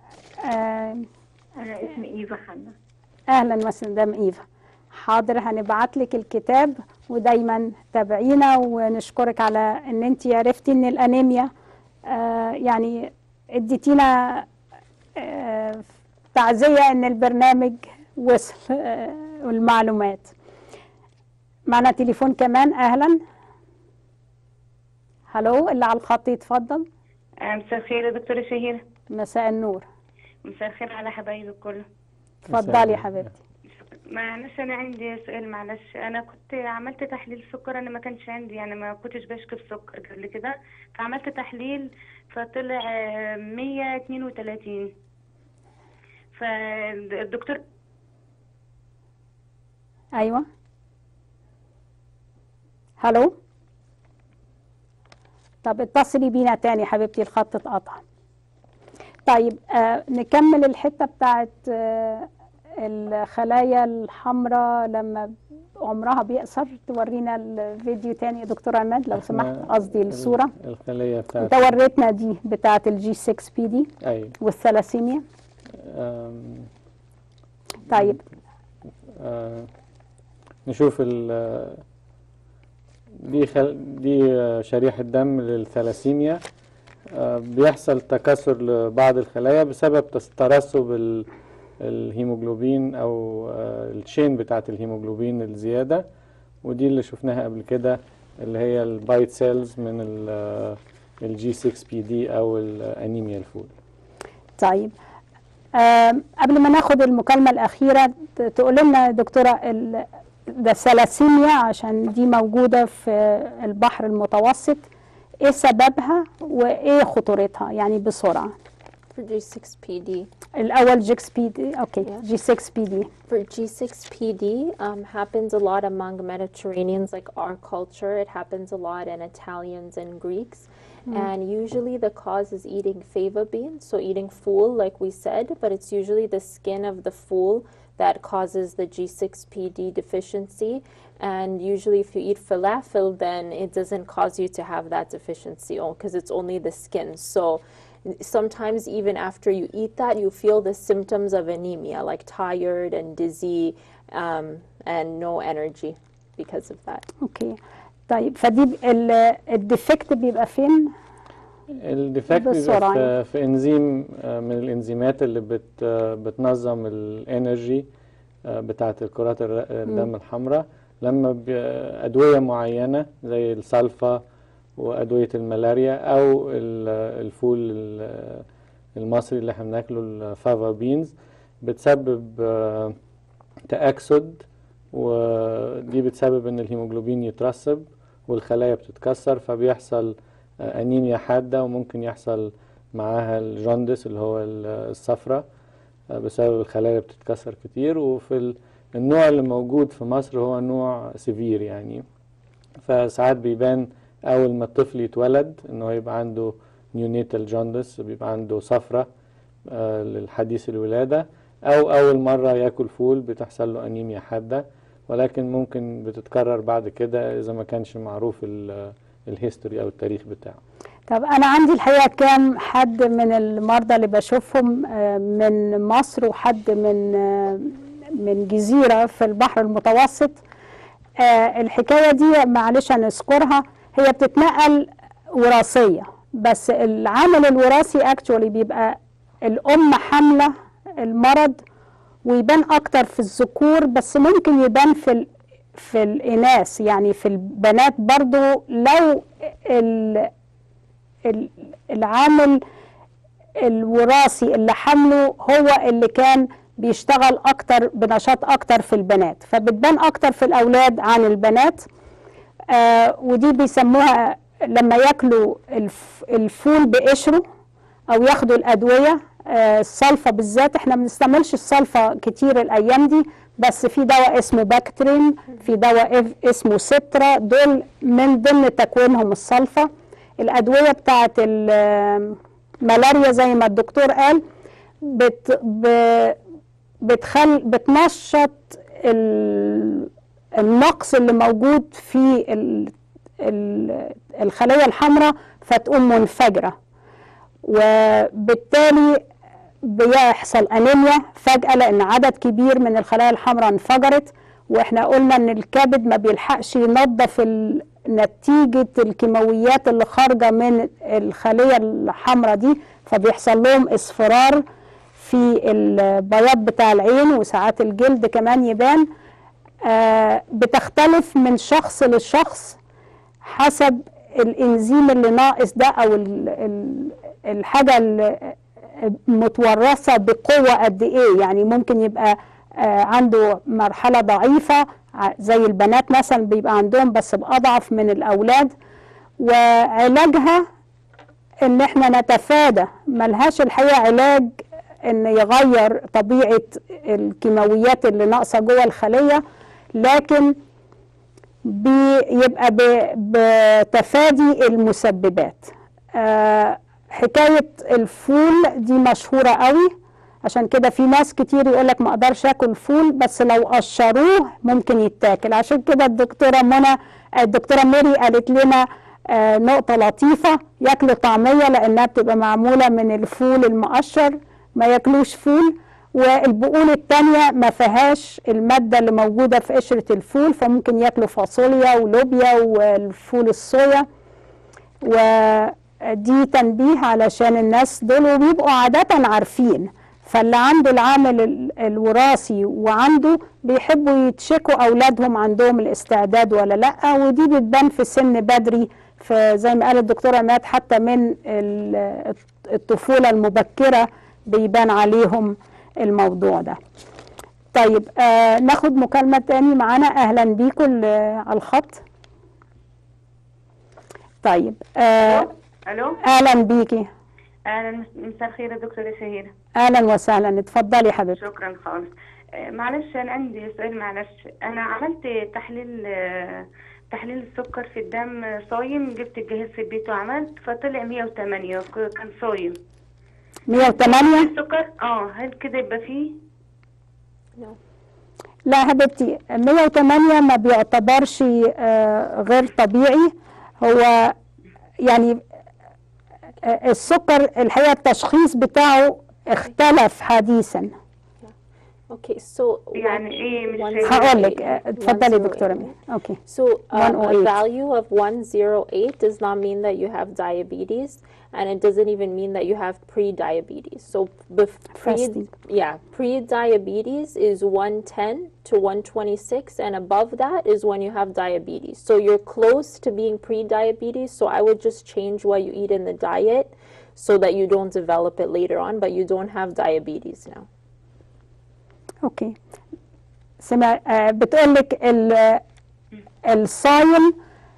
أنا اسمي إيفا حنا اهلا وسهلا ايفا حاضر هنبعت لك الكتاب ودايما تابعينا ونشكرك على ان انت عرفتي ان الانيميا آه يعني اديتينا آه تعزية ان البرنامج وصل آه والمعلومات معنا تليفون كمان اهلا هلو اللي على الخط يتفضل مساء الخير يا دكتورة شهيرة مساء النور مساء الخير على حبايبي كله اتفضلي يا حبيبتي معلش انا عندي سؤال معلش انا كنت عملت تحليل سكر انا ما كانش عندي يعني ما كنتش بشكي بسكر قبل كده فعملت تحليل فطلع آه، 132 فالدكتور ايوه هلو طب اتصلي بينا تاني يا حبيبتي الخط اتقطع طيب آه نكمل الحته بتاعت آه الخلايا الحمراء لما عمرها بيقصر تورينا الفيديو تاني يا دكتور عماد لو سمحت إحنا قصدي الصوره الخلية انت بتاعت وريتنا دي بتاعت الجي 6 بي دي أيوة والثلاسيميا أم، طيب آه، نشوف ال دي خل... دي آه، شريحة دم للثلاسيميا آه، بيحصل تكاثر لبعض الخلايا بسبب تس- ترسب ال- الهيموجلوبين أو آه، الشين بتاعة الهيموجلوبين الزيادة ودي اللي شفناها قبل كده اللي هي البايت سيلز من الجي 6 بي دي أو الأنيميا الفول طيب آم، قبل ما ناخد المكالمة الأخيرة ت- تقول لنا يا دكتورة ال- ده الثلاسيميا عشان دي موجودة في البحر المتوسط ايه سببها وايه خطورتها يعني بسرعة For G6PD. الأول جي 6 بي دي اوكي جي 6 بي دي For G6PD, um, happens a lot among Mediterraneans like our culture. It happens a lot in Italians and Greeks. Mm. And usually the cause is eating fava beans, so eating fool, like we said, but it's usually the skin of the fool that causes the G6PD deficiency. And usually, if you eat falafel, then it doesn't cause you to have that deficiency because it's only the skin. So sometimes, even after you eat that, you feel the symptoms of anemia, like tired and dizzy um, and no energy because of that. اوكي طيب فدي ب- ال- الديفكت بيبقى فين الديفكت بيبقى بسرعة في, في انزيم آه، من الانزيمات اللي بت آه، بتنظم الانرجي بتاعه الكرات الر- الدم الحمراء لما ب- ادويه معينه زي السلفا وادويه الملاريا او ال- الفول ال- المصري اللي احنا بناكله الفافا بينز بتسبب آه، تأكسد ودي بتسبب ان الهيموجلوبين يترسب والخلايا بتتكسر فبيحصل آه، انيميا حاده وممكن يحصل معاها الجوندس اللي هو ال- الصفرة آه، بسبب الخلايا اللي بتتكسر كتير وفي ال- النوع اللي موجود في مصر هو نوع سيفير يعني فساعات بيبان اول ما الطفل يتولد ان هو يبقى عنده نيونيتال جوندس بيبقى عنده صفرة آه، للحديث الولادة او اول مرة ياكل فول بتحصل له انيميا حادة ولكن ممكن بتتكرر بعد كده اذا ما كانش معروف ال- الهيستوري او التاريخ بتاعه طب انا عندي الحقيقه كام حد من المرضى اللي بشوفهم آه، من مصر وحد من آه، من جزيره في البحر المتوسط آه، الحكايه دي معلش هنذكرها هي بتتنقل وراثيه بس العامل الوراثي اكشولي بيبقى الام حامله المرض ويبان اكتر في الذكور بس ممكن يبان في ال... في الاناث يعني في البنات برضو لو ال... ال- العامل الوراثي اللي حمله هو اللي كان بيشتغل اكتر بنشاط اكتر في البنات فبتبان اكتر في الاولاد عن البنات آه ودي بيسموها لما ياكلوا الف الفول بقشره او ياخدوا الادويه آه الصلفه بالذات احنا ما بنستعملش الصلفه كتير الايام دي بس في دواء اسمه باكترين في دواء إف- اسمه سترا دول من ضمن تكوينهم الصلفه الادويه بتاعت الملاريا زي ما الدكتور قال بت ب- بتخل بتنشط ال- النقص اللي موجود في ال- ال- الخليه الحمراء فتقوم منفجره وبالتالي بيحصل انيميا فجاه لان عدد كبير من الخلايا الحمراء انفجرت واحنا قلنا ان الكبد ما بيلحقش ينظف ال- نتيجه الكيماويات اللي خارجه من الخليه الحمراء دي فبيحصل لهم اصفرار في البياض بتاع العين وساعات الجلد كمان يبان آه بتختلف من شخص لشخص حسب الانزيم اللي ناقص ده او ال- ال- الحاجه اللي متورثه بقوه قد ايه يعني ممكن يبقى آه، عنده مرحله ضعيفه ع- زي البنات مثلا بيبقى عندهم بس باضعف من الاولاد وعلاجها ان احنا نتفادى ملهاش الحقيقه علاج ان يغير طبيعه الكيماويات اللي ناقصه جوه الخليه لكن بيبقى ب- بتفادي المسببات آه، حكايه الفول دي مشهوره قوي عشان كده في ناس كتير يقول لك ما اقدرش اكل فول بس لو قشروه ممكن يتاكل عشان كده الدكتوره منى الدكتوره ميري قالت لنا آه، نقطه لطيفه ياكلوا طعميه لانها بتبقى معموله من الفول المقشر ما ياكلوش فول والبقول التانية ما فيهاش المادة اللي موجودة في قشرة الفول فممكن ياكلوا فاصوليا ولوبيا والفول الصويا ودي تنبيه علشان الناس دول وبيبقوا عادة عارفين فاللي عنده العامل ال- الوراثي وعنده بيحبوا يتشكوا أولادهم عندهم الاستعداد ولا لأ ودي بتبان في سن بدري في زي ما قال الدكتورة عماد حتى من ال- الطفولة المبكرة بيبان عليهم الموضوع ده طيب آه ناخد مكالمة تاني معانا أهلا بيكم ال- على الخط طيب آه الو أهلا بيكي اهلا مساء الخير يا دكتوره شهيره أهلا وسهلا اتفضلي يا حبيبتي شكرا خالص آه، معلش انا عندي سؤال معلش انا عملت تحليل آه، تحليل السكر في الدم آه، صايم جبت الجهاز في البيت وعملت فطلع 108 ك- كان صايم 108 السكر اه هل كده يبقى فيه لا يا حبيبتي 108 ما بيعتبرش آه، غير طبيعي هو يعني آه، السكر الحقيقة التشخيص بتاعه اختلف حديثا Okay, so يعني ايه مش one- فاهمة. هقول لك آه، اتفضلي 108. دكتورة ميرا اوكي So um, a 108. value of 108 does not mean that you have diabetes, and it doesn't even mean that you have pre-diabetes. So bef- pre, Fasting. yeah, pre-diabetes is 110 to 126, and above that is when you have diabetes. So you're close to being pre-diabetes. So I would just change what you eat in the diet, so that you don't develop it later on, but you don't have diabetes now. اوكي سمع آه، بتقول لك ال- الصايم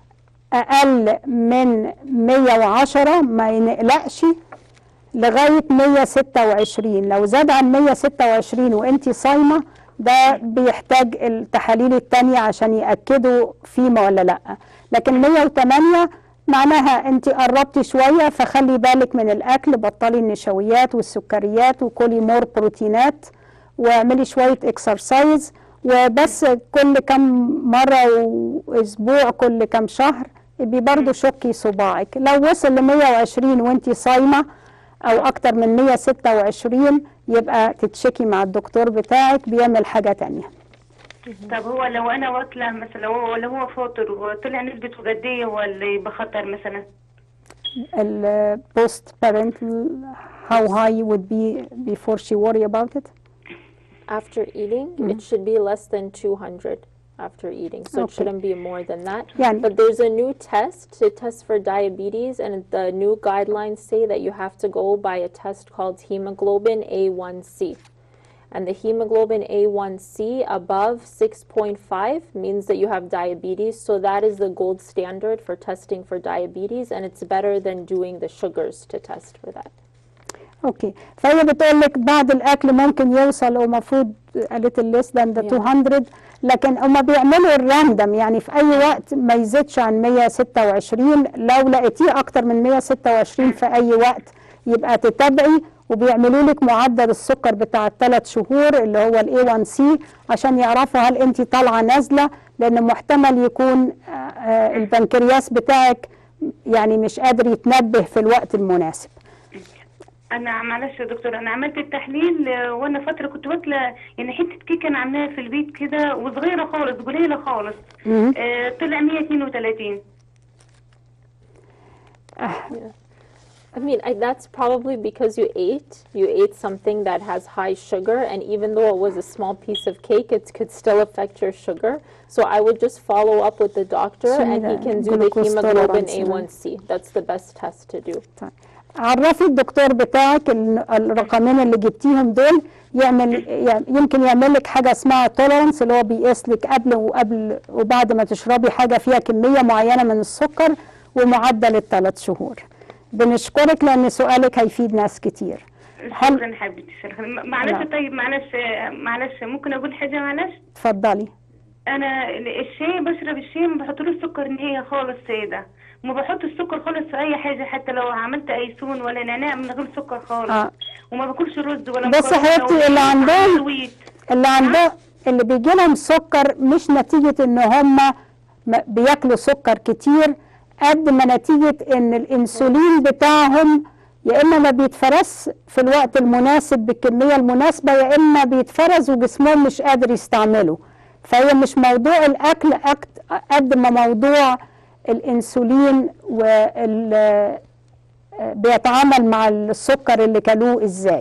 اقل من 110 ما ينقلقش لغايه 126 لو زاد عن 126 وانت صايمه ده بيحتاج التحاليل التانية عشان يأكدوا فيما ولا لا لكن 108 معناها انت قربتي شوية فخلي بالك من الأكل بطلي النشويات والسكريات وكلي مور بروتينات واعملي شوية اكسرسايز وبس كل كم مرة وأسبوع كل كم شهر يبقى برضه شكي صباعك لو وصل ل 120 وانت صايمة أو أكتر من 126 يبقى تتشكي مع الدكتور بتاعك بيعمل حاجة تانية طب هو لو انا واكله مثلا لو هو لو هو فاطر وطلع نسبه وجديه ولا يبقى خطر مثلا ال post parental how high would be before she worry about it After eating, it should be less than 200 after eating. So it Okay. shouldn't be more than that. يعني- But there's a new test to test for diabetes, and the new guidelines say that you have to go by a test called hemoglobin A1C. And the hemoglobin A1C above 6.5 means that you have diabetes. So that is the gold standard for testing for diabetes, and it's better than doing the sugars to test for that. اوكي فهي بتقول لك بعد الاكل ممكن يوصل ومفروض قالت الليس ده 200 لكن هما بيعملوا الراندم يعني في اي وقت ما يزيدش عن 126 لو لقيتيه اكتر من 126 في اي وقت يبقى تتابعي وبيعملوا لك معدل السكر بتاع الثلاث شهور اللي هو الاي 1 سي عشان يعرفوا هل انت طالعه نازله لان محتمل يكون آه، آه، البنكرياس بتاعك يعني مش قادر يتنبه في الوقت المناسب انا معلش يا دكتور انا عملت التحليل آه، وانا فتره كنت واكله يعني حته كيكه انا عاملاها في البيت كده وصغيره خالص قليله خالص مهم. آه، طلع 132 I mean, I, that's probably because you ate. You ate something that has high sugar, and even though it was a small piece of cake, it could still affect your sugar. So I would just follow up with the doctor, So and he the can do the glucose hemoglobin tolerance, yeah. A1C. That's the best test to do. عرفي الدكتور بتاعك ال- الرقمين اللي جبتيهم دول يعمل ي- يمكن يعمل لك حاجه اسمها تولرنس اللي هو بيقيس لك قبل وقبل وبعد ما تشربي حاجه فيها كميه معينه من السكر ومعدل الثلاث شهور. بنشكرك لان سؤالك هيفيد ناس كتير. شكرا حبيبتي شكرا م- لا. معلش طيب معلش آه، معلش ممكن اقول حاجه معلش اتفضلي. انا الشاي بشرب الشاي ما بحطلوش سكر نهائي خالص ساده ما بحط السكر خالص في اي حاجه حتى لو عملت ايسون ولا نعناع من غير سكر خالص آه. وما باكلش رز ولا بص مكرونة حبيبتي ولا اللي عامل عندهم سويت. اللي عندهم اللي بيجي لهم سكر مش نتيجة ان هم م- بياكلوا سكر كتير قد ما نتيجة ان الانسولين بتاعهم يا اما ما بيتفرز في الوقت المناسب بالكمية المناسبة يا اما بيتفرز وجسمهم مش قادر يستعمله فهي مش موضوع الاكل أكت- قد ما موضوع الانسولين وال بيتعامل مع السكر اللي كلوه ازاي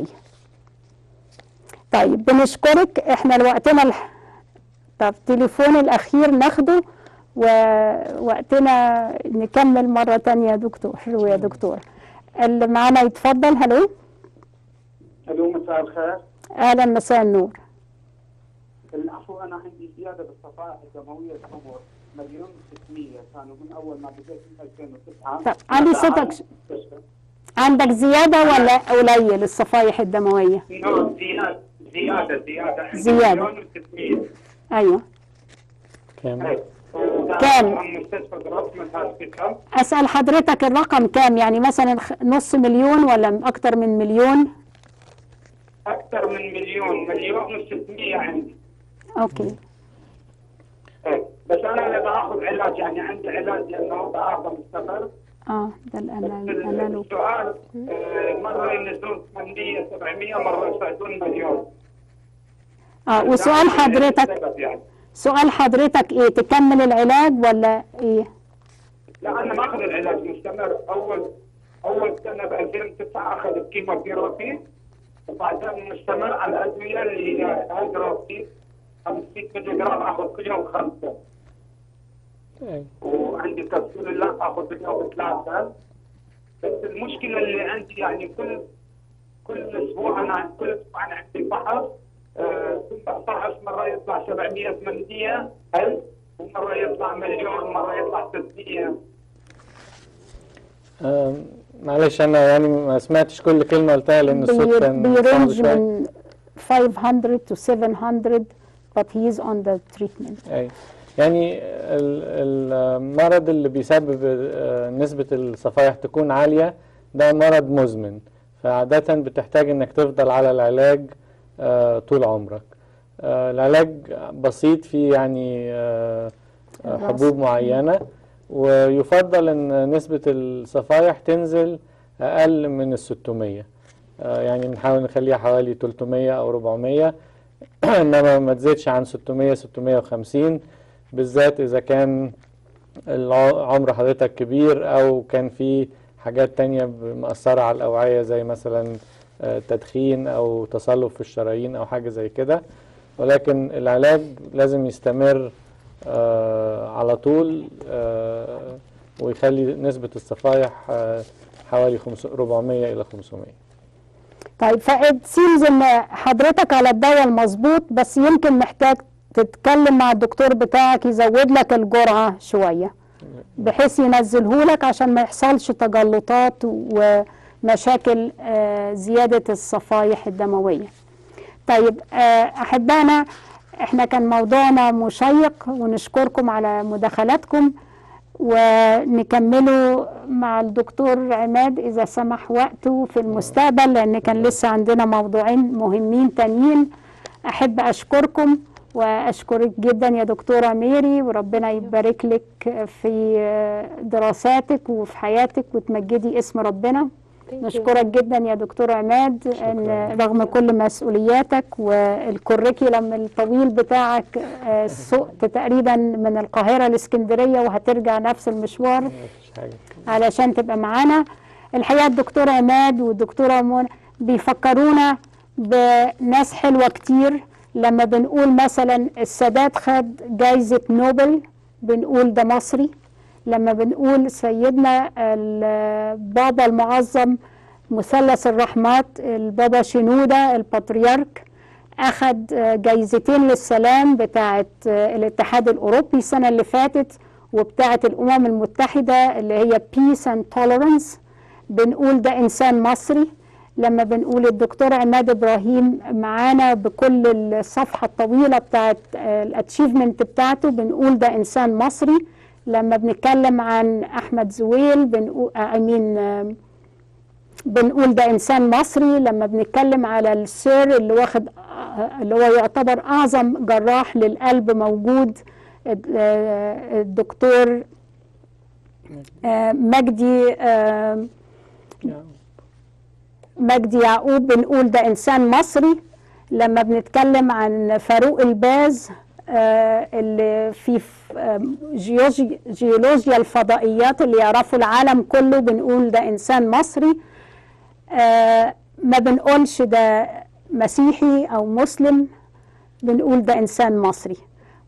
طيب بنشكرك احنا وقتنا الح... طب تليفون الاخير ناخده ووقتنا نكمل مرة تانية يا دكتور ويا دكتور اللي معانا يتفضل هلو الو مساء الخير اهلا مساء النور العفو انا عندي زياده بالصفائح الدمويه الحمر مليون 600 كانوا من اول ما بديت من 2009 طب عندي صوتك ش- عندك زيادة ولا قليل الصفائح الدموية نعم زياده زياده زياده عندي زيادة. مليون و600 ايوه كام كام؟ عن مستشفى جراسمنت هاسبيتال اسأل حضرتك الرقم كام يعني مثلا خ- نص مليون ولا اكتر من مليون اكثر من مليون مليون و600 عندي اوكي إيه. بس انا اللي باخذ علاج يعني عندي علاج لانه ضعاف مستمر اه ده الأنال- الانالوج السؤال آه، مره ينزلون 800 700 مره يصعدون مليون اه وسؤال حضرتك السبب يعني سؤال حضرتك ايه تكمل العلاج ولا ايه لا انا ماخذ العلاج مستمر اول اول سنه ب 2009 اخذ الكيموثيرابي وبعدين مستمر على الادويه اللي هي هيدروكسي 50 ملي جرام اخذ كل يوم خمسه وعندي تفصيل الله اخذ باليوم ثلاثه بس المشكله اللي عندي يعني كل كل اسبوع انا كل اسبوع انا عندي فحص آه، كل فحص مره يطلع 700 800 الف ومره يطلع مليون مره يطلع 600 آم، معلش انا يعني ما سمعتش كل كلمه قلتها لان الصوت بي- كان صعب بيرنج شويه من 500 to 700 but he is on the treatment أي. يعني ال- المرض اللي بيسبب آه، نسبة الصفائح تكون عالية ده مرض مزمن فعادة بتحتاج انك تفضل على العلاج آه، طول عمرك آه، العلاج بسيط فيه يعني آه، آه، حبوب معينة ويفضل ان نسبة الصفائح تنزل اقل من ال 600 آه، يعني بنحاول نخليها حوالي 300 او 400 انما ما تزيدش عن 600 650 بالذات اذا كان الع- عمر حضرتك كبير او كان في حاجات تانية ب- مأثرة على الأوعية زي مثلا آه، تدخين او تصلب في الشرايين او حاجة زي كده ولكن العلاج لازم يستمر آه، على طول آه، ويخلي نسبة الصفائح آه، حوالي 500 400 إلى 500 طيب فإت سيمز ان حضرتك على الدواء المظبوط بس يمكن محتاج تتكلم مع الدكتور بتاعك يزود لك الجرعة شوية بحيث ينزله لك عشان ما يحصلش تجلطات ومشاكل آه، زيادة الصفائح الدموية طيب آه، أحبائنا احنا كان موضوعنا مشيق ونشكركم على مداخلاتكم ونكمله مع الدكتور عماد إذا سمح وقته في المستقبل لأن كان لسه عندنا موضوعين مهمين تانيين أحب أشكركم وأشكرك جدا يا دكتورة ميري وربنا يبارك لك في دراساتك وفي حياتك وتمجدي اسم ربنا نشكرك جدا يا دكتور عماد ان رغم كل مسؤولياتك والكوريكولم الطويل بتاعك آه، سقت تقريبا من القاهره لاسكندريه وهترجع نفس المشوار مفيش حاجة علشان تبقى معانا الحقيقه الدكتور عماد والدكتوره منى بيفكرونا بناس حلوه كتير لما بنقول مثلا السادات خد جايزه نوبل بنقول ده مصري لما بنقول سيدنا البابا المعظم مثلث الرحمات البابا شنودة البطريرك أخذ جايزتين للسلام بتاعة الاتحاد الأوروبي السنة اللي فاتت وبتاعة الأمم المتحدة اللي هي Peace and Tolerance بنقول ده إنسان مصري لما بنقول الدكتور عماد إبراهيم معانا بكل الصفحة الطويلة بتاعة الاتشيفمنت بتاعته بنقول ده إنسان مصري لما بنتكلم عن احمد زويل بنقول امين بنقول ده انسان مصري لما بنتكلم على السير اللي واخد اللي هو يعتبر اعظم جراح للقلب موجود آه، الدكتور آه، مجدي آه، مجدي يعقوب بنقول ده انسان مصري لما بنتكلم عن فاروق الباز آه، اللي في ف- آم، جيولوجي- جيولوجيا الفضائيات اللي يعرفوا العالم كله بنقول ده انسان مصري آه، ما بنقولش ده مسيحي او مسلم بنقول ده انسان مصري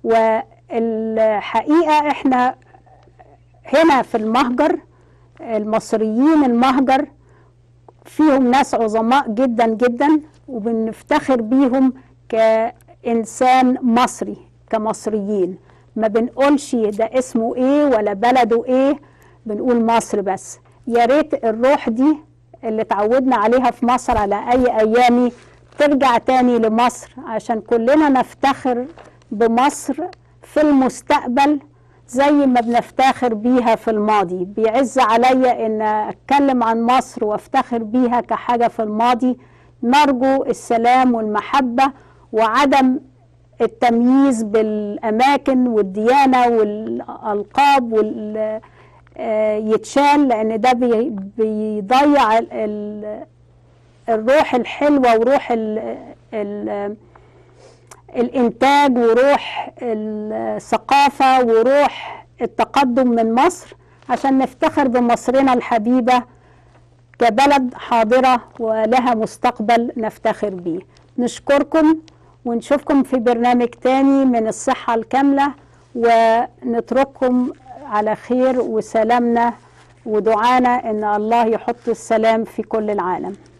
والحقيقه احنا هنا في المهجر المصريين المهجر فيهم ناس عظماء جدا جدا وبنفتخر بيهم كإنسان مصري كمصريين ما بنقولش ده اسمه ايه ولا بلده ايه بنقول مصر بس يا ريت الروح دي اللي اتعودنا عليها في مصر على اي ايامي ترجع تاني لمصر عشان كلنا نفتخر بمصر في المستقبل زي ما بنفتخر بيها في الماضي بيعز عليا ان اتكلم عن مصر وافتخر بيها كحاجة في الماضي نرجو السلام والمحبة وعدم التمييز بالاماكن والديانة والالقاب وال آه، يتشال لان ده بي- بيضيع ال- ال- الروح الحلوة وروح ال ال الإنتاج وروح الثقافة وروح التقدم من مصر عشان نفتخر بمصرنا الحبيبة كبلد حاضرة ولها مستقبل نفتخر بيه نشكركم ونشوفكم في برنامج تاني من الصحة الكاملة ونترككم على خير وسلامنا ودعانا ان الله يحط السلام في كل العالم